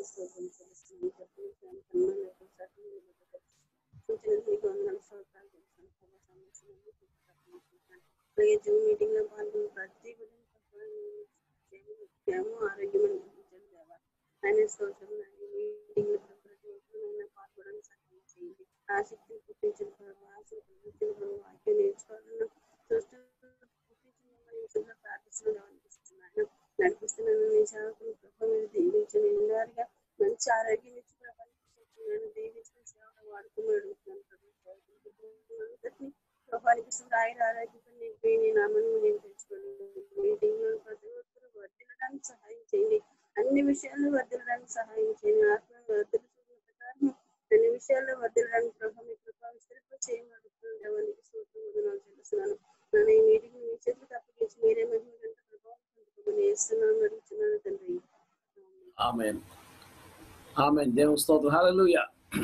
స్తోత్రం చెల్లిస్తున్నాను చెప్పిన విషయాన్ని కన్నా లేకుండా సకలం నిలబెట్టుకో. సూచనలు మీకు వందనాలు స్తోత్రాలు చెల్లిస్తున్నాను. ప్రభా సమస్యలను మీకు అప్పగించుకుంటున్నాను. అలాగే జూమ్ మీటింగ్ లో పాల్గొన్న ప్రతి బిడ్డను ప్రభా నేను క్షేమం- క్షేమం ఆరోగ్యమని గుర్తించండి దేవా ఆయన స్తోత్రం నాయన. ఈ మీటింగ్ లో ప్రతి ఒక్కరినైనా పాల్గొనడానికి సహాయం చేయండి ఆసక్తిని పుట్టించిన ప్రభావ ఆశను పుట్టించిన ప్రభావ వాక్యం నేర్చుకోవాలన్న చూస్తూ పుట్టించిన మమ్మల్ని యేసుగా ప్రార్థిస్తున్నాను అనిపిస్తున్నాను నడిపిస్తున్నాను నీ సేవకుని ప్రభావ మీరు దీవించిన నిండారుగా మంచి ఆరోగ్యం ఇచ్చి ప్రభావిస్తున్నాను దీవించిన సేవలు వాడుకుని అడుగుతున్నాను ప్రభావ అందరినీ ప్రభావిస్తుంది ఆయన ఆరోగ్యంతో నింపి నీ నామను నేను తెచ్చుకోను మీటింగ్ లో ప్రతి ఒక్కరు వర్ధిల్లడానికి సహాయం చేయండి అన్ని విషయాల్లో వర్ధిల్లడానికి సహాయం చేయండి ఆత్మ వర్ధిల్లు చూపిన ప్రకారం అన్ని విషయాల్లో వర్ధిల్లడానికి ప్రభావ మీ కృప విస్తరింప చేయమడుతున్నాను దేవానికి సూత్రం వదనాలు చెల్లిస్తున్నాను నన్ను ఈ మీటింగ్ మీ చేతులకు అప్పగించి మీరే మహిమ గంట ప్రభావం పొందుకోమని వేస్తున్నాను అడుగుతున్నాను తండ్రి ఆమేన్. ఆమె ఆమె దేవుని స్తోత్రం హల్లెలూయా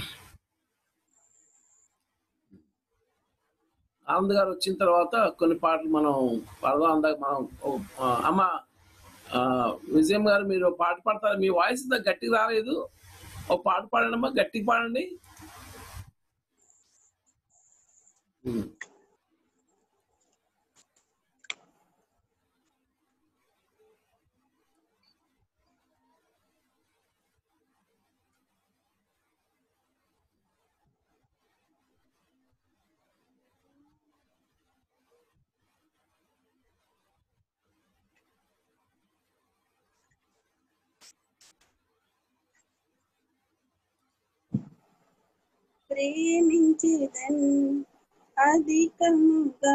ఆనంద్ గారు వచ్చిన తర్వాత కొన్ని పాటలు మనం పాడదాం అందాక మనం ఓ- ఆ, అమ్మ ఆ, విజయం గారు మీరు ఒక పాట పాడతారు మీ వాయిస్ ఇంత గట్టిగా రాలేదు ఒక పాట పాడండి అమ్మా గట్టిగా పాడండి ఉమ్. ప్రేమించేదన్ అధికముగా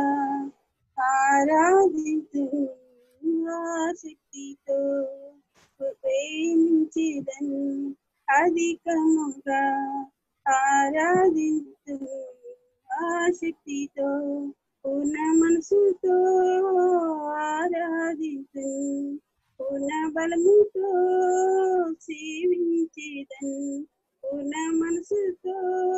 ఆరాధితు ఆసక్తితో ప్రేమించేదన్ అధికముగా ఆరాధితు ఆసక్తితో పూర్ణ మనసుతో ఆరాధితు పూర్ణ బలముతో సేవించేదన్ పూర్ణ మనసుతో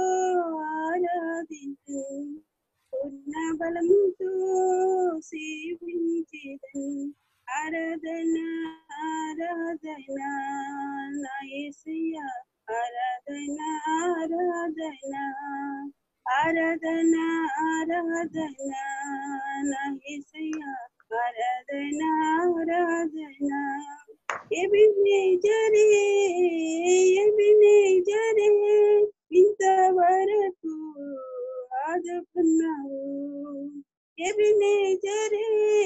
ఆరాధించు పూర్ణ బలముతో సేవించేదన్ ఆరాధన ఆరాధన నా యేసయ్య ఆరాధన ఆరాధన ఆరాధన ఆరాధన నా యేసయ్య ఆరాధన ఆరాధన ఎబినేజరే ఎబినేజరే ఇంతవరకు ఆదుకున్నావు ఎబినేజరే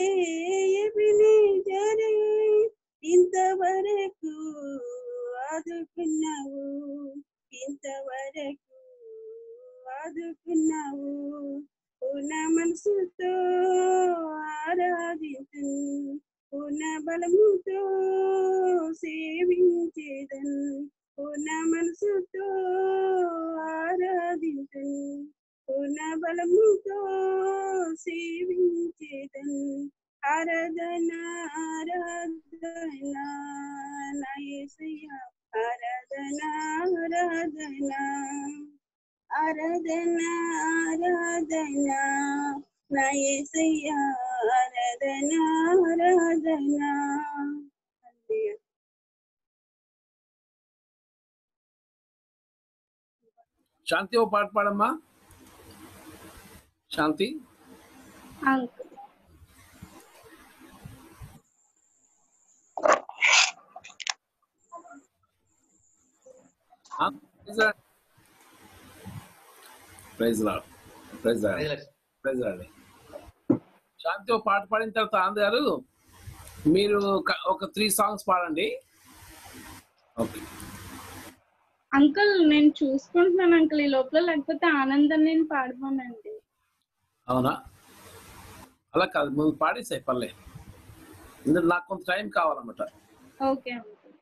ఎబినేజరే ఇంతవరకు ఆదుకున్నావు ఇంతవరకు ఆదుకున్నావు పూర్ణ మనసుతో ఆరాధించు పూర్ణ బలముతో సేవించేదన్ పూర్ణ మనసుతో ఆరాధించు పూర్ణ బలముతో సేవించేదన్ ఆరాధన ఆరాధన నా యేసయ్య ఆరాధన ఆరాధన ఆరాధన ఆరాధన నా యేసయ్య ఆరాధన ఆరాధన హల్లెలూయా. శాంతి ఓ పాట పాడమ్మా Shanti uncle praise Lord praise Lord praise Lord Shanti ఓ పాట పాడిన తర్వాత ఆనంద్ గారు మీరు ఒక- ఒక త్రీ సాంగ్స్ పాడండి ఓకే అంకుల్ నేను చూసుకుంటున్నాను అంకుల్ ఈ లోపల లేకపోతే ఆనందం నేను పాడిపోనండి అవునా అలా కాదు ముందు పాడేసాయి పర్లే ఎందుకంటే నాకు కొంత టైం కావాలన్నమాట ఓకే అంకుల్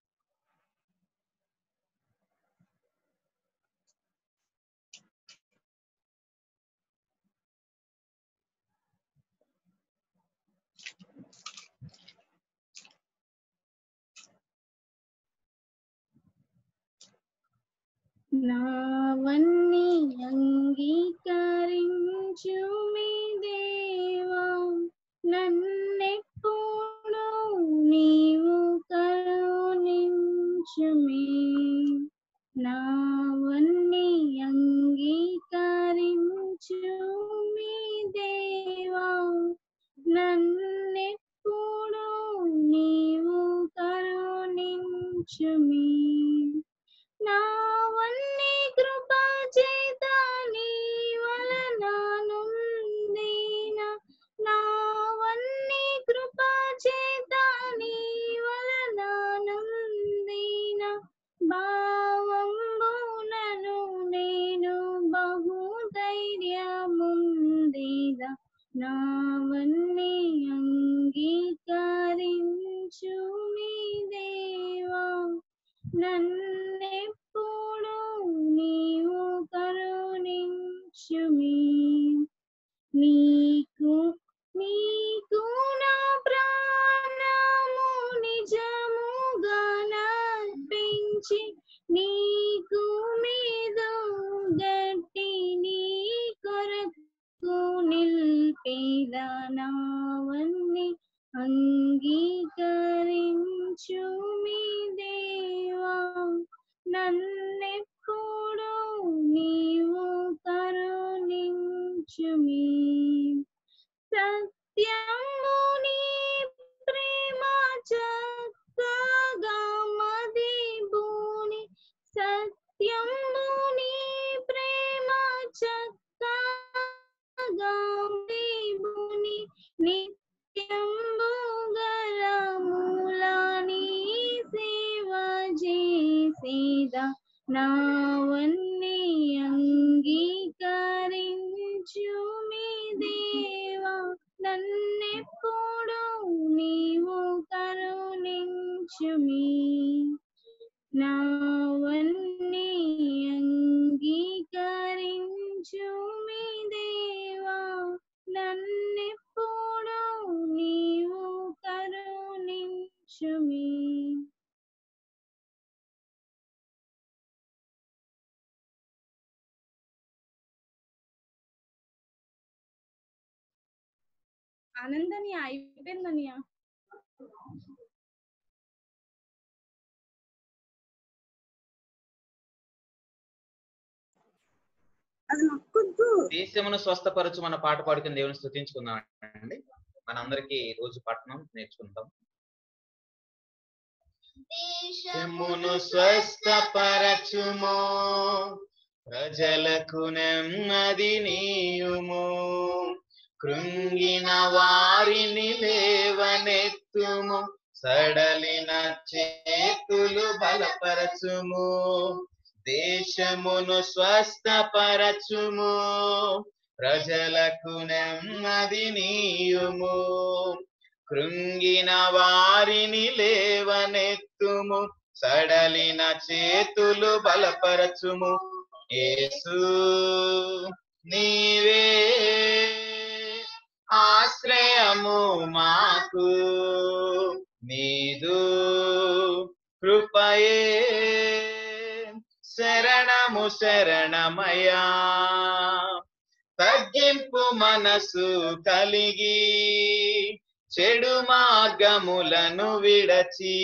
నావన్నీ అంగీకరించు మీ దేవా నన్నెప్పుడు నీవు కరుణించుము కరుణించుమి నావన్నీ అంగీకరించుమి దేవా నన్నెప్పుడు నీవు కరుణించుమి నావన్నీ కృపా చేత నీ వలననుందిన నావన్నీ కృపా చేత నీ వలననుందిన భావంబునను నేను బహు ధైర్యముందిద నావన్నీ అంగీకరించు మీ దేవా నన్నెప్పుడు నీవు కరుణించుమి నీకు నీకు నా ప్రాణము నిజముగా నర్పించి నీకు మీద గట్టి నీ కొరకు నిల్పేదా నావన్నీ అంగీకరించు మీ దేవా నన్నెప్పుడు నీవు కరుణించుమి సత్యము నీ ప్రేమ చక్కగా మదిబూని సత్యము నీ ప్రేమ చక్కగా మదిబూని నిత్యంబు గలములని సేవ చేసేదా నావన్నీ అంగీకరించు మీ దేవా నన్నెప్పుడు నీవు కరుణించుమి నావన్నీ అంగీకరించు మీ దేవా నన్నెప్పుడు నీవు కరుణించుమి ఆనందని అయిపోయిందనియా అది నొక్కొద్దు దేశమును స్వస్థపరచు మన పాట పాడుకుని దేవుని స్థుతించుకుందాం అండి మనందరికీ ఈ రోజు పట్టణం నేర్చుకుందాం దేశమును స్వస్థపరచుము ప్రజలకు నెమ్మది నీయుము కృంగిన వారిని లేవనెత్తుము సడలిన చేతులు బలపరచుము దేశమును స్వస్థపరచుము ప్రజలకు నెమ్మది నీయుము కృంగిన వారిని లేవనెత్తుము సడలిన చేతులు బలపరచుము యేసు నీవే ఆశ్రయము మాకు నీదు కృపయే శరణము శరణమయా తగ్గింపు మనసు కలిగి చెడు మార్గములను విడచి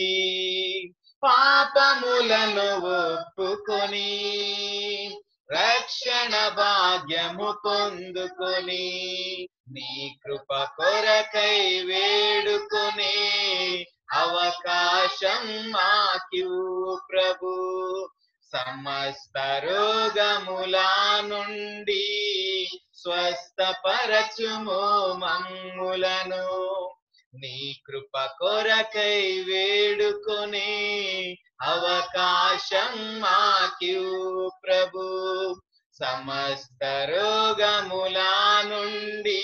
పాపములను ఒప్పుకొని రక్షణ భాగ్యము పొందుకొని నీ కృప కొరకై వేడుకొని అవకాశం మాకివ్వు ప్రభు సమస్త రోగముల నుండి స్వస్థపరచుము మమ్ములను నీ కృప కొరకై వేడుకొని అవకాశం మాకివ్వు ప్రభు సమస్త రోగముల నుండి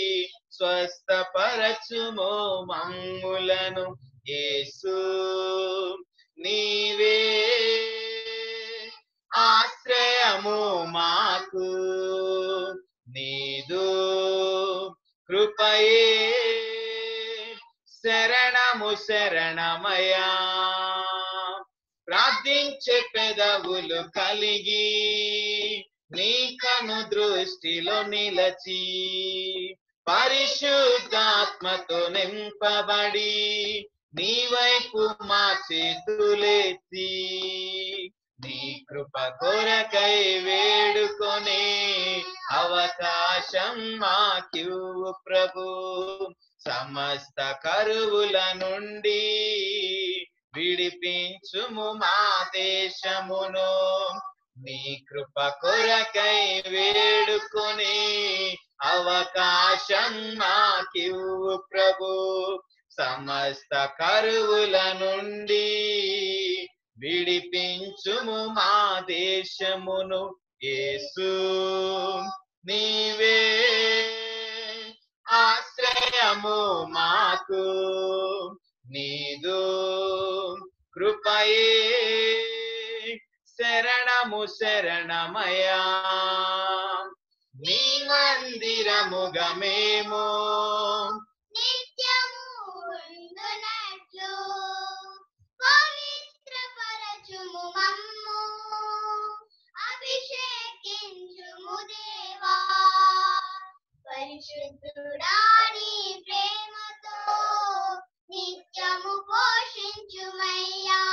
స్వస్థపరచుము మమ్ములను యేసు నీవే ఆశ్రయము మాకు నీదు కృపయే శరణము శరణమయా ప్రార్థించే పెదవులు కలిగి నీ కను దృష్టిలో నిలచి పరిశుద్ధాత్మతో నింపబడి నీ వైపు మా చేతులెత్తి నీ కృప కొరకై వేడుకొనే అవకాశం మాకివ్వు ప్రభు సమస్త కరువుల నుండి విడిపించుము మా దేశమును నీ కృప కొరకై వేడుకొని అవకాశం మాకివ్వు ప్రభు సమస్త కరువుల నుండి విడిపించుము మా దేశమును యేసు నీవే ఆశ్రయము మాకు నీదు కృపయే శరణము శరణమయా నీ మందిరముగా మేము నిత్యము ఉండునట్లు పవిత్రపరచుము మమ్ము అభిషేకించుము దేవా పరిశుద్ధుడా నీ ప్రేమతో నిత్యము పోషించుమయ్యా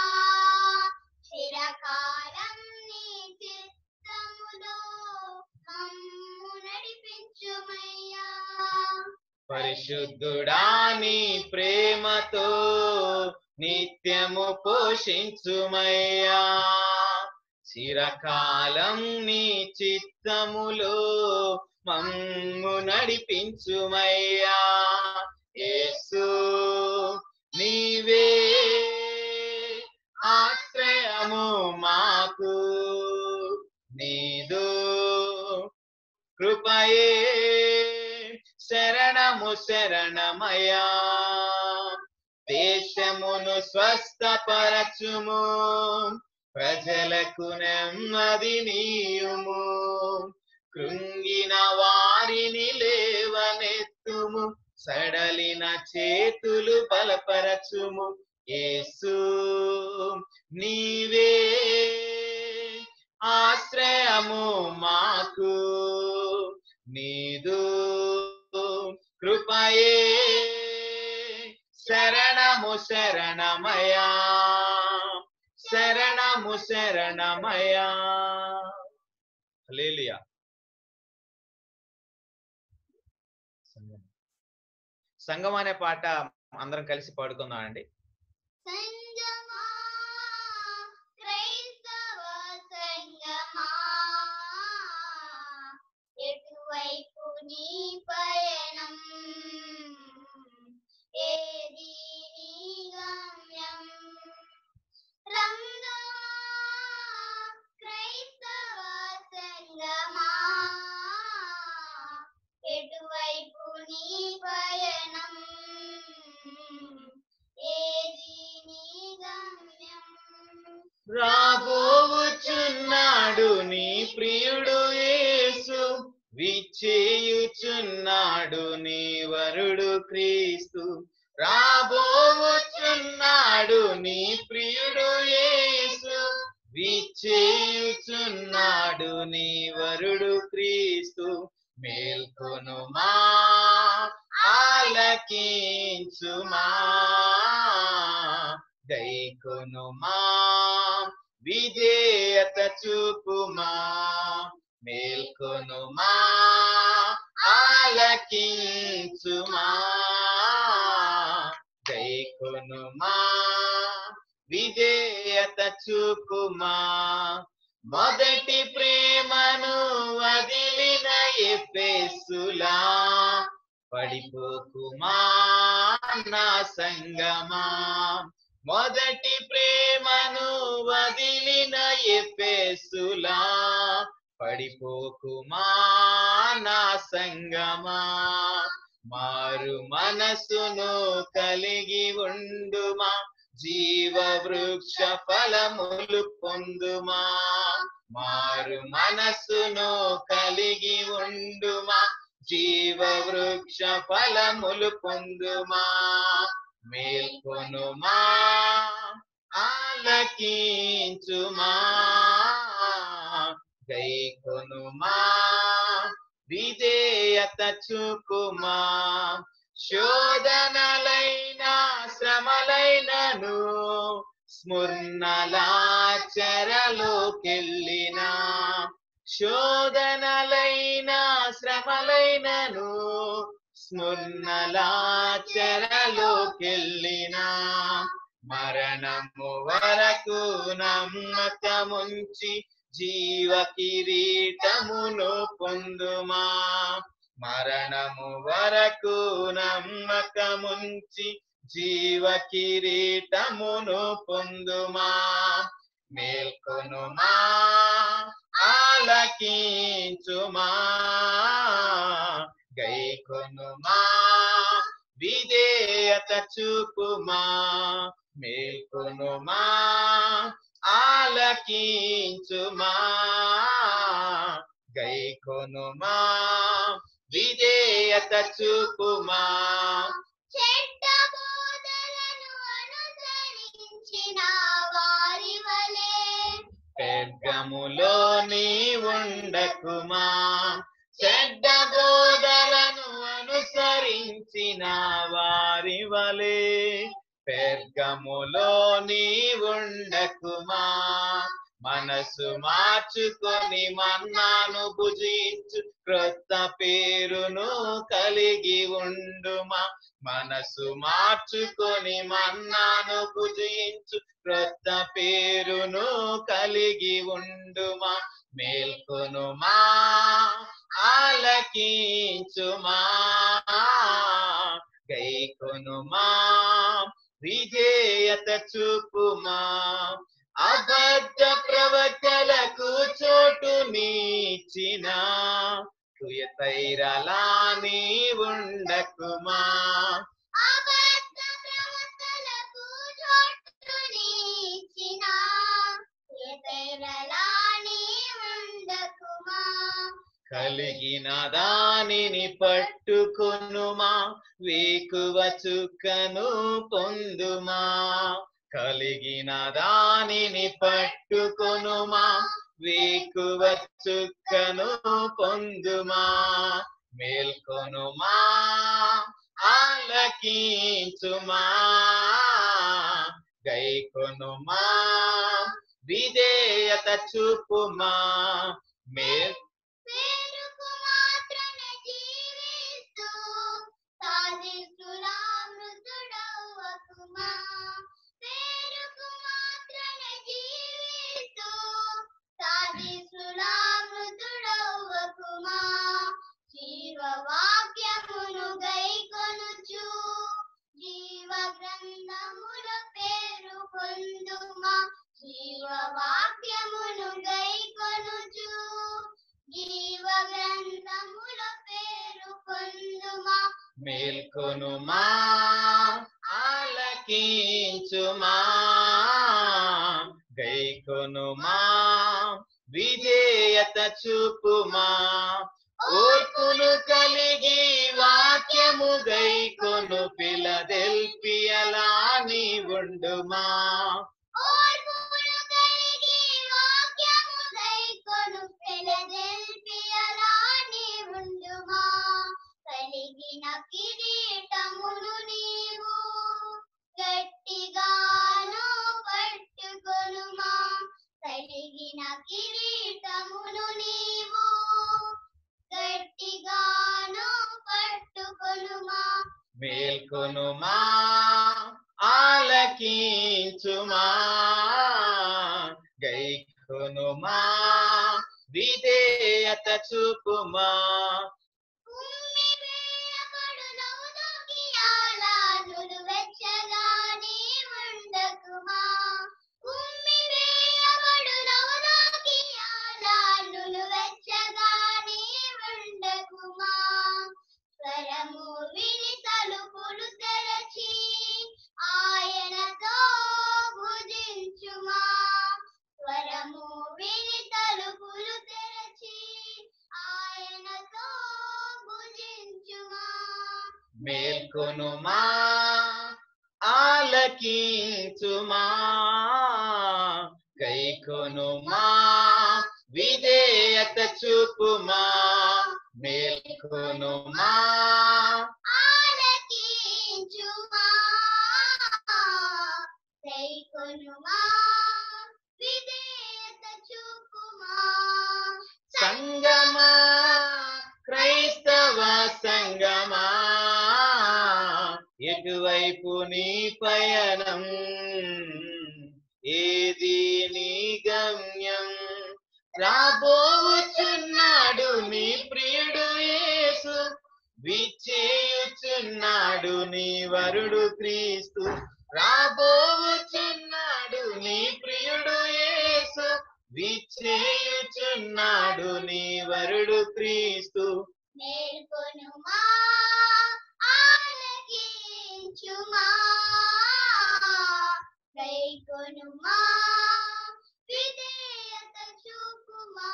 చిరకాలం నీ చిత్తములో మమ్ము నడిపించుమయ్యా పరిశుద్ధుడా నీ ప్రేమతో నిత్యము పోషించుమయ్యా చిరకాలం నీ చిత్తములో మమ్ము నడిపించుమయ్యా యేసు నీవే ఆశ్రయము మాకు నీదు కృపయే శరణము శరణమయా దేశమును స్వస్థపరచుము ప్రజలకు నెమ్మది నీయుము కృంగిన వారిని లేవనెత్తుము సడలిన చేతులు బలపరచుము యేసు నీవే ఆశ్రయము మాకు నీదు కృపయే శరణము శరణమయా శరణము శరణమయా హల్లెలూయా సంగం. సంగం అనే పాట అందరం కలిసి పాడుకుందాం అండి సంగమా క్రైస్తవ సంగమా ఎటువైపు నీ పయనం ఏది నీ గమ్యం రంగమా క్రైస్తవ సంగమా ఎటువైపు నీ పయనం ఏది నీ గమ్యం రాబోవుచున్నాడు నీ ప్రియుడు యేసు విచ్చేయుచున్నాడు నీ వరుడు క్రీస్తు రాబోవుచున్నాడు నీ ప్రియుడు యేసు విచ్చేయుచున్నాడు నీ వరుడు క్రీస్తు మేల్కొనుమా ఆలకించుమా దైకొనుమా విధేయత చూపుమా మేల్కొనుమా ఆలకించుమా దైకొనుమా విధేయత చూపుమా మొదటి ప్రేమను వదిలిన ఎఫెసులా పడిపోకుమా నా సంగమా మొదటి ప్రేమను వదిలిన ఎఫెసులా పడిపోకుమా నా సంగమా మారు మనసును కలిగి ఉండుమా జీవ వృక్ష ఫలములు పొందుమా మారు మనసును కలిగి ఉండుమా జీవ వృక్ష ఫలములు పొందుమా మేల్కొనుమా ఆలకించుమా గైకొనుమా విధేయత చూపుమా శోధనలైన శ్రమలైనను స్మృణలాచరలోకెళ్ళిన శోధనలైన శ్రమలైనను స్మృణలాచరలోకెళ్ళిన మరణము వరకు నమ్మకముంచి జీవ కిరీటమును పొందుమా మరణము వరకు నమ్మకముంచి జీవ కిరీటమును పొందుమా మేల్కొనుమా ఆలకించుమా గైకొనుమా విధేయత చూపుమా మేల్కొనుమా ఆలకించుమా గైకొనుమా విధేయత చూపుమా చెడ్డ బోధలను అనుసరించిన వారి వలె పెద్దములో నీ ఉండకుమా చెడ్డ బోధలను అనుసరించిన వారి వలె పెర్గములో నీ ఉండకుమా మనసు మార్చుకొని మన్నాను భుజించు క్రొత్త పేరును కలిగి ఉండుమా మనసు మార్చుకొని మన్నాను భుజించు క్రొత్త పేరును కలిగి ఉండుమా మేల్కొనుమా ఆలకించుమా గైకొనుమా విజేయత చూపుమా అబద్ధ ప్రవక్తలకు చోటు నీచిన తుయతైరలా నీ ఉండకుమా అబద్ధ ప్రవర్తనకు చోటునిచ్చిన ఎదరలాని ఉండకుమా కలిగిన దానిని పట్టుకొనుమా వేకువ చుక్కను పొందుమా కలిగిన దానిని పట్టుకొనుమా వేకువ చుక్కను పొందుమా మేల్కొనుమా ఆలకించుమా గైకొనుమా విధేయత చూపుమా మేల్ పేరుకు మాత్రమే జీవిస్తూ సాధిస్తున్నా మృతుడవ్వకుమా పేరుకు మాత్రమే జీవిస్తూ సాధిస్తున్నా మృతుడవ్వకుమా జీవవాక్యమును గైకొనుచు జీవ గ్రంథముల పేరు పొందుమా జీవవాక్యమును గైకొనుచు జీవ గ్రంథముల పేరు పొందుమా మేల్కొనుమా ఆలకించుమా గైకొనుమా విధేయత చూపుమా ఓర్పును కలిగి వాక్యము గైకొను పిలదెల్పియలా నీ ఉండుమా ఓర్పును కలిగి వాక్యము గైకొను ఫిలదెల్ఫియలా నీవుండుమా. కలిగిన కిరీటమును నీవు గట్టిగాను పట్టుకొనుమా కలిగిన కిరీటమును నీవు గట్టిగాను పట్టుకొనుమా మేల్కొనుమా ఆలకించుమా గైకొనుమా విధేయత చూపుమా ఉమ్మి వేయబడు నవ్వులోకి ఆలానులు వెచ్చగానే ఉండకుమా. ఉమ్మి వేయబడు నవ్వులోకి ఆలానులు వెచ్చగానే ఉండకుమా. స్వరము విని తలుపులు తెరచి ఆయనతో భుజించుమా స్వరము విని తలుపులు తెరచి ఆయనతో భుజించుమా మేల్కొనుమా ఆలకించుమా గైకొనుమా విధేయత చూపుమా మేల్కొనుమా ఆలకి మేల్కొనుమా విధేయత చూపుమా సంగమా క్రైస్తవ సంగమా ఎటువైపు నీ పయనం ఏది నీ గమ్యం రాబోచున్నాడు నీ ప్రియుడు యేసు విచ్చేయుచున్నాడు నీ వరుడు క్రీస్తు రాబోచున్నాడు నీ ప్రియుడు యేసు విచ్చేయుచున్నాడు నీ వరుడు క్రీస్తు మేల్కొనుమా ఆలకించుమా గైకొనుమా విధేయత చూపుమా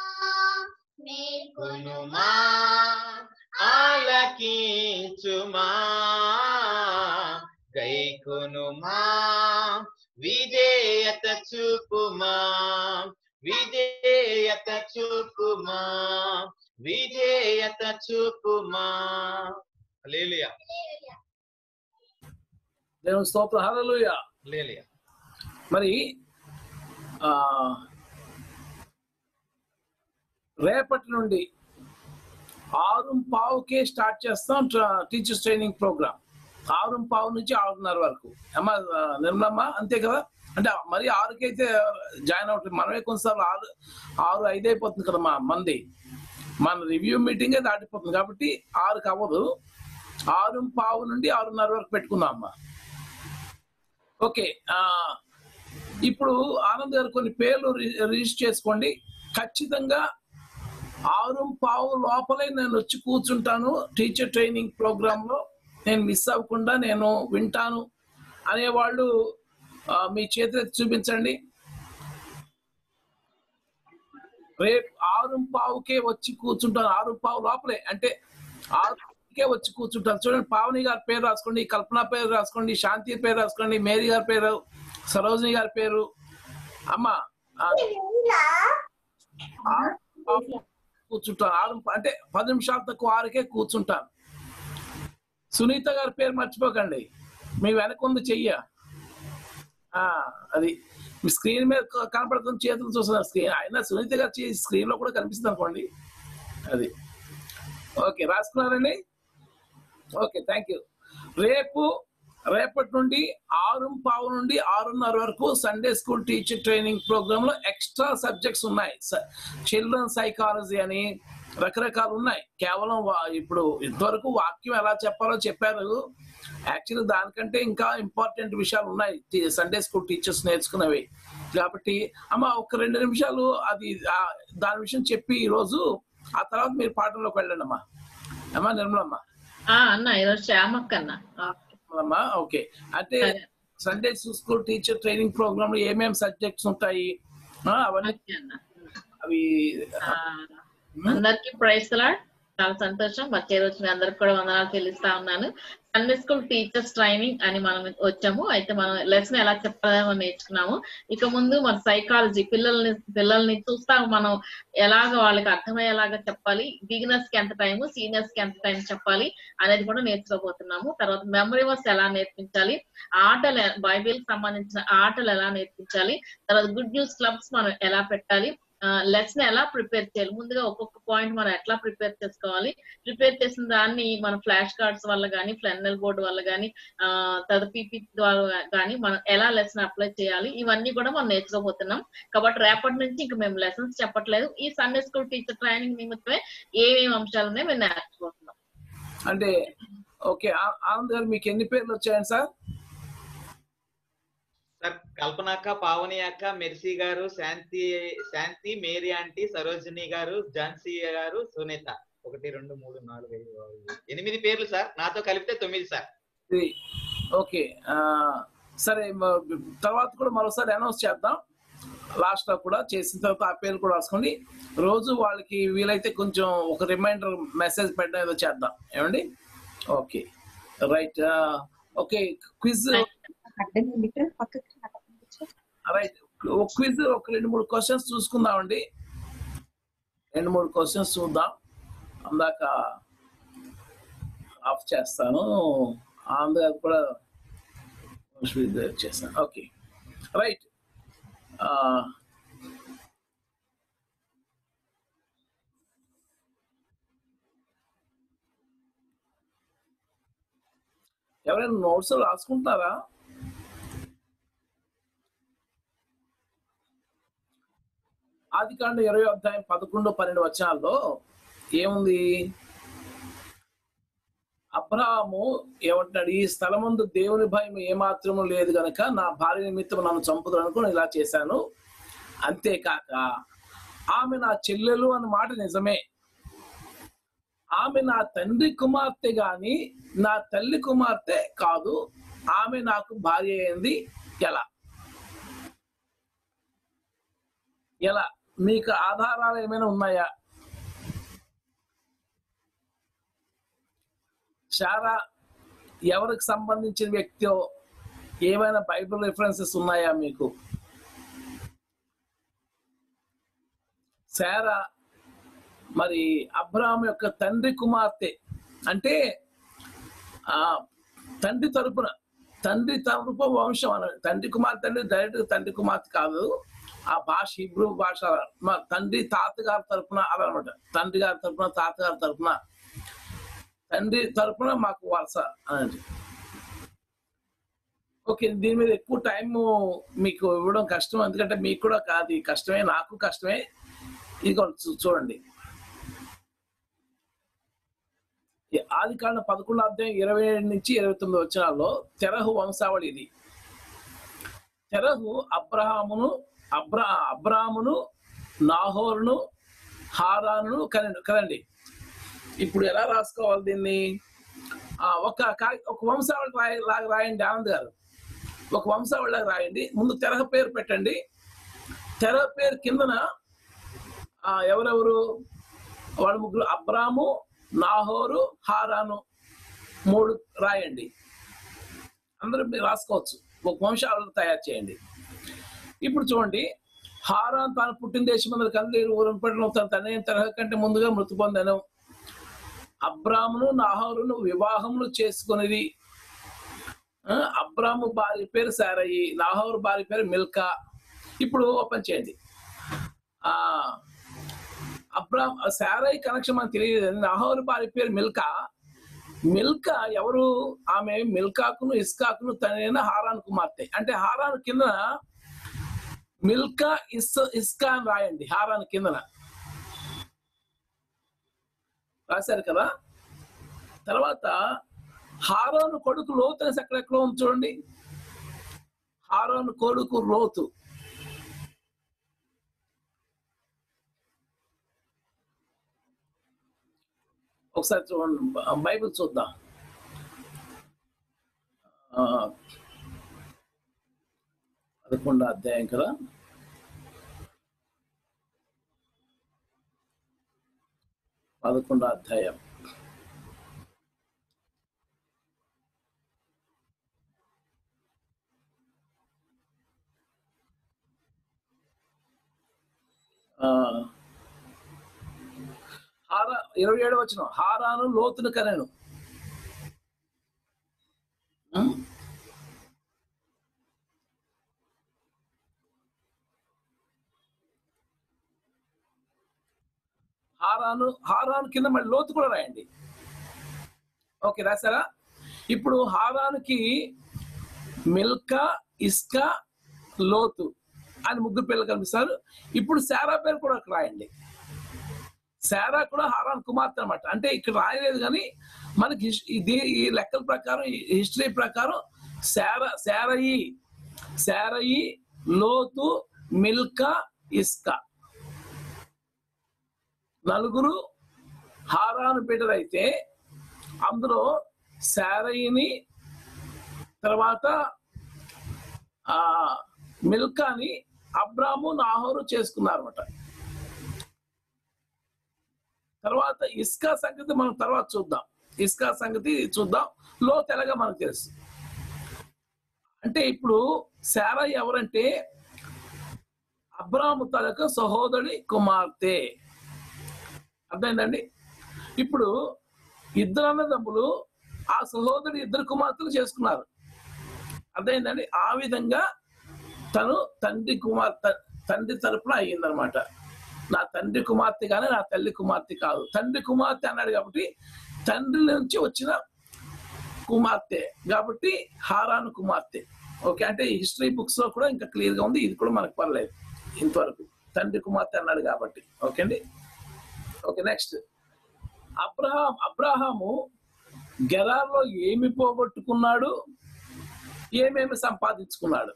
కొనుమా మేల్కొనుమా ఆలకించుమా గైకొనుమా విధేయత చూపుమా విధేయత చూపుమా విధేయత చూపుమా హల్లెలూయా దేవుని స్తోత్రం హల్లెలూయా హల్లెలూయా మరి ఆ, రేపటి నుండి ఆరు పావుకే స్టార్ట్ చేస్తాం టీచర్స్ ట్రైనింగ్ ప్రోగ్రామ్ ఆరు పావు నుంచి ఆరున్నర వరకు అమ్మ ఆ, నిర్మలమ్మ అంతే కదా అంటే మరి ఆరుకి అయితే జాయిన్ అవుతుంది మనమే కొన్నిసార్లు ఆరు ఆరు ఐదు అయిపోతుంది కదా మా మంది మన రివ్యూ మీటింగే దాటిపోతుంది కాబట్టి ఆరుకి అవ్వదు ఆరు పావు నుండి ఆరున్నర వరకు పెట్టుకుందాం అమ్మా ఓకే ఆ, ఇప్పుడు ఆనంద్ గారు కొన్ని పేర్లు రి- రిజిస్టర్ చేసుకోండి ఖచ్చితంగా ఆరు పావు లోపలే నేను వచ్చి కూర్చుంటాను టీచర్ ట్రైనింగ్ ప్రోగ్రామ్ లో నేను మిస్ అవ్వకుండా నేను వింటాను అనేవాళ్ళు ఆ, మీ చేతులెత్తి చూపించండి రేపు ఆరు పావుకే వచ్చి కూర్చుంటాను ఆరు పావు లోపలే అంటే ఆరుకే వచ్చి కూర్చుంటాను చూడండి పావని గారి పేరు రాసుకోండి కల్పన పేరు రాసుకోండి శాంతి పేరు రాసుకోండి మేరీ గారి పేరు సరోజిని గారి పేరు అమ్మ ఆ, ఆరు పావు కూర్చుంటాను ఆరు అంటే పది నిమిషాల తక్కువ ఆరుకే కూర్చుంటాను సునీత గారి పేరు మర్చిపోకండి మీ వెనక ఉంది చెయ్య ఆ, అది మీ స్క్రీన్ మీద క- కనపడుతుంది చేతులు చూస్తున్నారు స్క్రీన్ అయినా సునీత గారి స్క్రీన్ లో కూడా కనిపిస్తుంది అనుకోండి అది ఓకే రాసుకున్నారండి ఓకే థ్యాంక్ యూ రేపు రేపటి నుండి ఆరు పావు నుండి ఆరున్నర వరకు Sunday school teacher training program లో ఎక్స్ట్రా సబ్జెక్ట్స్ ఉన్నాయి చిల్డ్రన్ సైకాలజీ అని రకరకాలు ఉన్నాయి కేవలం వా- ఇప్పుడు ఇంతవరకు వాక్యం ఎలా చెప్పాలో చెప్పారు యాక్చువల్లీ దానికంటే ఇంకా ఇంపార్టెంట్ విషయాలు ఉన్నాయి సండే స్కూల్ టీచర్స్ నేర్చుకున్నవి కాబట్టి అమ్మ ఒక రెండు నిమిషాలు అది ఆ, దాని విషయం చెప్పి ఈ రోజు ఆ తర్వాత మీరు పాఠంలోకి వెళ్ళండి అమ్మా అమ్మా నిర్మలమ్మ ఆ అన్న ఈరోజు శ్యామక్క అన్న ఆ, నిర్మలమ్మ ఓకే అంటే సరే. Sunday school teacher training program లో ఏమేమి సబ్జెక్ట్స్ ఉంటాయి ఆ, అవన్నీ ఓకే అన్న అవి ఆ, అందరికి ప్రైస్ లాడ్ చాలా సంతోషం వచ్చే రోజు మీ అందరికి కూడా వందనాలు చెల్లిస్తా ఉన్నాను సండే స్కూల్ టీచర్స్ ట్రైనింగ్ అని మనం వచ్చాము అయితే మనం లెసన్ ఎలా చెప్పాలో నేర్చుకున్నాము ఇక ముందు మన సైకాలజీ పిల్లల్ని పిల్లల్ని చూస్తా మనం ఎలాగ వాళ్ళకి అర్థమయ్యేలాగా చెప్పాలి బిగినర్స్ కి ఎంత టైం సీనియర్స్ కి ఎంత టైం చెప్పాలి అనేది కూడా నేర్చుకోబోతున్నాము తర్వాత మెమరీ వర్స్ ఎలా నేర్పించాలి ఆటలు బైబిల్ సంబంధించిన ఆటలు ఎలా నేర్పించాలి తర్వాత గుడ్ న్యూస్ క్లబ్స్ మనం ఎలా పెట్టాలి లెసన్ ఎలా ప్రిపేర్ చేయాలి ముందుగా ఒక్కొక్క పాయింట్ మనం ఎట్లా ప్రిపేర్ చేసుకోవాలి ప్రిపేర్ చేసిన దాన్ని మన ఫ్లాష్ కార్డ్స్ వల్ల కానీ ఫ్లెన్నల్ బోర్డ్ వల్ల కానీ తర్వాత పీపీ ద్వారా కానీ మనం ఎలా లెసన్ అప్లై చేయాలి ఇవన్నీ కూడా మనం నేర్చుకోబోతున్నాం కాబట్టి రేపటి నుంచి ఇంకా మేము లెసన్స్ చెప్పట్లేదు ఈ సండే స్కూల్ టీచర్ ట్రైనింగ్ నిమిత్తమే ఏమేమి అంశాలు ఉన్నాయో మేము నేర్చుకుంటున్నాం అంటే ఓకే ఆ- ఆనంద్ గారు మీకు ఎన్ని పేర్లు వచ్చాయండి సార్ సార్ కల్పన అక్క పావని అక్క Mercy garu Shanti Shanti Mary aunty Sarojini garu Jhansi గారు సునీత ఒకటి రెండు మూడు నాలుగు ఐదు ఆరు ఏడు. ఎనిమిది పేర్లు సార్ నాతో కలిపితే తొమ్మిది సార్ ఇది ఓకే ఆ, సరే మ- తర్వాత కూడా మరోసారి అనౌన్స్ చేద్దాం లాస్ట్ లో కూడా చేసిన తర్వాత ఆ పేరు కూడా రాసుకోండి రోజు వాళ్ళకి వీలైతే కొంచెం ఒక రిమైండర్ మెసేజ్ పెట్టడం ఏదో చేద్దాం ఏమండి okay right okay quiz right ఒక క్విజ్ ఒక రెండు మూడు క్వశ్చన్స్ చూసుకుందామండి రెండు మూడు క్వశ్చన్స్ చూద్దాం అందాక ఆఫ్ చేస్తాను అందులో కూడా చేస్తాను ఓకే రైట్ ఎవరైనా నోట్స్ రాసుకుంటారా ఆది కాండ ఇరవై అధ్యాయం పదకొండు పన్నెండు వచనాల్లో ఏముంది అబ్రహాము ఏమంటున్నాడు ఈ స్థలమందు దేవుని భయం ఏమాత్రము లేదు గనక నా భార్య నిమిత్తం నన్ను చంపుదు అనుకుని ఇలా చేశాను అంతేకాక ఆమె నా చెల్లెలు అన్న మాట నిజమే ఆమె నా తండ్రి కుమార్తె గాని నా తల్లి కుమార్తె కాదు ఆమె నాకు భార్య అయింది ఎలా ఎలా మీకు ఆధారాలు ఏమైనా ఉన్నాయా శారా ఎవరికి సంబంధించిన వ్యక్తి ఏమైనా బైబిల్ రిఫరెన్సెస్ ఉన్నాయా మీకు శారా మరి అబ్రహాం యొక్క తండ్రి కుమార్తె అంటే ఆ తండ్రి తరపున తండ్రి తరపు వంశం అన తండ్రి కుమార్తె అంటే డైరెక్ట్ తండ్రి కుమార్తె కాదు ఆ భాష హిబ్రూ భాష మా తండ్రి తాతగారి తరపున అలా అనమాట తండ్రి గారి తరపున తాతగారి తరపున తండ్రి తరపున మాకు వరుస అనేది ఓకే దీని మీద ఎక్కువ టైం మీకు ఇవ్వడం కష్టం ఎందుకంటే మీకు కూడా కాదు ఇది కష్టమే నాకు కష్టమే ఇది చూడండి ఈ ఆది కాండ పదకొండు అధ్యాయం ఇరవై ఏడు నుంచి ఇరవై తొమ్మిది వచ్చినాల్లో తెరహు వంశావళి ఇది తెరహు అబ్రహామును అబ్రా అబ్రామును నాహోరును హారాను కనండి కదండి ఇప్పుడు ఎలా రాసుకోవాలి దీన్ని ఆ, ఒక కా- ఒక వంశావళి రాయ లాగా రాయండి ఆనంద్ గారు ఒక వంశావళి లాగా రాయండి ముందు తెరహ పేరు పెట్టండి తెరహ పేరు కిందన ఆ, ఎవరెవరు వాళ్ళ ముగ్గురు అబ్రాము నాహోరు హారాను మూడు రాయండి అందరూ మీరు రాసుకోవచ్చు ఒక వంశావళి తయారు చేయండి ఇప్పుడు చూడండి హారాన్ తాను పుట్టిన దేశం అందరు కలిసి ఊరిని పడిన తన తన తరహ కంటే ముందుగా మృతి పొందాను అబ్రామును నాహోరును వివాహములు చేసుకునేది ఆ, అబ్రాము భార్య పేరు సారయి నాహోరు భార్య పేరు మిల్కా ఇప్పుడు ఓపెన్ చేయండి ఆ అబ్రామ్ సారయి కనెక్షన్ మనకు తెలియదు నాహోరు భార్య పేరు మిల్కా మిల్కా ఎవరు ఆమె మిల్కాకును ఇస్కాకును తనైన హారాన్ కుమార్తె అంటే హారాన్ కింద మిల్కా ఇస్ ఇస్కా అని రాయండి హారాన్ కిందన రాశారు కదా తర్వాత హారోను కొడుకు లోతు అనేసి ఎక్కడెక్కడో ఉంది చూడండి హారోను కొడుకు లోతు ఒకసారి చూడండి బ- బైబిల్ చూద్దాం ఆ, పదకొండో అధ్యాయం కదా పదకొండో అధ్యాయం ఆ, హారా ఇరవై ఏడు వచ్చిన హారాను లోతును కనెను ఆ? హారాను హారాను కింద మళ్ళీ లోతు కూడా రాయండి ఓకే రాశారా ఇప్పుడు హారానికి మిల్కా ఇస్కా లోతు అని ముగ్గురు పిల్లలు కనిపిస్తారు ఇప్పుడు శారా పేరు కూడా అక్కడ రాయండి శారా కూడా హారాన్ కుమార్తె అనమాట అంటే ఇక్కడ రాయలేదు కానీ మనకి హిస్- ఇది ఈ లెక్కల ప్రకారం ఈ హిస్టరీ ప్రకారం శారా శారయి శారయి లోతు మిల్కా ఇస్కా నలుగురు హారాను బిడ్డలైతే అందులో శారయిని తర్వాత ఆ మిల్కాని అబ్రాము నాహోరు చేసుకున్నారు అనమాట తర్వాత ఇస్కా సంగతి మనం తర్వాత చూద్దాం ఇస్కా సంగతి చూద్దాం లో తెలగా మనకు తెలుసు అంటే ఇప్పుడు శారా ఎవరంటే అబ్రాము తలకు సహోదరి కుమార్తె అర్థమైందండి ఇప్పుడు ఇద్దరు అన్నదమ్ములు ఆ సహోదరి ఇద్దరు కుమార్తెలు చేసుకున్నారు అర్థమైందండి ఆ విధంగా తను తండ్రి కుమార్తె తండ్రి తరపున అయ్యిందనమాట నా తండ్రి కుమార్తె కానీ నా తల్లి కుమార్తె కాదు తండ్రి కుమార్తె అన్నాడు కాబట్టి తండ్రి నుంచి వచ్చిన కుమార్తె కాబట్టి హారాను కుమార్తె ఓకే అంటే హిస్టరీ బుక్స్ లో కూడా ఇంకా క్లియర్ గా ఉంది ఇది కూడా మనకు పర్లేదు ఇంతవరకు తండ్రి కుమార్తె అన్నాడు కాబట్టి ఓకే అండి ఓకే నెక్స్ట్ అబ్రహాం అబ్రహాము గెరార్లో ఏమి పోగొట్టుకున్నాడు ఏమేమి సంపాదించుకున్నాడు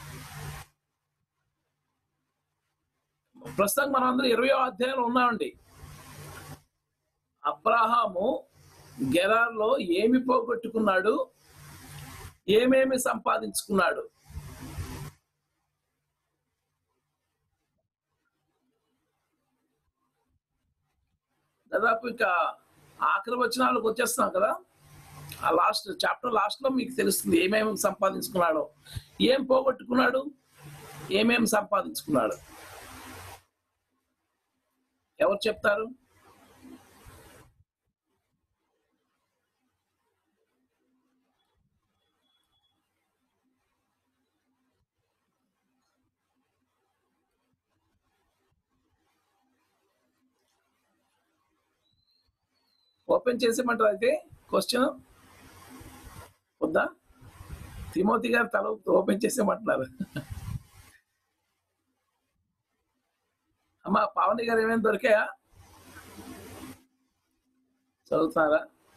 ప్రస్తుతం మనం అందరూ ఇరవయో అధ్యాయంలో ఉన్నామండి అబ్రహాము గెరార్లో ఏమి పోగొట్టుకున్నాడు ఏమేమి సంపాదించుకున్నాడు దాదాపు ఇక ఆఖరి వచనాలకు వచ్చేస్తున్నాం కదా ఆ లాస్ట్ చాప్టర్ లాస్ట్ లో మీకు తెలుస్తుంది ఏమేమి సంపాదించుకున్నాడో ఏం పోగొట్టుకున్నాడు ఏమేమి సంపాదించుకున్నాడు ఎవరు చెప్తారు ఓపెన్ చేసేమంటారు అయితే క్వశ్చన్ వద్దా తిమోతి గారు తల ఓపెన్ చేసేమంటున్నారు అమ్మా పావని గారు ఏమేమి దొరికాయా చదువుతున్నారా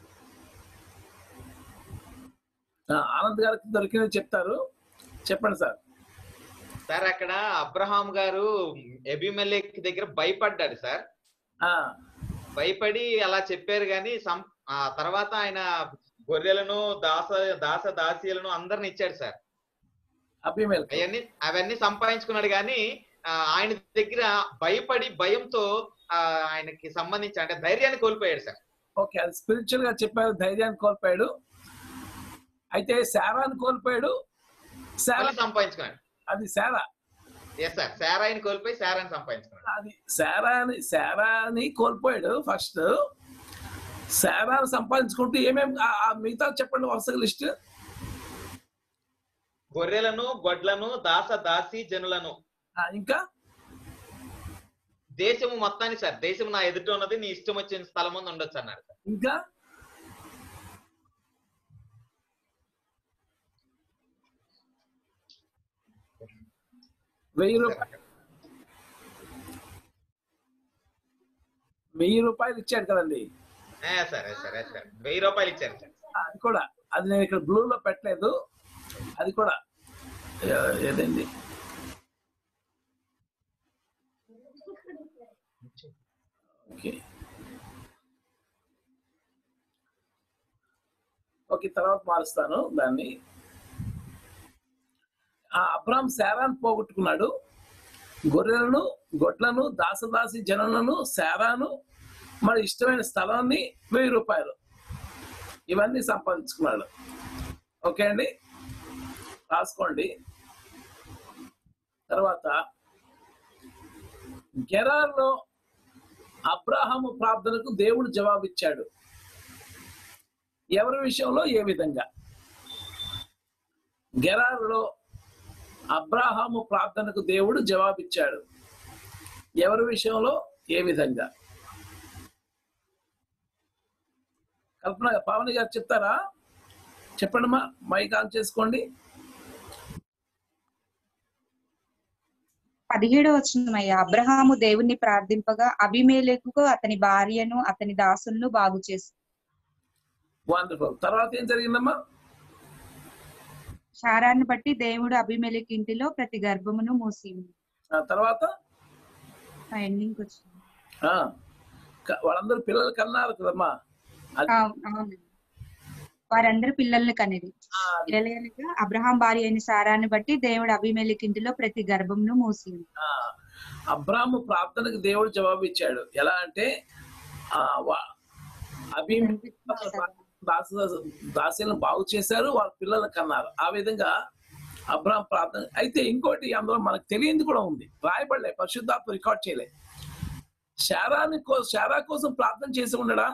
ఆ, ఆనంద్ గారికి దొరికినవి చెప్తారు చెప్పండి సార్ సార్ అక్కడ అబ్రహాం గారు ఎబిమెలెక్ దగ్గర భయపడ్డాడు సార్ ఆ, భయపడి అలా చెప్పారు కానీ సం ఆ తర్వాత ఆయన గొర్రెలను దాస దాస దాసీలను అందరిని ఇచ్చాడు సార్ అభిమేల్ అవన్నీ అవన్నీ సంపాదించుకున్నాడు కానీ ఆ, ఆయన దగ్గర భయపడి భయంతో ఆ, ఆయనకి సంబంధించి అంటే ధైర్యాన్ని కోల్పోయాడు సార్ ఓకే అది స్పిరిచువల్ గా చెప్పారు ధైర్యాన్ని కోల్పోయాడు అయితే శారాన్ని కోల్పోయాడు శారా మళ్ళీ సంపాదించుకున్నాడు అది శారా ఎస్ సార్ శారాయిని కోల్పోయి శారాని సంపాదించుకున్నాడు అది శారాని శారాని కోల్పోయాడు ఫస్ట్ శారాని సంపాదించుకుంటూ ఏమేమి ఆ- ఆ మిగతా చెప్పండి వరుసగా లిస్ట్ గొర్రెలను గొడ్లను దాస దాసి జనులను ఇంకా దేశము మొత్తాన్ని సార్ దేశం నా ఎదుట ఉన్నది నీ ఇష్టం వచ్చిన స్థలం ముందు ఉండొచ్చు అన్నారు సార్ ఇంకా వెయ్యి రూపాయలు వెయ్యి రూపాయలు ఇచ్చాడు కదండి ఏ సార్ ఏ సార్ ఏ సార్ వెయ్యి రూపాయలు ఇచ్చారు సార్ అది కూడా అది నేను ఇక్కడ బ్లూ లో పెట్టలేదు అది కూడా ఏ- ఏదండి ఓకే ఓకే తర్వాత మారుస్తాను దాన్ని ఆ అబ్రామ్ శారాన్ పోగొట్టుకున్నాడు గొర్రెలను గొడ్లను దాసదాసి జనులను శారాను మరి ఇష్టమైన స్థలాన్ని వెయ్యి రూపాయలు ఇవన్నీ సంపాదించుకున్నాడు ఓకే అండి రాసుకోండి తర్వాత గెరార్లో అబ్రాహాము ప్రార్థనకు దేవుడు జవాబిచ్చాడు ఎవరి విషయంలో ఏ విధంగా గెరారులో అబ్రాహాము ప్రార్థనకు దేవుడు జవాబిచ్చాడు ఎవరి విషయంలో ఏ విధంగా కల్పన పావని గారు చెప్తారా చెప్పండి మా మైక్ ఆన్ చేసుకోండి పదిహేడవ వచ్చినమయ్యా అబ్రహాము దేవుణ్ణి ప్రార్థింపగా అభిమేలకుకు అతని భార్యను అతని దాసులను బాగు చేసి వండర్ఫుల్ తర్వాత ఏం జరిగిందమ్మా శారాన్ని బట్టి దేవుడు అభిమేలకి ఇంటిలో ప్రతి గర్భమును మూసి ఉంది. ఆ తర్వాత ఆ ఎండింగ్ వచ్చింది ఆ, క- వాళ్ళందరూ పిల్లలు కన్నారు కదమ్మా అది ఆ, అవునండి వారందరూ పిల్లల్ని కనేది ఆ, ఎలయనగా అబ్రహాం భార్య అయిన సారాన్ని బట్టి దేవుడు అభిమేలకి ఇంటిలో ప్రతి గర్భమును మూసి ఉంది. ఆ, అబ్రాము ప్రార్థనకు దేవుడు జవాబు ఇచ్చాడు ఎలా అంటే ఆ వా- అభి దాస దాసీలను బాగు చేశారు వాళ్ళ పిల్లలు కన్నారు ఆ విధంగా అబ్రాహం ప్రార్థన అయితే ఇంకోటి అందులో మనకు తెలియంది కూడా ఉంది రాయబడలే పరిశుద్ధాత్మ రికార్డ్ చేయలే శారాని కో శారా కోసం ప్రార్థన చేసి ఉండడా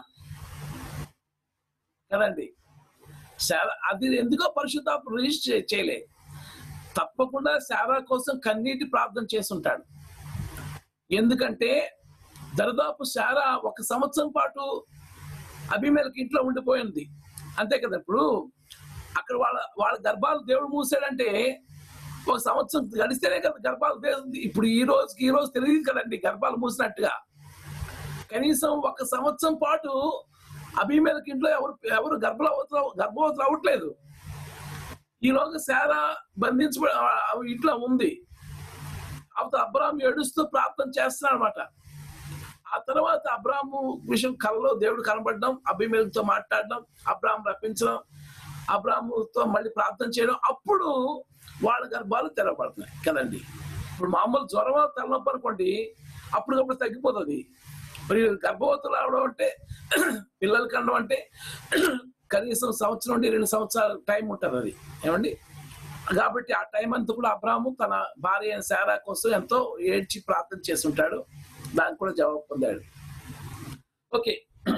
కదండి శారా అది ఎందుకో పరిశుద్ధాత్మ రిజిస్టర్ చేయలే తప్పకుండా శారా కోసం కన్నీటి ప్రార్థన చేస్తుంటాడు ఎందుకంటే దరిదాపు శారా ఒక సంవత్సరం పాటు అభిమేలకి ఇంట్లో ఉండిపోయింది అంతే కదా ఇప్పుడు అక్కడ వాళ్ళ వాళ్ళ గర్భాలు దేవుడు మూసాడంటే ఒక సంవత్సరం గడిస్తేనే కదా గర్భాలు దేవుడు ఇప్పుడు ఈ రోజుకి ఈ రోజు తెలియదు కదండి గర్భాలు మూసినట్టుగా కనీసం ఒక సంవత్సరం పాటు అభిమేలకి ఇంట్లో ఎవరు ఎవరు గర్భవతులు గర్భవతులు అవ్వట్లేదు ఈలోగా శారా బంధించబడి ఆ ఇంట్లో ఉంది అవత అబ్రాహం ఏడుస్తూ ప్రార్థన చేస్తున్నాడు అనమాట ఆ తర్వాత అబ్రాహము విషయం కలలో దేవుడు కనబడడం అభిమేలతో మాట్లాడడం అబ్రాహం రప్పించడం అబ్రాహముతో మళ్ళీ ప్రార్థన చేయడం అప్పుడు వాళ్ళ గర్భాలు తెరవబడుతున్నాయి కదండి ఇప్పుడు మామూలు జ్వరం తలనొప్పి అనుకోండి అప్పటికప్పుడు తగ్గిపోతుంది మరి గర్భవతులు అవడం అంటే పిల్లలు కనడం అంటే కనీసం సంవత్సరం నుండి రెండు సంవత్సరాల టైం ఉంటుంది అది ఏమండి కాబట్టి ఆ టైం అంతా కూడా అబ్రాహము తన భార్య అయిన శారా కోసం ఎంతో ఏడ్చి ప్రార్థన చేస్తుంటాడు దానికి కూడా జవాబు పొందాడు ఓకే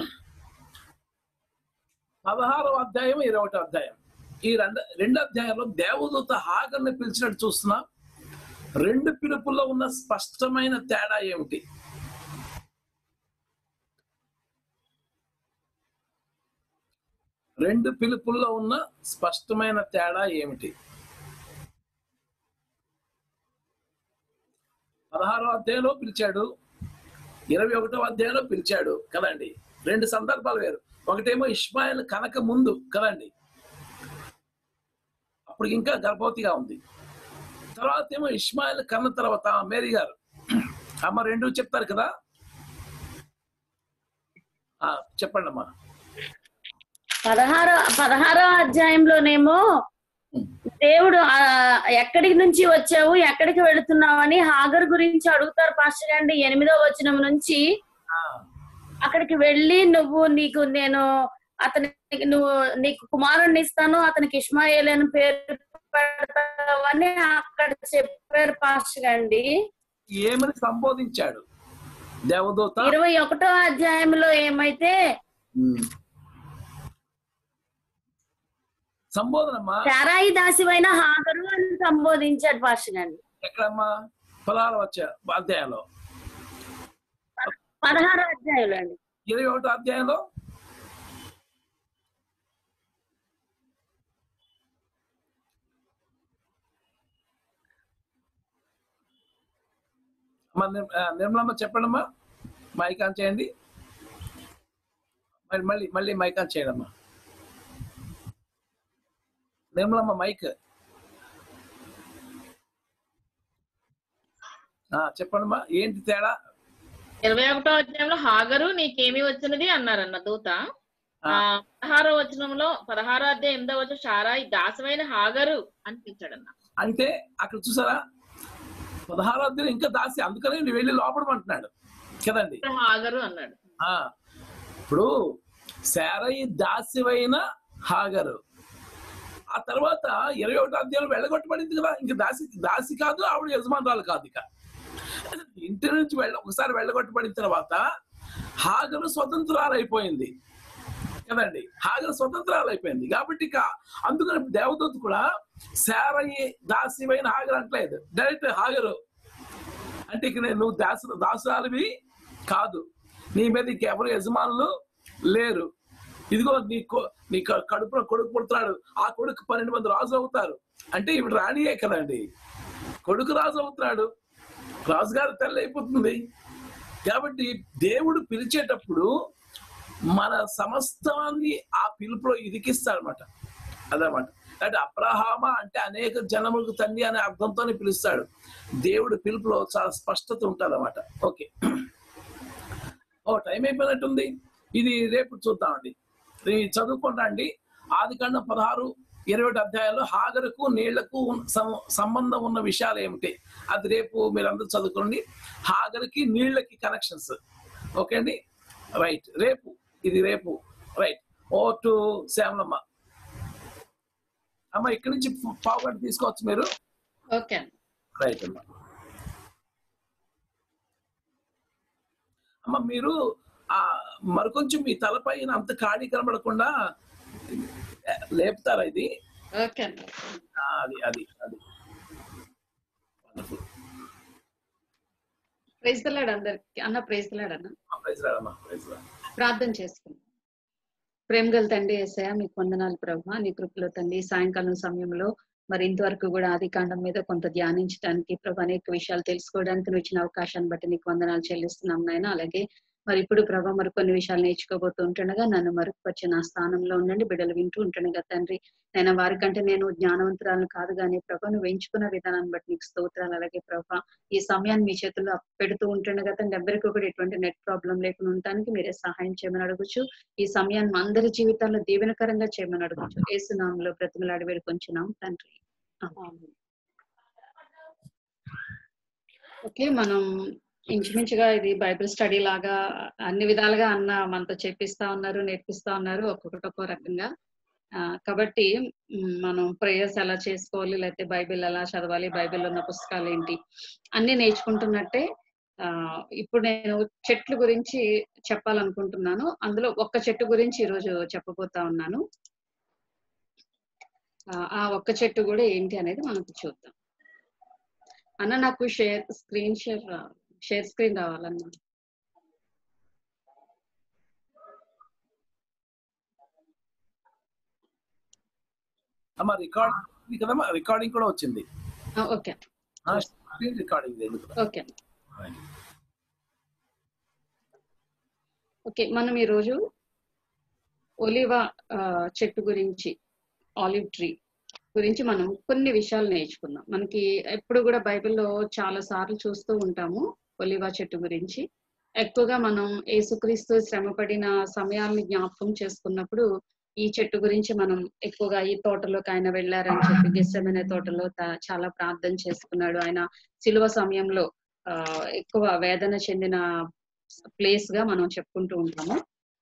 పదహారవ అధ్యాయం ఇరవై ఒకటో అధ్యాయం ఈ రెండు రెండు అధ్యాయంలో దేవదూత హాగర్ని పిలిచినట్టు చూస్తున్నా రెండు పిలుపుల్లో ఉన్న స్పష్టమైన తేడా ఏమిటి రెండు పిలుపుల్లో ఉన్న స్పష్టమైన తేడా ఏమిటి పదహారో అధ్యాయంలో పిలిచాడు ఇరవై ఒకటో అధ్యాయంలో పిలిచాడు కదండి రెండు సందర్భాలు వేరు ఒకటేమో ఇస్మాయిల్ కనక ముందు కదండి అప్పుడు ఇంకా గర్భవతిగా ఉంది తర్వాత ఏమో ఇస్మాయిల్ కన్న తర్వాత మేరీ గారు అమ్మ రెండు చెప్తారు కదా ఆ, చెప్పండి అమ్మా పదహారో పదహారో అధ్యాయంలోనేమో దేవుడు ఆ, ఎక్కడికి నుంచి వచ్చావు ఎక్కడికి వెళుతున్నావు అని హాగర్ గురించి అడుగుతారు పాస్టర్ గారి ఎనిమిదో వచనం నుంచి ఆ, అక్కడికి వెళ్ళి నువ్వు నీకు నేను అతనికి నువ్వు నీకు కుమారుణ్ణి ఇస్తాను అతనికి ఇష్మాయేల్ అని పేరు పెడతావని అక్కడ చెప్పారు పాస్టర్ గాండి ఏమని సంబోధించాడు దేవదూత ఇరవై ఒకటో అధ్యాయంలో ఏమైతే ఉమ్. సంబోధనమ్మా చారాయి దాసివైన హాగరు అని సంబోధించాడు పాస్టర్ గాండి ఎక్కడమ్మా పదహారు వచ్చా అధ్యాయంలో పదహారో అధ్యాయంలో అండి ఇరవై ఒకటో అధ్యాయంలో అమ్మా, నిర్- ఆ, నిర్మలమ్మ చెప్పండమ్మా మైక్ ఆన్ చేయండి మరి మళ్ళీ మళ్ళీ మైక్ ఆన్ చేయండి అమ్మా నిర్మలమ్మ మైక్ ఆ, చెప్పండమ్మా ఏంటి తేడా ఇరవై ఒకటో అధ్యాయంలో హాగరు నీకేమి వచ్చినది అన్నారన్న దూత ఆ. ఆ పదహారో వచనంలో పదహారో అధ్యాయం ఎనిమిదో వచ్చిన షారాయి దాసమైన హాగరు అని పిలిచాడన్న అంటే అక్కడ చూసారా పదహారో అధ్యాయం ఇంకా దాసి అందుకనే నువ్వు వెళ్ళి లోపడమంటున్నాడు కదండి ఇక్కడ హాగరు అన్నాడు ఆ ఇప్పుడు శారయి దాసివైన హాగరు ఆ తర్వాత ఇరవై ఒకటో అధ్యాయంలో వెళ్ళగొట్టబడింది కదా ఇంకా దాసి దాసి కాదు ఆవిడ యజమానురాలు కాదు ఇక ఇంటి నుంచి వెళ్ళ ఒకసారి వెళ్ళగొట్టబడిన తర్వాత హాగరు స్వతంత్రాలు అయిపోయింది కదండి హాగరు స్వతంత్రాలు అయిపోయింది కాబట్టి ఇక అందుకని దేవదూత కూడా శారయి దాసివైన హాగరు అంటలేదు డైరెక్ట్ హాగరు అంటే ఇక నేను నువ్వు దాసు దాసురాలివి కాదు నీ మీద ఇంకెవరు యజమానులు లేరు ఇదిగో నీ కొ- నీ క- కడుపులో కొడుకు పుడతాడు ఆ కొడుకు పన్నెండు మంది రాజు అవుతారు అంటే ఇవి రాణియే కదండి కొడుకు రాజు అవుతున్నాడు రాజుగారు తెల్ల అయిపోతుంది కాబట్టి దేవుడు పిలిచేటప్పుడు మన సమస్తాన్ని ఆ పిలుపులో ఇదికిస్తాడనమాట అదనమాట అంటే అబ్రహామ అంటే అనేక జనములకు తండ్రి అనే అర్థంతోనే పిలుస్తాడు దేవుడు పిలుపులో చాలా స్పష్టత ఉంటుంది ఓకే ఓ టైం అయిపోయినట్టుంది ఇది రేపు చూద్దామండి ఇది చదువుకుంటా అండి ఆది కాండం పదహారు ఇరవై ఒకటి అధ్యాయాల్లో హాగరకు నీళ్లకు ఉన్న- సం- సంబంధం ఉన్న విషయాలు ఏమిటి అది రేపు మీరు అందరూ చదువుకోండి హాగర్కి నీళ్ళకి కనెక్షన్స్ ఓకే అండి రైట్ రేపు ఇది రేపు రైట్ ఓ టు శ్యామలమ్మ అమ్మ ఇక్కడి నుంచి పావు గంట తీసుకోవచ్చు మీరు ఓకే అండి రైట్ అమ్మా అమ్మ మీరు ఆ మరికొంచెం మీ తలపైన అంత ఖాళీ కనబడకుండా లేపుతారా ఇది ఓకే అండి ఆ, అది అది అది ప్రైజ్ తలాడు అందరికి అన్న ప్రైజ్ తలాడు అన్న ప్రైజ్ రాడమ్మా ప్రైజ్ రాడు ప్రార్థన చేసుకుందాం ప్రేమ గల తండ్రి ఏసయ మీకు వందనాలు ప్రభు నీ కృపలో తండ్రి సాయంకాలం సమయంలో మరి ఇంతవరకు కూడా ఆది కాండం మీద కొంత ధ్యానించడానికి ప్రభు అనేక విషయాలు తెలుసుకోవడానికి నువ్వు ఇచ్చిన అవకాశాన్ని బట్టి నీకు వందనాలు చెల్లిస్తున్నాం నాయన అలాగే మరి ఇప్పుడు ప్రభా మరి కొన్ని విషయాలు నేర్చుకోబోతూ ఉంటుండగా నన్ను మరుగుపరిచి నా స్థానంలో ఉండండి బిడ్డలు వింటూ ఉంటుండగా తండ్రి నేను వారికంటే నేను జ్ఞానవంతురాలను కాదు కానీ ప్రభా నువ్వు ఎంచుకున్న విధానాన్ని బట్టి నీకు స్తోత్రాలు అలాగే ప్రభా ఈ సమయాన్ని మీ చేతుల్లో పెడుతూ ఉంటుండగా తండ్రి ఎవరికి ఒకటి ఎటువంటి నెట్ ప్రాబ్లం లేకుండా ఉండటానికి మీరే సహాయం చేయమని అడగచ్చు ఈ సమయాన్ని అందరి జీవితాల్లో దీవెనకరంగా చేయమని అడగచ్చు ఏసునామంలో బ్రతిమలాడి వేడుకొంచున్నాం తండ్రి ఆమేన్. ఓకే మనం ఇంచుమించుగా ఇది బైబిల్ స్టడీ లాగా అన్ని విధాలుగా అన్న మనతో చెప్పిస్తా ఉన్నారు నేర్పిస్తా ఉన్నారు ఒక్కొక్కటి ఒక్కో రకంగా ఆ, కాబట్టి మ్, మనం ప్రేయర్స్ ఎలా చేసుకోవాలి లేకపోతే బైబిల్ ఎలా చదవాలి బైబిల్ ఉన్న పుస్తకాలు ఏంటి అన్ని నేర్చుకుంటున్నట్టే ఆ ఇప్పుడు నేను చెట్ల గురించి చెప్పాలనుకుంటున్నాను అందులో ఒక్క చెట్టు గురించి ఈరోజు చెప్పబోతా ఉన్నాను ఆ, ఆ ఒక్క చెట్టు కూడా ఏంటి అనేది మనకు చూద్దాం అన్న నాకు share screen share share screen రావాలన్నా అమ్మా రికార్డ్ కదమ్మా రికార్డింగ్ కూడా వచ్చింది ఆ, ఓకే రికార్డింగ్ ఎందుకు ఓకే ఓకే మనం ఈరోజు ఒలివ ఆ, చెట్టు గురించి ఆలివ్ ట్రీ గురించి మనం కొన్ని విషయాలు నేర్చుకుందాం మనకి ఎప్పుడు కూడా బైబిల్లో చాలా సార్లు చూస్తూ ఉంటాము ఒలివ చెట్టు గురించి ఎక్కువగా మనం యేసుక్రీస్తు శ్రమపడిన సమయాల్ని జ్ఞాపకం చేసుకున్నప్పుడు ఈ చెట్టు గురించి మనం ఎక్కువగా ఈ తోటలోకి ఆయన వెళ్ళారని చెప్పి గెస్సమైన తోటలో త- చాలా ప్రార్థన చేసుకున్నాడు ఆయన శిలువ సమయంలో ఆ ఎక్కువ వేదన చెందిన ప్లేస్ గా మనం చెప్పుకుంటూ ఉంటాము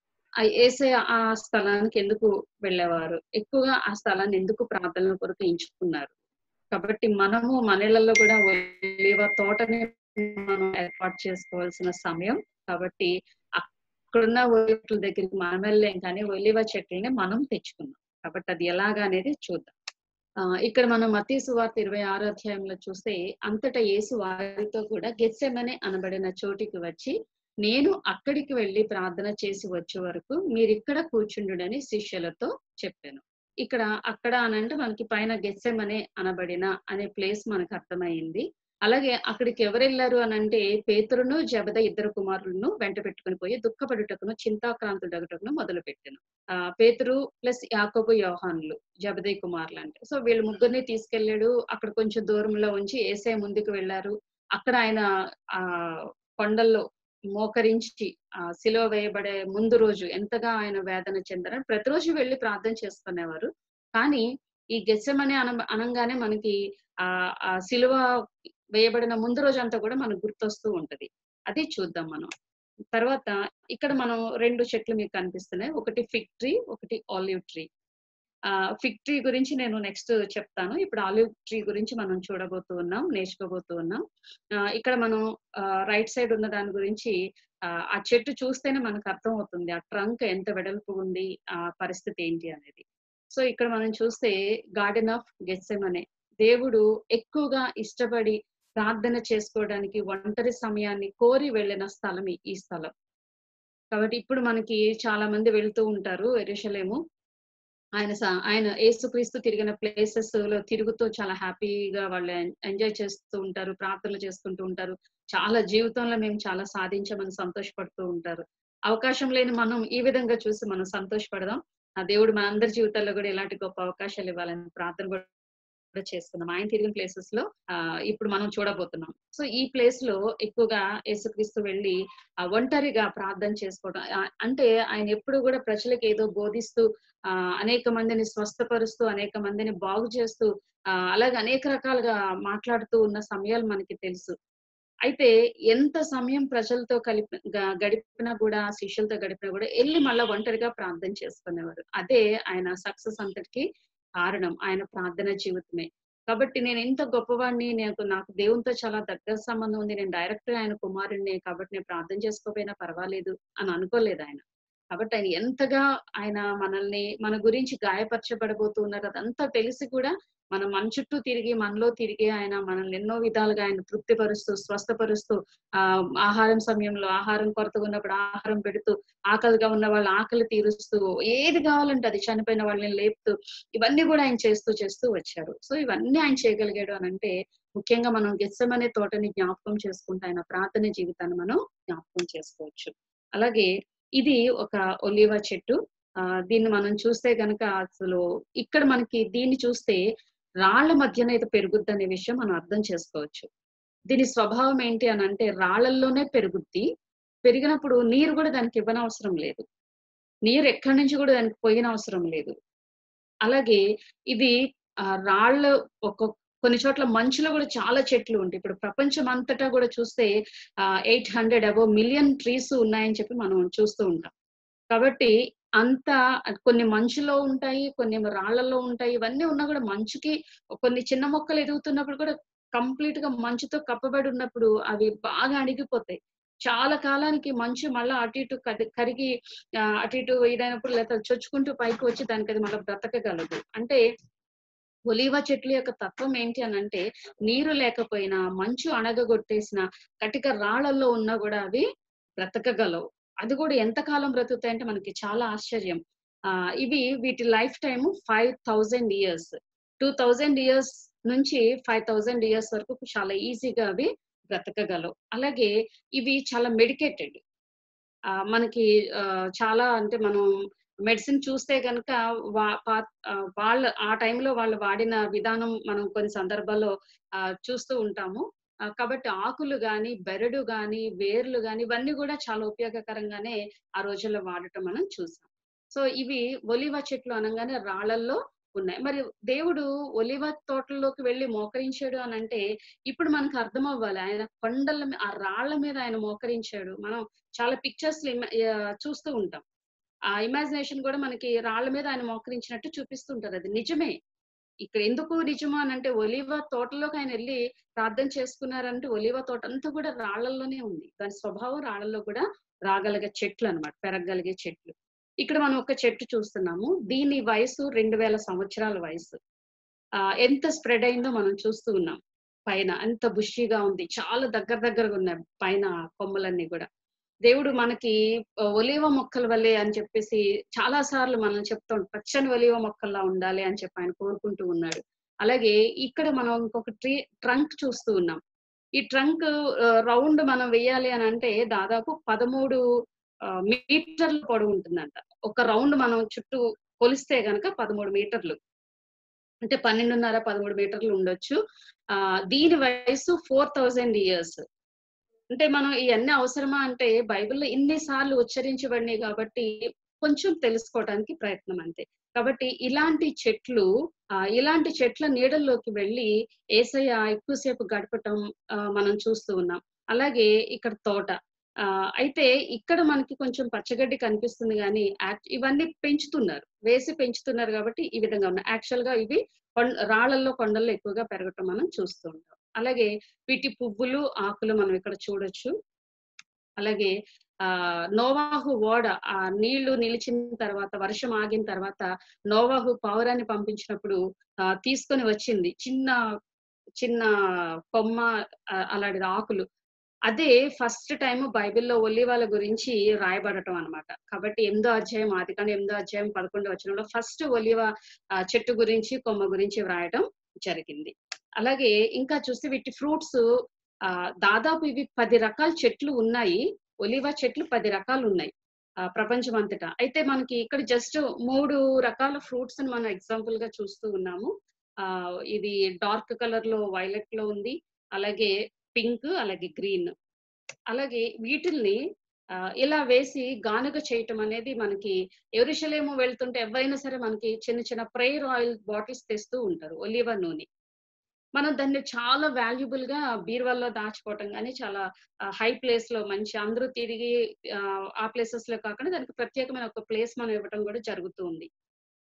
ఆ ఏసే ఆ స్థలానికి ఎందుకు వెళ్ళేవారు ఎక్కువగా ఆ స్థలాన్ని ఎందుకు ప్రార్థనల కొరకు ఎంచుకున్నారు కాబట్టి మనము మన ఇళ్లలో కూడా ఒలివ తోటని మనం ఏర్పాటు చేసుకోవాల్సిన సమయం కాబట్టి అక్కడున్న ఒలివల దగ్గరికి మనం వెళ్ళలేం కానీ ఒలివ చెట్లని మనం తెచ్చుకున్నాం కాబట్టి అది ఎలాగా అనేది చూద్దాం ఆ ఇక్కడ మనం మతీ సువార్త ఇరవై ఆరో అధ్యాయంలో చూస్తే అంతటా యేసు వారితో కూడా గెత్సెమనే అనబడిన చోటికి వచ్చి నేను అక్కడికి వెళ్ళి ప్రార్థన చేసి వచ్చే వరకు మీరు ఇక్కడ కూర్చుండుడని శిష్యులతో చెప్పాను ఇక్కడ అక్కడ అనంటే మనకి పైన గెస్సెమనే అనబడిన అనే ప్లేస్ మనకు అర్థమైంది అలాగే అక్కడికి ఎవరు వెళ్ళారు అని అంటే పేతురును జబద ఇద్దరు కుమారులను వెంట పెట్టుకుని పోయి దుఃఖపడుటకును చింతాక్రాంతుడగుటకును మొదలు పెట్టాను ఆ పేతురు ప్లస్ యాకోబు యోహాన్లు జబదయ్ కుమారులు అంటే సో వీళ్ళు ముగ్గురిని తీసుకెళ్ళాడు అక్కడ కొంచెం దూరంలో ఉంచి ఏసే ముందుకు వెళ్ళారు అక్కడ ఆయన ఆ కొండల్లో మోకరించి ఆ సిలువ వేయబడే ముందు రోజు ఎంతగా ఆయన వేదన చెందారని ప్రతిరోజు వెళ్ళి ప్రార్థన చేసుకునేవారు కానీ ఈ గెస్సమని అన అనంగానే మనకి ఆ ఆ సిలువ వేయబడిన ముందు రోజు అంతా కూడా మనకు గుర్తొస్తూ ఉంటది అది చూద్దాం మనం తర్వాత ఇక్కడ మనం రెండు చెట్లు మీకు కనిపిస్తున్నాయి ఒకటి ఫిగ్ ట్రీ ఒకటి ఆలివ్ ట్రీ ఆ ఫిగ్ ట్రీ గురించి నేను నెక్స్ట్ చెప్తాను ఇప్పుడు ఆలివ్ ట్రీ గురించి మనం చూడబోతూ ఉన్నాం నేర్చుకోబోతూ ఉన్నాం ఆ, ఇక్కడ మనం రైట్ సైడ్ ఉన్న దాని గురించి ఆ, ఆ చెట్టు చూస్తేనే మనకు అర్థం అవుతుంది ఆ ట్రంక్ ఎంత వెడల్పు ఉంది ఆ పరిస్థితి ఏంటి అనేది సో ఇక్కడ మనం చూస్తే గార్డెన్ ఆఫ్ గెస్సెమనే దేవుడు ఎక్కువగా ఇష్టపడి ప్రార్థన చేసుకోవడానికి ఒంటరి సమయాన్ని కోరి వెళ్ళిన స్థలం ఈ- ఈ స్థలం కాబట్టి ఇప్పుడు మనకి చాలా మంది వెళ్తూ ఉంటారు ఎరుషలేము ఆయన స- ఆయన ఏసుక్రీస్తు తిరిగిన ప్లేసెస్ లో తిరుగుతూ చాలా హ్యాపీగా వాళ్ళు ఎన్- ఎంజాయ్ చేస్తూ ఉంటారు ప్రార్థనలు చేసుకుంటూ ఉంటారు చాలా జీవితంలో మేము చాలా సాధించామని సంతోషపడుతూ ఉంటారు అవకాశం లేని మనం ఈ విధంగా చూసి మనం సంతోషపడదాం ఆ దేవుడు మన అందరి జీవితాల్లో కూడా ఇలాంటి గొప్ప అవకాశాలు ఇవ్వాలని ప్రార్థన కూడా కూడా చేసుకుందాం ఆయన తిరిగిన ప్లేసెస్ లో ఆ ఇప్పుడు మనం చూడబోతున్నాం సో ఈ ప్లేస్ లో ఎక్కువగా యేసుక్రీస్తు వెళ్ళి ఆ ఒంటరిగా ప్రార్థన చేసుకోవడం ఆ, అంటే ఆయన ఎప్పుడు కూడా ప్రజలకు ఏదో బోధిస్తూ ఆ అనేక మందిని స్వస్థపరుస్తూ అనేక మందిని బాగు చేస్తూ ఆ అలాగే అనేక రకాలుగా మాట్లాడుతూ ఉన్న సమయాలు మనకి తెలుసు అయితే ఎంత సమయం ప్రజలతో కలిపి గ- గడిపినా కూడా శిష్యులతో గడిపినా కూడా వెళ్ళి మళ్ళీ ఒంటరిగా ప్రార్థన చేసుకునేవారు అదే ఆయన సక్సెస్ అంతటికి కారణం ఆయన ప్రార్థన జీవితమే కాబట్టి నేను ఎంత గొప్పవాడిని నాకు నాకు దేవునితో చాలా దగ్గర సంబంధం ఉంది నేను డైరెక్ట్ ఆయన కుమారుడిని కాబట్టి నేను ప్రార్థన చేసుకోపోయినా పర్వాలేదు అని అనుకోలేదు ఆయన కాబట్టి ఆయన ఎంతగా ఆయన మనల్ని మన గురించి గాయపరచబడబోతున్నారు అదంతా తెలిసి కూడా మనం మన చుట్టూ తిరిగి మనలో తిరిగి ఆయన మనల్ని ఎన్నో విధాలుగా ఆయన తృప్తిపరుస్తూ స్వస్థపరుస్తూ ఆ ఆహారం సమయంలో ఆహారం కొరతగా ఉన్నప్పుడు ఆహారం పెడుతూ ఆకలిగా ఉన్న వాళ్ళ ఆకలి తీరుస్తూ ఏది కావాలంటే అది చనిపోయిన వాళ్ళని లేపుతూ ఇవన్నీ కూడా ఆయన చేస్తూ చేస్తూ వచ్చారు సో ఇవన్నీ ఆయన చేయగలిగాడు అని అంటే ముఖ్యంగా మనం గెస్సమనే తోటని జ్ఞాపకం చేసుకుంటే ఆయన ప్రార్థన జీవితాన్ని మనం జ్ఞాపకం చేసుకోవచ్చు అలాగే ఇది ఒక ఒలివ చెట్టు ఆ దీన్ని మనం చూస్తే గనక అసలు ఇక్కడ మనకి దీన్ని చూస్తే రాళ్ల మధ్యన ఇది పెరుగుద్ది అనే విషయం మనం అర్థం చేసుకోవచ్చు దీని స్వభావం ఏంటి అని అంటే రాళ్లల్లోనే పెరుగుద్ది పెరిగినప్పుడు నీరు కూడా దానికి ఇవ్వనవసరం లేదు నీరు ఎక్కడి నుంచి కూడా దానికి పోయిన అవసరం లేదు అలాగే ఇది ఆ రాళ్ళ ఒక కొన్ని చోట్ల మంచులో కూడా చాలా చెట్లు ఉంటాయి ఇప్పుడు ప్రపంచం అంతటా కూడా చూస్తే eight hundred about million trees ఉన్నాయని చెప్పి మనం చూస్తూ ఉంటాం కాబట్టి అంత కొన్ని మంచులో ఉంటాయి కొన్ని ఏమో రాళ్లలో ఉంటాయి ఇవన్నీ ఉన్నా కూడా మంచుకి కొన్ని చిన్న మొక్కలు ఎదుగుతున్నప్పుడు కూడా కంప్లీట్ గా మంచుతో కప్పబడి ఉన్నప్పుడు అవి బాగా అణిగిపోతాయి చాలా కాలానికి మంచు మళ్ళీ అటు ఇటు కది- కరిగి ఆ, అటు ఇటు ఇదైనప్పుడు లేదా చొచ్చుకుంటూ పైకి వచ్చి దానికి అది మళ్ళీ బ్రతకగలదు అంటే ఒలీవ చెట్ల యొక్క తత్వం ఏంటి అని అంటే నీరు లేకపోయినా మంచు అణగగొట్టేసిన కటిక రాళ్లలో ఉన్నా కూడా అవి బ్రతకగలవు అది కూడా ఎంత కాలం బ్రతుకుతాయంటే మనకి చాలా ఆశ్చర్యం ఆ ఇవి వీటి lifetime five thousand years two thousand years నుంచి ఫైవ్ థౌజండ్ ఇయర్స్ వరకు చాలా ఈజీగా అవి బ్రతకగలవు అలాగే ఇవి చాలా మెడికేటెడ్ ఆ మనకి ఆ, చాలా అంటే మనం మెడిసిన్ చూస్తే గనక వా- పా- ఆ, వాళ్ళ ఆ టైంలో వాళ్ళు వాడిన విధానం మనం కొన్ని సందర్భాల్లో ఆ, చూస్తూ ఉంటాము ఆ, కాబట్టి ఆకులు గాని బెరడు గాని వేర్లు గాని ఇవన్నీ కూడా చాలా ఉపయోగకరంగానే ఆ రోజుల్లో వాడటం మనం చూసాం సో ఇవి ఒలివ చెట్లు అనగానే రాళ్లల్లో ఉన్నాయి మరి దేవుడు ఒలివ తోటల్లోకి వెళ్ళి మోకరించాడు అని అంటే ఇప్పుడు మనకు అర్థం అవ్వాలి ఆయన కొండల మీ- ఆ రాళ్ల మీద ఆయన మోకరించాడు మనం చాలా పిక్చర్స్ చూస్తూ ఉంటాం ఆ ఇమాజినేషన్ కూడా మనకి రాళ్ల మీద ఆయన మోకరించినట్టు చూపిస్తుంటారు అది నిజమే ఇక్కడ ఎందుకు నిజమా అని అంటే ఒలివ తోటలోకి ఆయన వెళ్ళి ప్రార్థన చేసుకున్నారంటే ఒలివ తోట అంతా కూడా రాళ్లలోనే ఉంది దాని స్వభావం రాళ్లలో కూడా రాగలిగే చెట్లు అన్నమాట పెరగగలిగే చెట్లు ఇక్కడ మనం ఒక చెట్టు చూస్తున్నాము దీని వయసు రెండు వేల సంవత్సరాల వయసు ఆ ఎంత స్ప్రెడ్ అయిందో మనం చూస్తూ ఉన్నాం పైన అంత బుషిగా ఉంది చాలా దగ్గర దగ్గరగా ఉన్నాయి పైన కొమ్మలన్నీ కూడా దేవుడు మనకి ఆ, ఒలీవ మొక్కల వల్లే అని చెప్పేసి చాలా సార్లు మనం చెప్తాం పచ్చని ఒలీవ మొక్కల్లా ఉండాలి అని చెప్పి ఆయన కోరుకుంటూ ఉన్నాడు అలాగే ఇక్కడ మనం ఇంకొక ట్రీ ట్రంక్ చూస్తూ ఉన్నాం ఈ ట్రంక్ రౌండ్ మనం వేయాలి అని అంటే దాదాపు పదమూడు ఆ, మీటర్లు పొడవు ఉంటుందంట ఒక రౌండ్ మనం చుట్టూ కొలిస్తే గనక పదమూడు మీటర్లు అంటే పన్నెండున్నర పదమూడు మీటర్లు ఉండొచ్చు ఆ దీని వయసు ఫోర్ థౌజండ్ ఇయర్స్ అంటే మనం ఇవన్నీ అవసరమా అంటే బైబిల్లో ఇన్ని సార్లు ఉచ్చరించబడినాయి కాబట్టి కొంచెం తెలుసుకోవడానికి ప్రయత్నం అంతే కాబట్టి ఇలాంటి చెట్లు ఆ ఇలాంటి చెట్ల నీడల్లోకి వెళ్ళి ఏసయ్య ఎక్కువసేపు గడపటం ఆ, మనం చూస్తూ ఉన్నాం అలాగే ఇక్కడ తోట ఆ అయితే ఇక్కడ మనకి కొంచెం పచ్చగడ్డి కనిపిస్తుంది కానీ యాక్- ఇవన్నీ పెంచుతున్నారు వేసి పెంచుతున్నారు కాబట్టి ఈ విధంగా ఉన్నాయి యాక్చువల్ గా ఇవి కొం- రాళ్లలో కొండల్లో ఎక్కువగా పెరగటం మనం చూస్తూ ఉంటాం అలాగే వీటి పువ్వులు ఆకులు మనం ఇక్కడ చూడొచ్చు అలాగే ఆ నోవాహు ఓడ ఆ నీళ్లు నిలిచిన తర్వాత వర్షం ఆగిన తర్వాత నోవాహు పౌరాన్ని పంపించినప్పుడు ఆ తీసుకొని వచ్చింది చిన్న చిన్న కొమ్మ ఆ, అలాంటిది ఆకులు అదే ఫస్ట్ టైం బైబిల్లో ఒలివాల గురించి రాయబడటం అన్నమాట కాబట్టి ఎనిమిదో అధ్యాయం ఆది కానీ ఎనిమిదో అధ్యాయం పదకొండో వచనంలో ఫస్ట్ ఒలివ ఆ, చెట్టు గురించి కొమ్మ గురించి వ్రాయటం జరిగింది అలాగే ఇంకా చూస్తే వీటి ఫ్రూట్స్ ఆ దాదాపు ఇవి పది రకాల చెట్లు ఉన్నాయి ఒలివ చెట్లు పది రకాలు ఉన్నాయి ఆ, ప్రపంచం అంతటా అయితే మనకి ఇక్కడ జస్ట్ మూడు రకాల ఫ్రూట్స్ ని మనం ఎగ్జాంపుల్ గా చూస్తూ ఉన్నాము ఆ ఇది డార్క్ కలర్ లో వైలెట్ లో ఉంది అలాగే పింక్ అలాగే గ్రీన్ అలాగే వీటిల్ని ఆ, ఇలా వేసి గానుగ చేయటం అనేది మనకి ఎరుషలేము వెళ్తుంటే ఎవరైనా సరే మనకి చిన్న చిన్న ప్రేయర్ ఆయిల్ బాటిల్స్ తెస్తూ ఉంటారు ఒలివ నూనె మనం దాన్ని చాలా వాల్యుబుల్ గా బీరువాల్లో దాచుకోవటం కానీ చాలా హై ప్లేస్ లో మంచి అందరూ తిరిగి ఆ, ఆ ప్లేసెస్ లో కాకుండా దానికి ప్రత్యేకమైన ఒక ప్లేస్ మనం ఇవ్వటం కూడా జరుగుతూ ఉంది